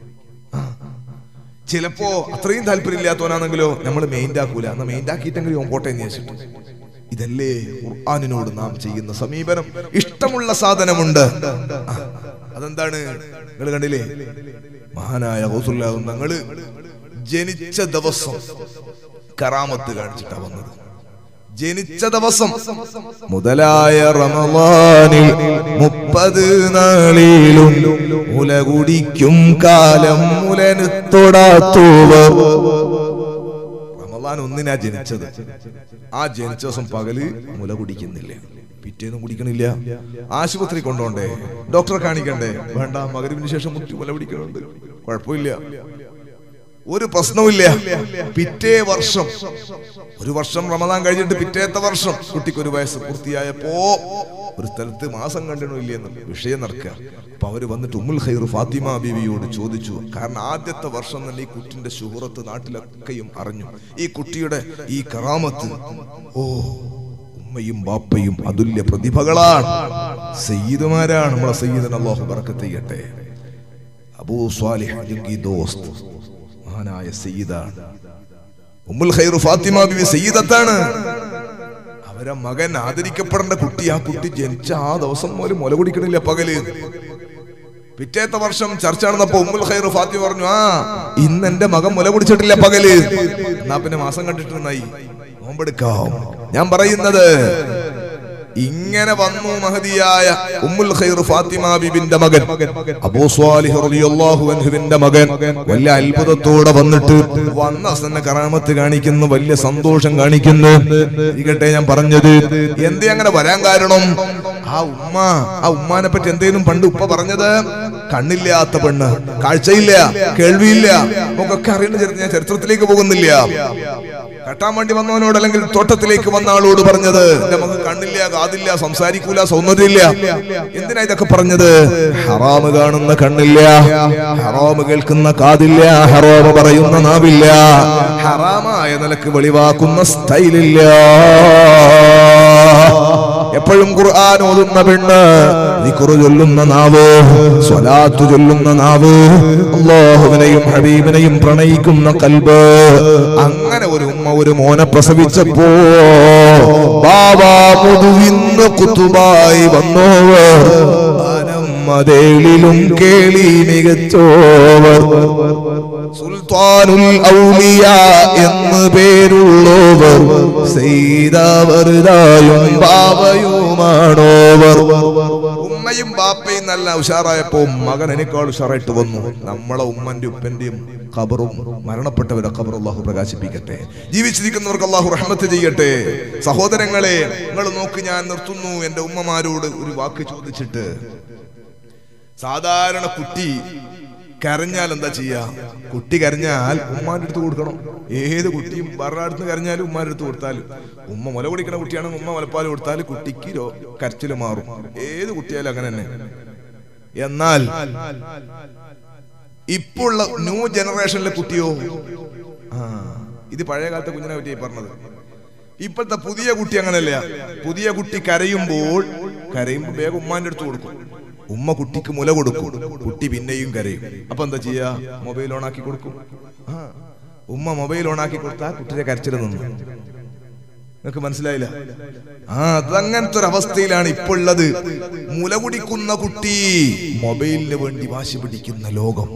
ചിലപ്പോ അത്രയും താല്പര്യമില്ലാത്തവനാണെങ്കിലോ നമ്മൾ മെയിൻഡാക്കൂല എന്നാ മെയിൻഡാക്കിയിട്ടെങ്കിലും ഓൻ പോട്ടെ എന്ന് വെച്ചിട്ട് ഇതല്ലേ ഖുർആാനിനോട് നാം ചെയ്യുന്ന സമീപനം ഇഷ്ടമുള്ള സാധനമുണ്ട് ആ, അതെന്താണ് നിങ്ങൾ കണ്ടില്ലേ മഹാനായ ഹൗസുല്ലാഹു ഞങ്ങള് ജനിച്ച ദിവസം കറാമത്ത് കാണിച്ചിട്ടാ വന്നത് ജനിച്ച ദിവസം മുതലായ റമളാനിൽ മുപ്പത് നാളിലും മുല കുടിക്കും കാലം മുലന് തൊടാത്തൂവ റമളാൻ ഒന്നിനാ ജനിച്ചത് ആ ജനിച്ച ദിവസം പകല് മുല കുടിക്കുന്നില്ല പിറ്റേന്നും കുടിക്കണില്ല ആശുപത്രി കൊണ്ടോണ്ടേ ഡോക്ടറെ കാണിക്കണ്ടേ വേണ്ട മകരുവിന് ശേഷം മുറ്റി മുല കുടിക്കണുണ്ട് കുഴപ്പമില്ല ഒരു പ്രശ്നവുമില്ല പിറ്റേ വർഷം ഒരു വർഷം റമദാൻ കഴിഞ്ഞിട്ട് പിറ്റേത്തെ വർഷം കുട്ടിക്ക് ഒരു വയസ്സ് പൂർത്തിയായപ്പോ ഒരു സ്ഥലത്ത് മാസം കണ്ടിട്ടില്ലെന്ന് വിഷയം നടക്കുക അപ്പൊ അവര് വന്നിട്ട് ഉമ്മുൽ ഖൈർ ഫാത്തിമ ബീവിയോട് ചോദിച്ചു കാരണം ആദ്യത്തെ വർഷം തന്നെ ഈ കുട്ടിന്റെ ശുഹറത്ത് നാട്ടിലൊക്കെയും അറിഞ്ഞു ഈ കുട്ടിയുടെ ഈ കറാമത്ത് ഓ ഉമ്മയും ബാപ്പയും അതുല്യ പ്രതിഭകളാണ് സയ്യിദുമാരാണ് നമ്മളെ സയ്യിദൻ അള്ളാഹു ബർക്കത്ത് ചെയ്യട്ടെ അബൂ സ്വാലിഹ് ജംഗി ദോസ്ത് മഹാനായ സയ്യിദാണ് ഉമ്മുൽ ഖൈർ ഫാത്തിമ ബിബി സയ്യിദത്താണ് അവരെ മകൻ ആദരിക്കപ്പെടേണ്ട കുട്ടി ആ കുട്ടി ജനിച്ച ആ ദിവസം പോലും മുല കുടിക്കണില്ല പകല് പിറ്റേത്തെ വർഷം ചർച്ച നടന്നപ്പോ ഉമ്മുൽ ഖൈർ ഫാത്തിമ പറഞ്ഞു ആ ഇന്ന് എന്റെ മകൻ മുല കുടിച്ചിട്ടില്ല പകല് എന്നാ പിന്നെ മാസം കണ്ടിട്ടുണ്ടായി നോമ്പെടുക്കാം ഞാൻ പറയുന്നത് ഇങ്ങനെ വന്നു മഹതിയായ ഉമ്മുൽ ഖൈർ ഫാത്തിമ ബിബിന്റെ മകൻ അബൂ സ്വാലിഹ് റളിയല്ലാഹു അൻഹുവിന്റെ മകൻ വലിയ അത്ഭുതത്തോടെ വന്നിട്ട് വന്ന തന്നെ കറാമത്ത് കാണിക്കുന്നു വലിയ സന്തോഷം കാണിക്കുന്നു ഇരിക്കട്ടെ ഞാൻ പറഞ്ഞത് എന്തേ അങ്ങനെ വരാൻ കാരണം ആ ഉമ്മ ആ ഉമ്മാനെ പറ്റി എന്തേലും പണ്ട് ഉപ്പ പറഞ്ഞത് കണ്ണില്ലാത്ത പെണ്ണ് കാഴ്ചയില്ല കേൾവിയില്ല നമുക്കൊക്കെ അറിയുന്ന ചരി- ഞാൻ ചരിത്രത്തിലേക്ക് പോകുന്നില്ല കെട്ടാൻ വേണ്ടി വന്നവനോട് അല്ലെങ്കിൽ തോട്ടത്തിലേക്ക് വന്ന ആളോട് പറഞ്ഞത് എന്റെ മകൻ കണ്ണില്ല കാതില്ല സംസാരിക്കൂല സൗന്ദര്യമില്ല എന്തിനാ ഇതൊക്കെ പറഞ്ഞത് ഹറാമ് കാണുന്ന കണ്ണില്ല ഹറാമ് കേൾക്കുന്ന കാതില്ല ഹറാമ് പറയുന്ന നാവില്ല ഹറാമായ നിലക്ക് വെളിവാക്കുന്ന സ്റ്റൈലില്ല എപ്പോഴും ഖുർആൻ ഓതുന്ന പെണ്ണ് ദിക്റ് ചൊല്ലുന്ന നാവ് സ്വലാത്ത് ചൊല്ലുന്ന നാവ് അള്ളാഹുവിനെയും ഹബീബിനെയും പ്രണയിക്കുന്ന കൽബ് അങ്ങനെ ഒരു ഉമ്മ ഒരു മോനെ പ്രസവിച്ചപ്പോ ബാബാ മുതുവിന്ന് കുത്തുബായി വന്നോവർ അതേളിലും കേളി മികച്ചോവർ സുൽത്താനുൽ ഔലിയ എന്ന് പേരുള്ളവർ ചെയ്തവരുതായും ബാബയുമാണോവർ ഉമ്മ ഉമ്മയും ബാപ്പയും നല്ല ഉഷാറായപ്പോ മകൻ എനിക്കാൾ ഉഷാറായിട്ട് വന്നു നമ്മളെ ഉമ്മന്റെ ഉപ്പന്റെയും ഖബറും മരണപ്പെട്ടവരെ ഖബർ അള്ളാഹു പ്രകാശിപ്പിക്കട്ടെ ജീവിച്ചിരിക്കുന്നവർക്ക് അള്ളാഹു റഹ്മത്ത് ചെയ്യട്ടെ സഹോദരങ്ങളെ നിങ്ങൾ നോക്ക് ഞാൻ നിർത്തുന്നു എന്റെ ഉമ്മമാരോട് ഒരു വാക്ക് ചോദിച്ചിട്ട് സാധാരണ കുട്ടി കരഞ്ഞാൽ എന്താ ചെയ്യാ കുട്ടി കരഞ്ഞാൽ ഉമ്മാന്റെ അടുത്ത് കൊടുക്കണം ഏത് കുട്ടിയും വേറെ അടുത്ത് കരഞ്ഞാലും ഉമ്മാന്റെ അടുത്ത് കൊടുത്താലും ഉമ്മ മുല കുടിക്കുന്ന കുട്ടിയാണെങ്കിൽ ഉമ്മ മുലപ്പാൽ കൊടുത്താൽ കുട്ടിക്ക് രോ- കരച്ചില് മാറും ഏത് കുട്ടിയാലും അങ്ങനെ തന്നെ എന്നാൽ ഇപ്പോഴുള്ള ന്യൂ ജനറേഷനിലെ കുട്ടിയോ ആ ഇത് പഴയ കാലത്തെ കുഞ്ഞിനെ പറ്റി പറഞ്ഞത് ഇപ്പോഴത്തെ പുതിയ കുട്ടി അങ്ങനല്ല പുതിയ കുട്ടി കരയുമ്പോൾ കരയുമ്പോൾ വേഗം ഉമ്മാന്റെ അടുത്ത് കൊടുക്കും ഉമ്മ കുട്ടിക്ക് മുല കൊടുക്കും കുട്ടി പിന്നെയും കരയും അപ്പൊ എന്താ ചെയ്യാ മൊബൈൽ ഓൺ ആക്കി കൊടുക്കും ആ ഉമ്മ മൊബൈൽ ഓൺ ആക്കി കൊടുത്താൽ കുട്ടിയെ കരച്ചിൽ നിന്നു നിങ്ങൾക്ക് മനസ്സിലായില്ല ആ അതങ്ങനത്തെ ഒരു അവസ്ഥയിലാണ് ഇപ്പൊ ഉള്ളത് മുല കുടിക്കുന്ന കുട്ടി മൊബൈലിന് വേണ്ടി വാശി പിടിക്കുന്ന ലോകം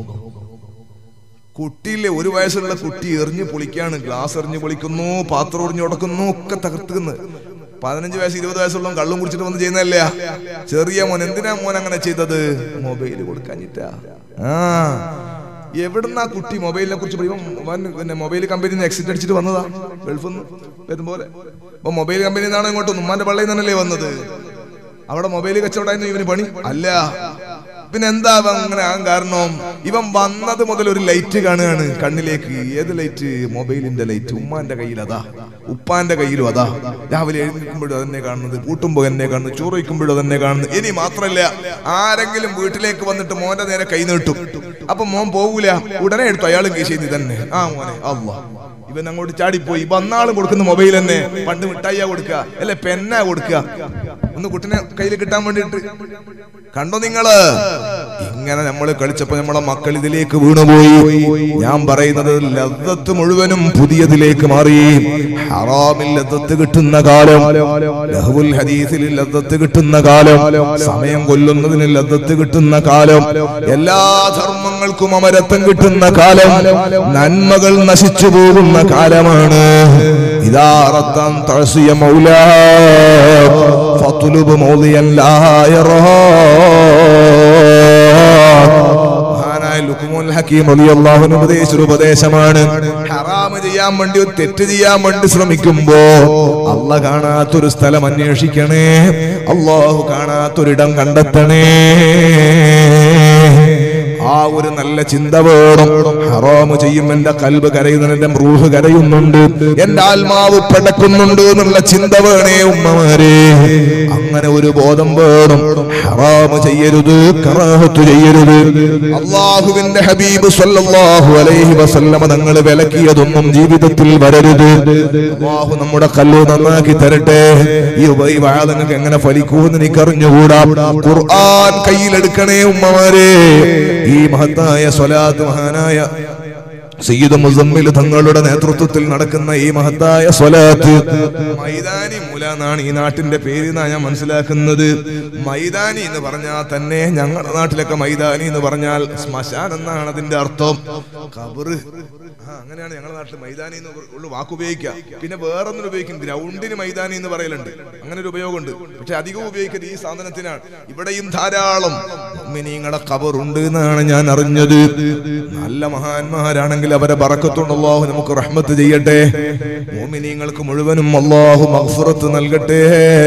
കുട്ടിയിലെ ഒരു വയസ്സുള്ള കുട്ടി എറിഞ്ഞ് പൊളിക്കാണ് ഗ്ലാസ് എറിഞ്ഞ് പൊളിക്കുന്നു പാത്രം എറിഞ്ഞ് ഉടക്കുന്നു ഒക്കെ തകർത്തുന്നു പതിനഞ്ച് വയസ്സ് ഇരുപത് വയസ്സുള്ള കള്ളും കുടിച്ചിട്ട് വന്ന് ചെയ്യുന്നതല്ല ചെറിയ മോൻ എന്തിനാ മോൻ അങ്ങനെ ചെയ്തത് മൊബൈൽ കൊടുക്കാഞ്ഞിട്ടാ ആ എവിടുന്നാ കുട്ടി മൊബൈലിനെ കുറിച്ച് പറയുമ്പോൾ അവൻ പിന്നെ മൊബൈൽ കമ്പനിയിൽ നിന്ന് എക്സിറ്റ് അടിച്ചിട്ട് വന്നതാ ഗൾഫിൽ നിന്ന് വരുമ്പോലെ അപ്പൊ മൊബൈൽ കമ്പനിയിൽ നിന്നാണ് ഇങ്ങോട്ട് ഉമ്മാന്റെ പള്ളിയിൽ നിന്നല്ലേ വന്നത് അവിടെ മൊബൈൽ കച്ചവടമായിരുന്നു ഇവന് പണി അല്ല പിന്നെ എന്താ അവൻ അങ്ങനെ ആകാൻ കാരണം ഇവൻ വന്നത് മുതൽ ഒരു ലൈറ്റ് കാണുകയാണ് കണ്ണിലേക്ക് ഏത് ലൈറ്റ് മൊബൈലിന്റെ ലൈറ്റ് ഉമ്മാന്റെ കയ്യിൽ അതാ ഉപ്പാന്റെ കയ്യിലും അതാ രാവിലെ എഴുന്നേൽക്കുമ്പോഴും അതന്നെ കാണുന്നത് പൂട്ടുമ്പോ എന്നെ കാണുന്നു ചോറ് വയ്ക്കുമ്പോഴും അതന്നെ കാണുന്നു ഇനി മാത്രല്ല ആരെങ്കിലും വീട്ടിലേക്ക് വന്നിട്ട് മോന്റെ നേരെ കൈ നീട്ടും അപ്പൊ മോൻ പോകൂല ഉടനെ എടുത്തു അയാളും കൈ ചെയ്ത് തന്നെ ആ മോനെ അള്ളാ ഇവൻ അങ്ങോട്ട് ചാടിപ്പോയി വന്നാളും കൊടുക്കുന്ന മൊബൈൽ തന്നെ പണ്ട് മിഠായിയാ കൊടുക്കുക അല്ലെ പെന്നാ കൊടുക്കുക ഒന്ന് കുട്ടിനെ കയ്യിൽ കിട്ടാൻ വേണ്ടിട്ട് കണ്ടോ നിങ്ങള് ഇങ്ങനെ നമ്മൾ കളിച്ചപ്പോ നമ്മളെ മക്കൾ ഇതിലേക്ക് വീണുപോയി ഞാൻ പറയുന്നത് ലദ്ദത്ത് മുഴുവനും പുതിയതിലേക്ക് മാറി ഹറാമിൽ ലദ്ദത്ത് കിട്ടുന്ന കാലം ലഹുൽ ഹദീസിൽ ലദ്ദത്ത് കിട്ടുന്ന കാലം സമയം കൊല്ലുന്നതിന് ലദ്ദത്ത് കിട്ടുന്ന കാലം എല്ലാ ധർമ്മങ്ങൾക്കും അമരത്വം കിട്ടുന്ന കാലം നന്മകൾ നശിച്ചു പോകുന്ന കാലമാണ് ഇതാറത്താൻ തഴസിയ മൗല ഫത്തുലുബ് മൗലിയൻ ലാ മഹാനായ ലുക്മുൽ ഹക്കീം റളിയല്ലാഹു അൻഹു ഉപദേശിച്ച ഉപദേശമാണ് ഹറാം ചെയ്യാൻ വേണ്ടി ഒരു തെറ്റ് ചെയ്യാൻ വേണ്ടി ശ്രമിക്കുമ്പോ അല്ല കാണാത്തൊരു സ്ഥലം അന്വേഷിക്കണേ അള്ളാഹു കാണാത്തൊരിടം കണ്ടെത്തണേ ആ ഒരു നല്ല ചിന്ത വേണം ഹറാമ് ചെയ്യും എന്റെ കൽബ് കരയുന്നുണ്ട് എന്റെ റൂഹ് കരയുന്നുണ്ട് എന്റെ ആത്മാവ് പടക്കുന്നുണ്ട് എന്നുള്ള ചിന്ത വേണേ ഉമ്മമാരെ അങ്ങനെ ഒരു ബോധം വേണം ഹറാമ് ചെയ്യരുത് കറാഹത്ത് ചെയ്യരുത് അള്ളാഹുവിന്റെ ഹബീബ് സല്ലല്ലാഹു അലൈഹി വസല്ലമ തങ്ങൾ വിലക്കിയതൊന്നും ജീവിതത്തിൽ വരരുത് അള്ളാഹു നമ്മുടെ കല്ല് നന്നാക്കി തരട്ടെ ഈ ഉപ- ഈ വാഴ നിങ്ങൾക്ക് എങ്ങനെ ഫലിക്കൂന്ന് എനിക്ക് അറിഞ്ഞുകൂടാ ഖുർആൻ കയ്യിലെടുക്കണേ ഉമ്മമാരെ ഈ മഹത്തായ സ്വലാത്ത് മഹാനായ സയ്യിദ് മുസമ്മിൽ തങ്ങളുടെ നേതൃത്വത്തിൽ നടക്കുന്ന ഈ മഹത്തായ സ്വലാത്ത് മൈതാനി മൂല എന്നാണ് ഈ നാട്ടിന്റെ പേര് എന്നാ ഞാൻ മനസ്സിലാക്കുന്നത് മൈതാനി എന്ന് പറഞ്ഞാൽ തന്നെ ഞങ്ങളുടെ നാട്ടിലൊക്കെ മൈതാനി എന്ന് പറഞ്ഞാൽ ശ്മശാൻ എന്നാണ് അതിന്റെ അർത്ഥം കബറ് ആ അങ്ങനെയാണ് ഞങ്ങളുടെ നാട്ടിൽ മൈതാനി എന്ന് ഉള്ള വാക്ക് ഉപയോഗിക്കുക പിന്നെ വേറൊന്നും ഉപയോഗിക്കും ഗ്രൗണ്ടിന് മൈതാനി എന്ന് പറയലുണ്ട് അങ്ങനെ ഒരു ഉപയോഗമുണ്ട് പക്ഷെ അധികം ഉപയോഗിക്കുന്നത് ഈ സാധനത്തിനാണ് ഇവിടെയും ധാരാളം നിങ്ങളുടെ കബറുണ്ട് എന്നാണ് ഞാൻ അറിഞ്ഞത് നല്ല മഹാന്മാരാണെങ്കിൽ അവരെ ബറക്കത്തുണ്ട് അള്ളാഹു നമുക്ക് റഹ്മത്ത് ചെയ്യട്ടെ മോമിനീങ്ങൾക്ക് മുഴുവനും അള്ളാഹു മഗ്ഫിറത്ത് നൽകട്ടെ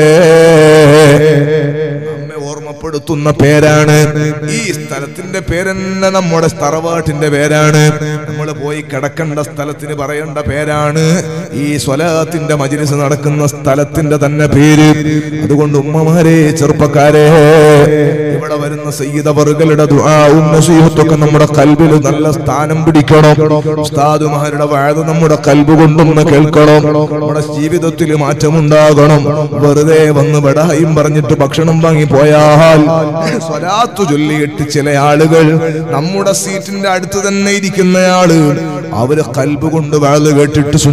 നമ്മെ ഓർമ്മപ്പെടുത്തുന്ന പേരാണ് ഈ സ്ഥലത്തിന്റെ പേരെന്നെ നമ്മുടെ തറവാട്ടിന്റെ പേരാണ് നമ്മൾ പോയി കിടക്കേണ്ട സ്ഥലത്തിന് പറയേണ്ട പേരാണ് ഈ സ്വലാത്തിന്റെ മജിലിസ് നടക്കുന്ന സ്ഥലത്തിന്റെ തന്നെ പേര് അതുകൊണ്ട് ഉമ്മമാരെ ചെറുപ്പക്കാരെ ഇവിടെ വരുന്ന സയ്യിദവറുകളുടെ ദുആവും നസീഹത്തൊക്കെ നമ്മുടെ കൽബിൽ നല്ല സ്ഥാനം പിടിക്കണം ഉസ്താദുമാരുടെ വാഴ നമ്മുടെ കൽബ് കൊണ്ടൊന്ന് കേൾക്കണം നമ്മുടെ ജീവിതത്തിൽ മാറ്റമുണ്ടാകണം വെറുതെ വന്ന് ബടായും പറഞ്ഞിട്ട് ഭക്ഷണം വാങ്ങി പോയാൽ സ്വലാത്തു ചൊല്ലിയിട്ട് ചില ആളുകൾ നമ്മുടെ സീറ്റിന്റെ അടുത്ത് തന്നെ ഇരിക്കുന്നയാള് അവര് കൽബ് കൊണ്ട് വാഴ കേട്ടിട്ട് സുന്നത്ത് നിസ്കാരം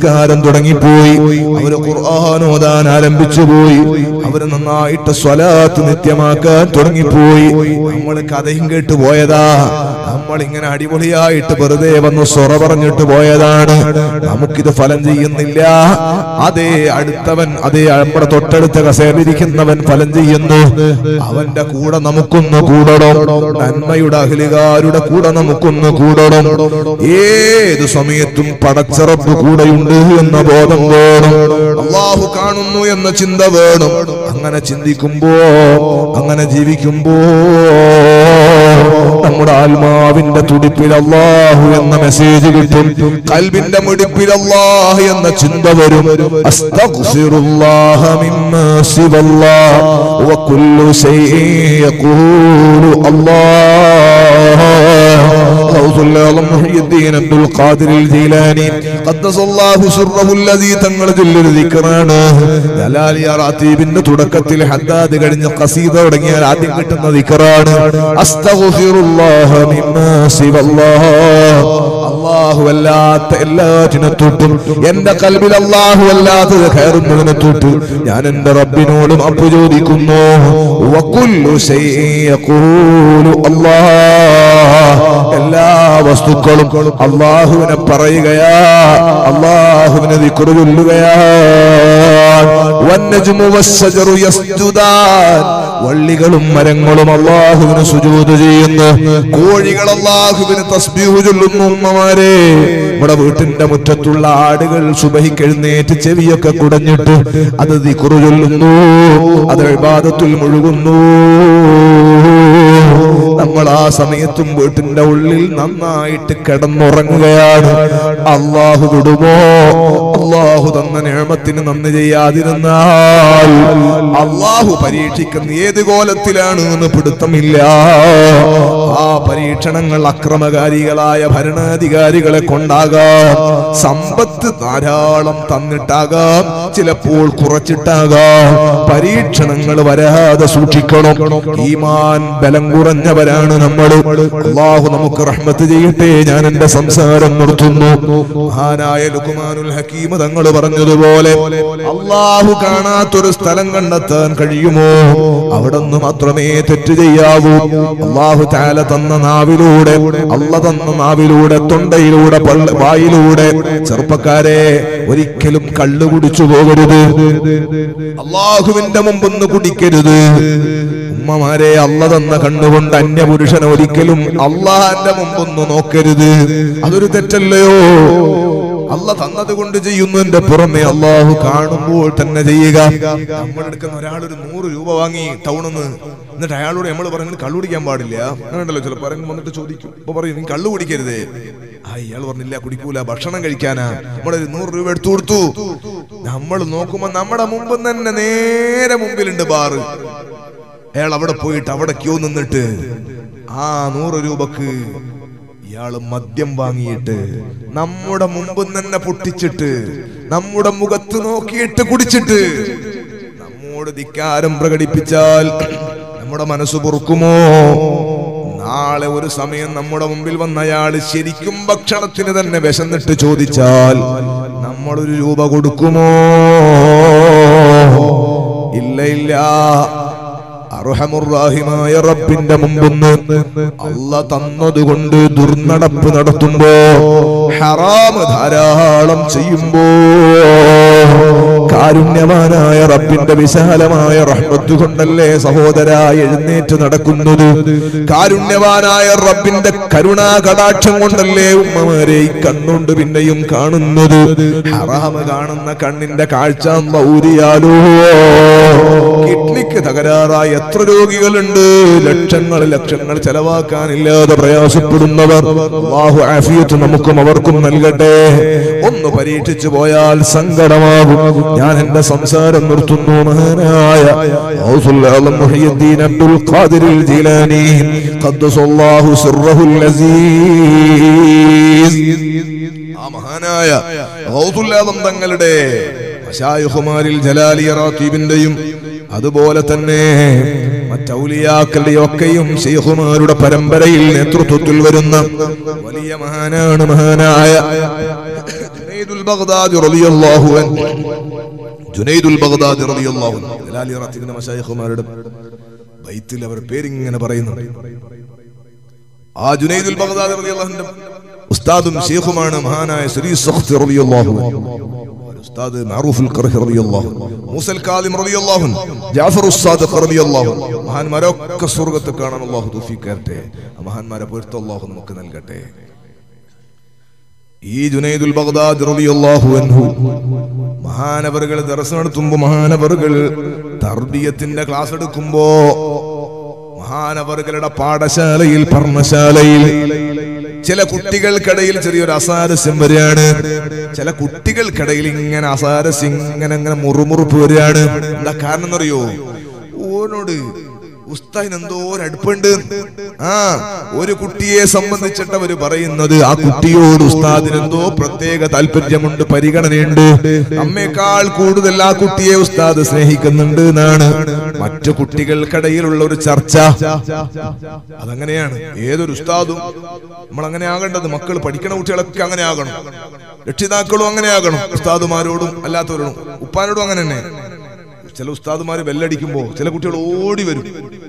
നിസ്കാരം തുടങ്ങിപ്പോയി അവര് ഖുർആൻ ഓതാൻ ആരംഭിച്ചു പോയി അവര് നന്നായിട്ട് സ്വലാത്ത് നിത്യമാക്കാൻ തുടങ്ങിപ്പോയി നമ്മൾ കഥയും കേട്ട് പോയതാ നമ്മൾ ഇങ്ങനെ അടിപൊളിയായിട്ട് വെറുതെ വന്ന് സൊറ പറഞ്ഞിട്ട് പോയതാണ് നമുക്കിത് ഫലം ചെയ്യുന്നില്ല അതേ അടുത്തവൻ അതേ നമ്മുടെ തൊട്ടടുത്ത കസേലിരിക്കുന്നവൻ ഫലം ചെയ്യുന്നു അവന്റെ കൂടെ നമുക്കൊന്ന് കൂടണം നന്മയുടെ അഖിലുകാരുടെ കൂടെ നമുക്കൊന്ന് കൂടണം ഏത് സമയത്തും പടച്ചറപ്പ് കൂടെയുണ്ട് എന്ന ബോധം വേണം അള്ളാഹു കാണുന്നു എന്ന ചിന്ത വേണം അങ്ങനെ ചിന്തിക്കുമ്പോ അങ്ങനെ ജീവിക്കുമ്പോ നമ്മുടെ ആത്മാവിന്റെ തുടിപ്പിൽ അള്ളാഹു എന്ന മെസ്സേജ് കിട്ടും കൽബിന്റെ മുടിപ്പിൽ അള്ളാഹു എന്ന ചിന്ത വരും അസ്തഗ്ഫിറുല്ലാഹ മിമ്മാ സിവല്ലാഹ് വകുല്ലു ശൈഇൻ യഖൂലു അല്ലാഹ് غوث العظم محي الدين عبد القادر الجيلاني قدس الله سره الذي തങ്ങൾ ചൊല്ലൊരു ദിക്റാണ് ജലാലിയ റാത്തീബിന്റെ തുടക്കത്തിൽ ഹദ്ദാദ് കഴിഞ്ഞ് ഖസീദ തുടങ്ങിയാൽ ആദ്യം കിട്ടുന്ന ദിക്റാണ് അസ്തഗ്ഫിറുല്ലാഹ മിമ്മാ സിവല്ലാഹ് അല്ലാഹു അല്ലാത്ത എല്ലാറ്റിനെ തൊട്ടും എന്റെ കൽബിൽ അല്ലാഹു അല്ലാത്തത് കയറുന്നതിനെ തൊട്ട് ഞാൻ എന്റെ റബ്ബിനോടും അപ്പു ചോദിക്കുന്നു വകുല്ലു ശൈഇൻ യഖൂലു അല്ലാഹ് എല്ലാ വസ്തുക്കളും അള്ളാഹുവിനെ പറയുകയാ അള്ളാഹുവിനെ ദിക്റ് ചൊല്ലുകയാ വന്നജ്മു വസ്സജറു യസ്ജുദാൻ വള്ളികളും മരങ്ങളും അള്ളാഹുവിന് സുജൂദ് ചെയ്യുന്നു കോഴികൾ അള്ളാഹുവിന് തസ്ബീഹ് ചൊല്ലുന്നു ഉമ്മമാരെ നമ്മുടെ വീട്ടിന്റെ മുറ്റത്തുള്ള ആടുകൾ സുബഹിക്ക് എഴുന്നേറ്റ് ചെവിയൊക്കെ കുടഞ്ഞിട്ട് അത് ദിക്റ് ചൊല്ലുന്നു അത് ഇബാദത്തിൽ മുഴുകുന്നു നമ്മൾ ആ സമയത്തും വീട്ടിന്റെ ഉള്ളിൽ നന്നായിട്ട് കിടന്നുറങ്ങുകയാണ് അള്ളാഹു വിടുമോ അള്ളാഹു തന്ന നിയമത്തിന് നന്ദി ചെയ്യാതിരുന്നാൽ അള്ളാഹു പരീക്ഷിക്കുന്ന ഏത് കോലത്തിലാണ് എന്ന് പിടുത്തമില്ല ആ പരീക്ഷണങ്ങൾ അക്രമകാരികളായ ഭരണാധികാരികളെ കൊണ്ടാകാം സമ്പത്ത് ധാരാളം തന്നിട്ടാകാം ചിലപ്പോൾ കുറച്ചിട്ടാകാം പരീക്ഷണങ്ങൾ വരാതെ സൂക്ഷിക്കണം ഈമാൻ ബലം കുറഞ്ഞവരാണ് നമ്മൾ അള്ളാഹു നമുക്ക് റഹ്മത്ത് ചെയ്യട്ടെ ഞാൻ എന്റെ സംസാരം നിർത്തുന്നു മഹാനായ ലുക്കുമാനുൽ ഹക്കീം തങ്ങൾ പറഞ്ഞതുപോലെ അള്ളാഹു കാണാത്തൊരു സ്ഥലം കണ്ടെത്താൻ കഴിയുമോ അവിടെ നിന്ന് മാത്രമേ തെറ്റ് ചെയ്യാവൂ അള്ളാഹു താല തന്ന നാവിലൂടെ അള്ള തന്ന നാവിലൂടെ തൊണ്ടയിലൂടെ പള്ള- വായിലൂടെ ചെറുപ്പക്കാരെ ഒരിക്കലും കള്ളു കുടിച്ചു പോകരുത് അള്ളാഹുവിന്റെ മുമ്പൊന്ന് കുടിക്കരുത് ഉമ്മമാരെ അല്ല തന്ന കണ്ണുകൊണ്ട് അന്യപുരുഷനെ ഒരിക്കലും അള്ളാഹാന്റെ മുമ്പൊന്ന് നോക്കരുത് അതൊരു തെറ്റല്ലയോ അല്ല തന്നത് കൊണ്ട് ചെയ്യുന്നതിന്റെ പുറമെ അള്ളാഹു കാണുമ്പോൾ തന്നെ ചെയ്യുക നമ്മൾ എടുക്കുന്ന ഒരാൾ ഒരു നൂറ് രൂപ വാങ്ങി ടൗണിന്ന് എന്നിട്ട് അയാളോട് നമ്മൾ പറഞ്ഞു കള്ളു കുടിക്കാൻ പാടില്ല അങ്ങനെയുണ്ടല്ലോ ചിലപ്പോൾ ആരെങ്കിലും വന്നിട്ട് ചോദിക്കും അപ്പൊ പറയും നീ കള്ളു കുടിക്കരുതേ ആ ഇയാൾ പറഞ്ഞില്ല കുടിക്കൂല ഭക്ഷണം കഴിക്കാനാ നമ്മളൊരു നൂറ് രൂപ എടുത്തു കൊടുത്തു നമ്മൾ നോക്കുമ്പോ നമ്മുടെ മുമ്പ് തന്നെ നേരെ മുമ്പിലുണ്ട് ബാറ് അയാൾ അവിടെ പോയിട്ട് അവിടെ ക്യൂ നിന്നിട്ട് ആ നൂറ് രൂപക്ക് ഇയാള് മദ്യം വാങ്ങിയിട്ട് നമ്മുടെ മുമ്പ് തന്നെ പൊട്ടിച്ചിട്ട് നമ്മുടെ മുഖത്ത് നോക്കിയിട്ട് കുടിച്ചിട്ട് നമ്മോട് ധിക്കാരം പ്രകടിപ്പിച്ചാൽ നമ്മുടെ മനസ്സ് പൊറുക്കുമോ നാളെ ഒരു സമയം നമ്മുടെ മുമ്പിൽ വന്ന അയാൾ ശരിക്കും ഭക്ഷണത്തിന് തന്നെ വിശന്നിട്ട് ചോദിച്ചാൽ നമ്മളൊരു രൂപ കൊടുക്കുമോ ഇല്ല ഇല്ല അർഹമുറാഹിമായ റബ്ബിന്റെ മുമ്പൊന്ന് അല്ല തന്നതുകൊണ്ട് ദുർനടപ്പ് നടത്തുമ്പോ ഹറാമ് ധാരാളം ചെയ്യുമ്പോ കാരുണ്യവാനായ റബ്ബിന്റെ വിശാലമായ റഹ്മത്ത് കൊണ്ടല്ലേ സഹോദര എഴുന്നേറ്റ് നടക്കുന്നത് കാരുണ്യവാനായ റബ്ബിന്റെ കരുണാ കടാക്ഷം കൊണ്ടല്ലേ ഉമ്മമാരെ ഈ കണ്ണുണ്ട് പിന്നെയും കാണുന്നത് ഹറാമ് കാണുന്ന കണ്ണിന്റെ കാഴ്ച ഊരിയാലോ കിഡ്നിക്ക് തകരാറായ എത്ര രോഗികളുണ്ട് ലക്ഷങ്ങൾ ലക്ഷങ്ങൾ ചെലവാക്കാനില്ലാതെ പ്രയാസപ്പെടുന്നവർ അള്ളാഹു ആഫിയത്ത് നമുക്കും അവർക്കും നൽകട്ടെ ഒന്ന് പരീക്ഷിച്ചു പോയാൽ സങ്കടമാകും ഞാൻ എന്റെ സംസാരം നിർത്തുന്നു മഹാനായ ഗൗസുൽ ആലം മുഹയ്യദ്ദീൻ അബ്ദുൽ ഖാദിർ ജീലാനി ഖദ്ദസല്ലാഹു സിർറഹുൽ അസീസ് ആ മഹാനായ ഗൗസുൽ ആലം തങ്ങളുടെ മശായിഖുമാരിൽ ജലാലിയ റാത്തീബിന്റെയും അതുപോലെ തന്നെ മറ്റൗലിയാക്കളുടെ ഒക്കെയും ശൈഖുമാരുടെ പരമ്പരയിൽ നേതൃത്വത്തിൽ വരുന്ന വലിയ മഹാനാണ് മഹാനായ ജുനൈദുൽ ബഗ്ദാദി റളിയല്ലാഹു അൻഹു ജുനൈദുൽ ബഗ്ദാദി റളിയല്ലാഹു അൻഹു ജലാലി റാത്തിഖിന്റെ മശായിഖുമാരുടെ ബൈത്തിൽ അവർ പേരിങ്ങനെ പറയുന്നുണ്ട് ആ ജുനൈദുൽ ബഗ്ദാദി റളിയല്ലാഹു അൻഹു ഉസ്താദും ഷെയ്ഖുമാണ് മഹാനായ ശ്രീ സഖ്തി റളിയല്ലാഹു അൻഹു ഉസ്താദ് മഅറൂഫുൽ ഖർഹി റളിയല്ലാഹു അൻഹു മൂസൽ കാദിം റളിയല്ലാഹു അൻഹു ജാഫർ ഉസ്താദ് റളിയല്ലാഹു അൻഹു മഹാന്മാരൊക്കെ സ്വർഗ്ഗത്തിൽ കാണാൻ അല്ലാഹു തൗഫീഖ് തരട്ടെ ആ മഹാന്മാരെ പൊരുത്തം അല്ലാഹു നമുക്ക് നൽകട്ടെ ഈ ജുനൈദുൽ ബഗ്ദാദ് റളിയല്ലാഹു അൻഹു മഹാനവറുകൾ ദർസ് നടത്തുമ്പോ മഹാനവറുകൾ തർബിയത്തിന്റെ ക്ലാസ് എടുക്കുമ്പോ മഹാനവറുകളുടെ പാഠശാലയിൽ പർണശാലയിൽ ചില കുട്ടികൾക്കിടയിൽ ചെറിയൊരു അസാരസ്യം വരികയാണ് ചില കുട്ടികൾക്കിടയിൽ ഇങ്ങനെ അസാരസ്യം ഇങ്ങനെ ഇങ്ങനെ മുറുമുറുപ്പ് വരികയാണ് എന്താ കാരണം എന്നറിയോ ഓനോട് ഉസ്താദിന് എന്തോ ഒരു അടുപ്പുണ്ട് ആ ഒരു കുട്ടിയെ സംബന്ധിച്ചിട്ട് അവര് പറയുന്നത് ആ കുട്ടിയോട് ഉസ്താദിന് എന്തോ പ്രത്യേക താല്പര്യമുണ്ട് പരിഗണനയുണ്ട് നമ്മേക്കാൾ കൂടുതൽ ആ കുട്ടിയെ ഉസ്താദ് സ്നേഹിക്കുന്നുണ്ട് എന്നാണ് മറ്റു കുട്ടികൾക്കിടയിലുള്ള ഒരു ചർച്ച അതങ്ങനെയാണ് ഏതൊരു ഉസ്താദും നമ്മൾ അങ്ങനെ ആകേണ്ടത് മക്കൾ പഠിക്കണ കുട്ടികളൊക്കെ അങ്ങനെ ആകണം രക്ഷിതാക്കളും അങ്ങനെ ആകണം ഉസ്താദുമാരോടും അല്ലാത്തവരോടും ഉപ്പാനോടും അങ്ങനെ തന്നെ ചില ഉസ്താദുമാര് ബെല്ലടിക്കുമ്പോ ചില കുട്ടികൾ ഓടി വരും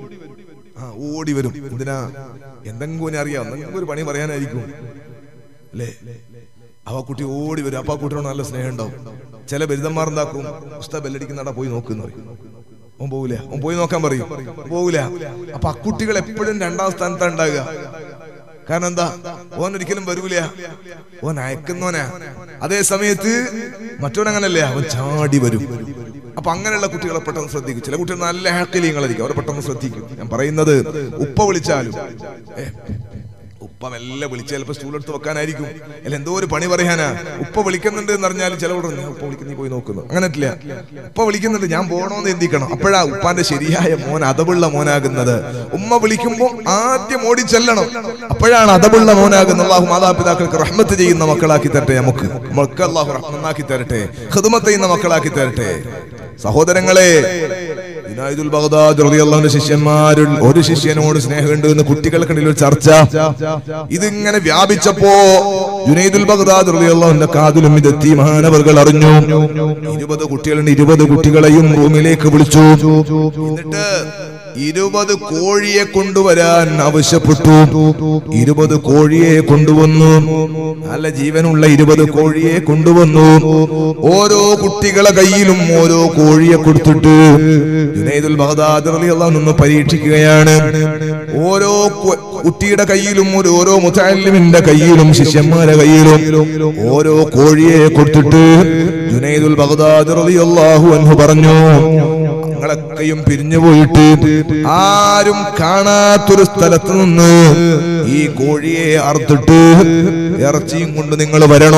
ആ ഓടി വരും എന്തിനാ എന്തെങ്കിലും ഓനെ അറിയാം എന്തെങ്കിലും ഒരു പണി പറയാനായിരിക്കും അല്ലേ അവ കുട്ടി ഓടി വരും അപ്പൊ ആ കുട്ടിയോട് നല്ല സ്നേഹം ഉണ്ടാവും ചില ബലിതന്മാർ എന്താക്കും ഉസ്താദ് ബെല്ലടിക്കുന്നടാ പോയി നോക്കുന്ന പറയും ഓൻ പോവില്ല ഓൻ പോയി നോക്കാൻ പറയും പോവില്ല അപ്പൊ അക്കുട്ടികൾ എപ്പോഴും രണ്ടാം സ്ഥാനത്താണ് ഉണ്ടാകുക കാരണം എന്താ ഓൻ ഒരിക്കലും വരൂല ഓൻ അയക്കുന്നോനാ അതേ സമയത്ത് മറ്റോൻ അങ്ങനല്ലേ അവൻ ചാടി വരും അപ്പൊ അങ്ങനെയുള്ള കുട്ടികളെ പെട്ടെന്ന് ശ്രദ്ധിക്കും ചില കുട്ടികൾ നല്ല ഹാക്കിലീങ്ങളായിരിക്കും അവരെ പെട്ടെന്ന് ശ്രദ്ധിക്കും ഞാൻ പറയുന്നത് ഉപ്പ വിളിച്ചാലും ഏ, ഉപ്പ മെല്ലെ വിളിച്ച് ചിലപ്പോ സ്റ്റൂൾ എടുത്ത് വെക്കാനായിരിക്കും അല്ല എന്തോ ഒരു പണി പറയാനാ ഉപ്പ വിളിക്കുന്നുണ്ട് എന്ന് പറഞ്ഞാൽ ചിലവർ ഉപ്പ വിളിക്കുന്ന നീ പോയി നോക്കുന്നു അങ്ങനെ ഇല്ല ഉപ്പ വിളിക്കുന്നുണ്ട് ഞാൻ പോണോന്ന് എന്തിക്കണം അപ്പോഴാ ഉപ്പാന്റെ ശരിയായ മോൻ അതവുള്ള മോനാകുന്നത് ഉമ്മ വിളിക്കുമ്പോൾ ആദ്യം ഓടി ചെല്ലണം അപ്പോഴാണ് അതവുള്ള മോനാകുന്നത് അള്ളാഹു മാതാപിതാക്കൾക്ക് റഹ്മത്ത് ചെയ്യുന്ന മക്കളാക്കി തരട്ടെ നമുക്ക് നമുക്ക് അള്ളാഹു റഹ്മന്നാക്കി തരട്ടെ ഹിദ്മത്ത് ചെയ്യുന്ന മക്കളാക്കി തരട്ടെ സഹോദരങ്ങളെ ജുനൈദുൽ ബഗ്ദാദ് റളിയല്ലാഹുവിന്റെ ശിഷ്യന്മാരിൽ ഒരു ശിഷ്യനോട് സ്നേഹമുണ്ട് എന്ന് കുട്ടികൾക്കിടയിൽ ഒരു ചർച്ച ഇതിങ്ങനെ വ്യാപിച്ചപ്പോ ജുനൈദുൽ ബഗ്ദാദ് റളിയല്ലാഹുവിന്റെ കാതിലും ഇതെത്തി മഹാനവർകൾ അറിഞ്ഞു ഇരുപത് കുട്ടികളുണ്ട് ഇരുപത് കുട്ടികളെയും റൂമിലേക്ക് വിളിച്ചു എന്നിട്ട് ഇരുപത് കോഴിയെ കൊണ്ടുവരാൻ ആവശ്യപ്പെട്ടു ഇരുപത് കോഴിയെ കൊണ്ടുവന്നു നല്ല ജീവനുള്ള ഇരുപത് കോഴിയെ കൊണ്ടുവന്നു ഓരോ കുട്ടികളെ കയ്യിലും ഓരോ കോഴിയെ കൊടുത്തിട്ട് ജുനൈദുൽ ബഗ്ദാദ് റളിയല്ലാഹു അൻഹു ഒന്ന് പരീക്ഷിക്കുകയാണ് ഓരോ കു- കുട്ടിയുടെ കയ്യിലും ഒരു ഓരോ മുത്തല്ലിമിന്റെ കയ്യിലും ശിഷ്യന്മാരുടെ കയ്യിലും ഓരോ കോഴിയെ കൊടുത്തിട്ട് ജുനൈദുൽ ബഗ്ദാദ് റളിയല്ലാഹു അൻഹു പറഞ്ഞു ഞങ്ങളൊക്കെയും പിരിഞ്ഞു പോയിട്ട് ആരും കാണാത്തൊരു സ്ഥലത്ത് നിന്ന് ഈ കോഴിയെ അറുത്തിട്ട് ഇറച്ചിയും കൊണ്ട് നിങ്ങൾ വരണോ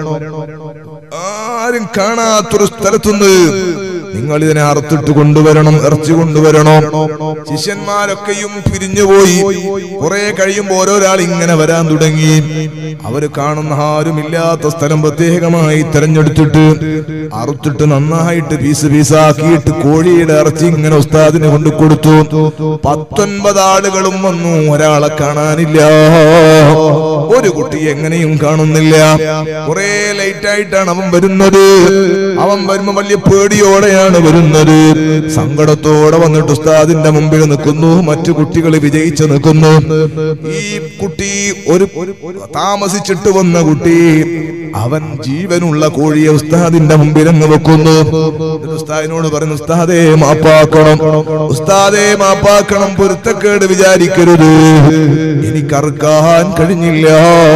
ആരും കാണാത്തൊരു സ്ഥലത്തുനിന്ന് നിങ്ങൾ ഇതിനെ അറുത്തിട്ട് കൊണ്ടുവരണം ഇറച്ചി കൊണ്ടുവരണം ശിഷ്യന്മാരൊക്കെയും പിരിഞ്ഞുപോയി കുറെ കഴിയുമ്പോൾ ഓരോരാൾ ഇങ്ങനെ വരാൻ തുടങ്ങി അവര് കാണുന്ന ആരുമില്ലാത്ത സ്ഥലം പ്രത്യേകമായി തെരഞ്ഞെടുത്തിട്ട് അറുത്തിട്ട് നന്നായിട്ട് പീസ് പീസാക്കിയിട്ട് കോഴിയുടെ ഇറച്ചി ഇങ്ങനെ ഉസ്താദിന് കൊണ്ട് കൊടുത്തു പത്തൊൻപത് ആളുകളും വന്നു ഒരാളെ കാണാനില്ല ഒരു കുട്ടി എങ്ങനെയും കാണുന്നില്ല കുറെ ലേറ്റ് ആയിട്ടാണ് അവൻ വരുന്നത് അവൻ വരുമ്പോ വലിയ പേടിയോടെയാണ് വരുന്നത് സങ്കടത്തോടെ വന്നിട്ട് ഉസ്താദിന്റെ മുമ്പിൽ നിൽക്കുന്നു മറ്റു കുട്ടികൾ വിജയിച്ചു നിൽക്കുന്നു ഈ കുട്ടി ഒരു താമസിച്ചിട്ട് വന്ന കുട്ടി അവൻ ജീവനുള്ള കോഴിയെ ഉസ്താദിന്റെ മുമ്പിൽ അങ്ങ് വെക്കുന്നു എന്നിട്ട് ഉസ്താദിനോട് പറഞ്ഞു ഉസ്താദേ മാപ്പാക്കണം ഉസ്താദേ മാപ്പാക്കണം പൊരുത്തക്കേട് വിചാരിക്കരുത് എനിക്കറുക്കാൻ കഴിഞ്ഞില്ല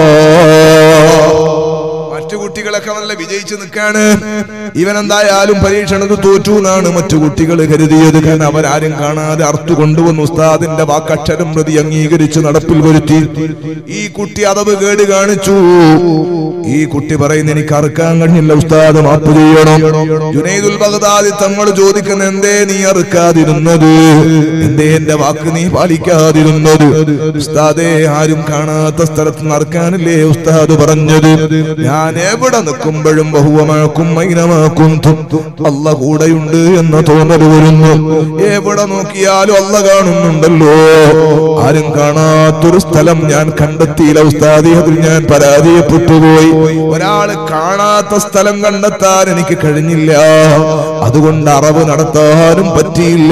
മറ്റു കുട്ടികളൊക്കെ നല്ല വിജയിച്ചു നിൽക്കാണ് ഇവൻ എന്തായാലും പരീക്ഷണത്തിൽ തോറ്റു എന്നാണ് മറ്റു കുട്ടികൾ കരുതിയത് കാരണം അവരാരും കാണാതെ അർത്തു കൊണ്ടുവന്ന് ഉസ്താദിന്റെ വാക്കക്ഷരം പ്രതി അംഗീകരിച്ച് നടപ്പിൽ വരുത്തി ഈ കുട്ടി അതവ് കേട് കാണിച്ചു ഈ കുട്ടി പറയുന്ന എനിക്ക് അറുക്കാൻ കഴിഞ്ഞില്ല ഉസ്താദ് മാപ്പ് ചെയ്യണം ജുനൈദുൽ ബഗ്ദാദി തങ്ങൾ ചോദിക്കുന്ന എന്തേ നീ അറുക്കാതിരുന്നത് എന്തേ എന്റെ വാക്ക് നീ പാലിക്കാതിരുന്നത് ഉസ്താദേ ആരും കാണാത്ത സ്ഥലത്ത് നിന്ന് അറുക്കാനില്ലേ ഉസ്താദ് പറഞ്ഞത് ഞാൻ എവിടെ നിന്ന് നിൽക്കുമ്പോഴും ബഹുവമാക്കും മൈനമാക്കും അല്ല കൂടെയുണ്ട് എന്ന തോന്നൽ വരുന്നു എവിടെ നോക്കിയാലും അല്ല കാണുന്നുണ്ടല്ലോ ആരും കാണാത്തൊരു സ്ഥലം ഞാൻ കണ്ടെത്തിയില്ല ഉസ്താദി അതിൽ ഞാൻ പരാജയപ്പെട്ടുപോയി ഒരാള് കാണാത്ത സ്ഥലം കണ്ടെത്താൻ എനിക്ക് കഴിഞ്ഞില്ല അതുകൊണ്ട് അറവ് നടത്താനും പറ്റിയില്ല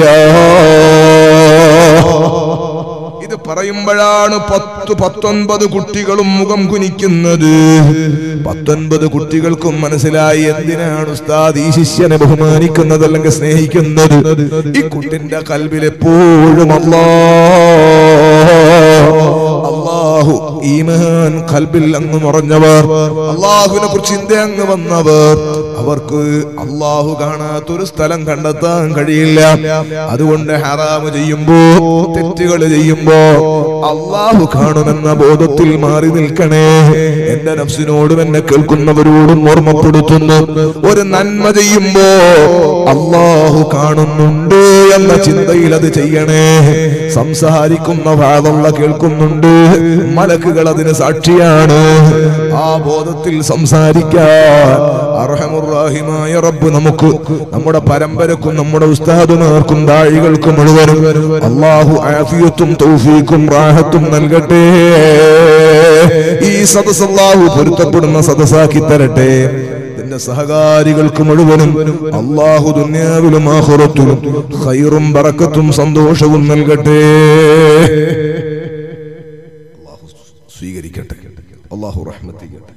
ഇത് പറയുമ്പോഴാണ് പത്ത് പത്തൊൻപത് കുട്ടികളും മുഖം കുനിക്കുന്നത് പത്തൊൻപത് കുട്ടികൾക്കും മനസ്സിലായി എന്തിനാണ് ഉസ്താദ് ഈ ശിഷ്യനെ ബഹുമാനിക്കുന്നത് അല്ലെങ്കിൽ സ്നേഹിക്കുന്നത് ഈ കുട്ടിന്റെ കൽവിൽ എപ്പോഴും അല്ലാ അള്ളാഹു ഈമാൻ കൽബിൽ അങ്ങ് നിറഞ്ഞവർ അള്ളാഹുവിനെ കുറിച്ച് ചിന്ത അങ്ങ് വന്നവർ അവർക്ക് അള്ളാഹു കാണാത്തൊരു സ്ഥലം കണ്ടെത്താൻ കഴിയില്ല അതുകൊണ്ട് ഹറാമ് ചെയ്യുമ്പോ തെറ്റുകൾ ചെയ്യുമ്പോ അള്ളാഹു കാണുമെന്ന ബോധത്തിൽ മാറി നിൽക്കണേ എന്റെ നഫ്സിനോടും എന്നെ കേൾക്കുന്നവരോടും ഓർമ്മപ്പെടുത്തുന്നു ഒരു നന്മ ചെയ്യുമ്പോ അള്ളാഹു കാണുന്നുണ്ട് എന്ന ചിന്തയിൽ അത് ചെയ്യണേ സംസാരിക്കുന്ന ഭാഗമുള്ള കേൾക്കുന്നുണ്ട് മലക്കുകൾ അതിന് സാക്ഷിയാണ് ആ ബോധത്തിൽ സംസാരിക്കാൻ അർഹമുറാഹിമായ റബ്ബ് നമുക്ക് നമ്മുടെ പരമ്പരക്കും നമ്മുടെ ഉസ്താദുമാർക്കും ദാഴികൾക്കും മുഴുവനും അള്ളാഹു ആഫിയത്തും തൗഫീഖും റാഹത്തും നൽകട്ടെ ഈ സദസ് അള്ളാഹു പൊരുത്തപ്പെടുന്ന സദസ്സാക്കി തരട്ടെ ഇതിന്റെ സഹകാരികൾക്ക് മുഴുവനും അള്ളാഹു ദുന്യാവിലും ആഹുറത്തിലും ഖൈറും ബറക്കത്തും സന്തോഷവും നൽകട്ടെ അള്ളാഹു സ്വീകരിക്കട്ടെ അള്ളാഹു റഹ്മത്തിക്കട്ടെ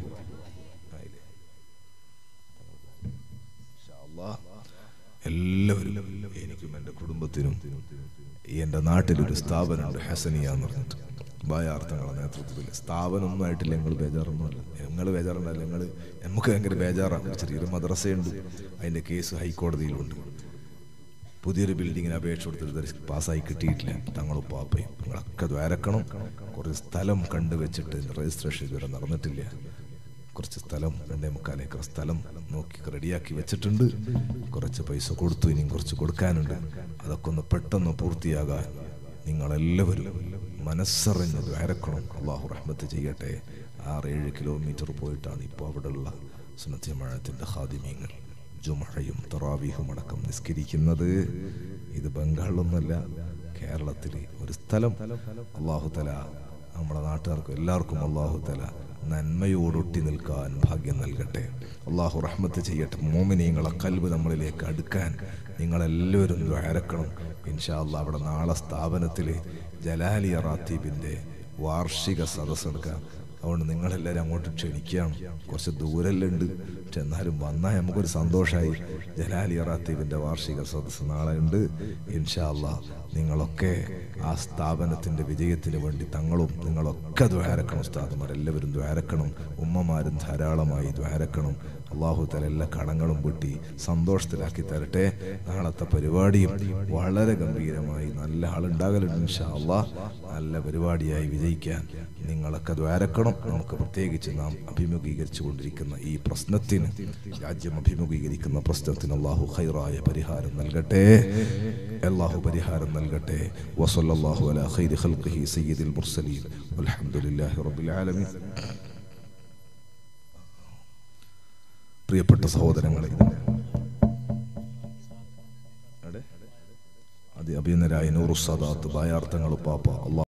എല്ലാവരും എനിക്കും എൻ്റെ കുടുംബത്തിനും ഈ എൻ്റെ നാട്ടിലൊരു സ്ഥാപനമുണ്ട് ഹസനിയ എന്ന് പറഞ്ഞിട്ട് ബായാർത്ഥങ്ങളുടെ നേതൃത്വത്തിൽ സ്ഥാപനമൊന്നും ആയിട്ടില്ല ഞങ്ങൾ ബേജാറൊന്നുമല്ല ഞങ്ങൾ ബേജാറുണ്ടല്ല ഞങ്ങൾ നമുക്ക് ഭയങ്കര ബേജാറാണ് ചെറിയൊരു മദ്രസയുണ്ട് അതിൻ്റെ കേസ് ഹൈക്കോടതിയിലുണ്ട് പുതിയൊരു ബിൽഡിങ്ങിന് അപേക്ഷ കൊടുത്തിട്ട് പാസ്സായി കിട്ടിയിട്ടില്ല തങ്ങളും പാപ്പയും നിങ്ങളൊക്കെ ദ്വാരക്കണം കുറച്ച് സ്ഥലം കണ്ടുവച്ചിട്ട് രജിസ്ട്രേഷൻ ഇതുവരെ നടന്നിട്ടില്ല കുറച്ച് സ്ഥലം രണ്ടേ മുക്കാൽ ഏക്കർ സ്ഥലം നോക്കി റെഡിയാക്കി വെച്ചിട്ടുണ്ട് കുറച്ച് പൈസ കൊടുത്തു ഇനിയും കുറച്ച് കൊടുക്കാനുണ്ട് അതൊക്കെ ഒന്ന് പെട്ടെന്ന് പൂർത്തിയാകാൻ നിങ്ങളെല്ലാവരും മനസ്സറിഞ്ഞ് ദ്വാരക്കണം അള്ളാഹു റഹ്മത്ത് ചെയ്യട്ടെ ആറേഴ് കിലോമീറ്റർ പോയിട്ടാണ് ഇപ്പോൾ അവിടെയുള്ള സുനത്യമഴത്തിൻ്റെ ഹാദിമീങ്ങൾ ജുമഴയും തറാവീഹും അടക്കം നിസ്കരിക്കുന്നത് ഇത് ബംഗാളിലൊന്നുമല്ല കേരളത്തിൽ ഒരു സ്ഥലം അള്ളാഹു തല നമ്മുടെ നാട്ടുകാർക്കും എല്ലാവർക്കും അള്ളാഹു തല നന്മയോടൊട്ടി നിൽക്കാൻ ഭാഗ്യം നൽകട്ടെ അള്ളാഹു റഹ്മത്ത് ചെയ്യട്ടെ മോമിനിയങ്ങളെ കൽവ് നമ്മളിലേക്ക് അടുക്കാൻ നിങ്ങളെല്ലാവരും ദ്വാരക്കണം ഇൻഷാ അള്ളാഹ് അവിടെ നാളെ സ്ഥാപനത്തിൽ ജലാലിയ റാത്തീബിൻ്റെ വാർഷിക സദസ്സ് എടുക്കാം അതുകൊണ്ട് നിങ്ങളെല്ലാവരും അങ്ങോട്ട് ക്ഷണിക്കുകയാണ് കുറച്ച് ദൂരെല്ലാം ഉണ്ട് പക്ഷെ എന്നാലും വന്നാൽ നമുക്കൊരു സന്തോഷമായി ജലാലി റാത്തീബിൻ്റെ വാർഷിക സദസ്സ് നാളെ ഉണ്ട് ഇൻഷാല്ല നിങ്ങളൊക്കെ ആ സ്ഥാപനത്തിൻ്റെ വിജയത്തിന് വേണ്ടി തങ്ങളും നിങ്ങളൊക്കെ ദ്വാരക്കണം ഉസ്താദുമാർ എല്ലാവരും ദ്വാരക്കണം ഉമ്മമാരും ധാരാളമായി ദ്വാരക്കണം അള്ളാഹു തല എല്ലാ കടങ്ങളും പൊട്ടി സന്തോഷത്തിലാക്കി തരട്ടെ നാളത്തെ പരിപാടിയും വളരെ ഗംഭീരമായി നല്ല ആളുണ്ടാകലുണ്ട് ഇൻഷാ അള്ളാഹ് നല്ല പരിപാടിയായി വിജയിക്കാൻ നിങ്ങളൊക്കെ ദ്വാരക്കണം നമുക്ക് പ്രത്യേകിച്ച് നാം അഭിമുഖീകരിച്ചു കൊണ്ടിരിക്കുന്ന ഈ പ്രശ്നത്തിന് രാജ്യം അഭിമുഖീകരിക്കുന്ന പ്രശ്നത്തിന് അള്ളാഹു ഖൈറായ പരിഹാരം നൽകട്ടെ അള്ളാഹു പരിഹാരം നൽകട്ടെ വസല്ലല്ലാഹു അലാ ഖൈരി ഖൽഖിഹി സയ്യിദുൽ മുർസലീൻ വൽഹംദുലില്ലാഹി റബ്ബിൽ ആലമീൻ പ്രിയപ്പെട്ട സഹോദരങ്ങളെ അതെ അഭിനരായ നൂറുസാദാത്ത് ബായാർത്ഥങ്ങൾ പാപ്പ അള്ളാഹ്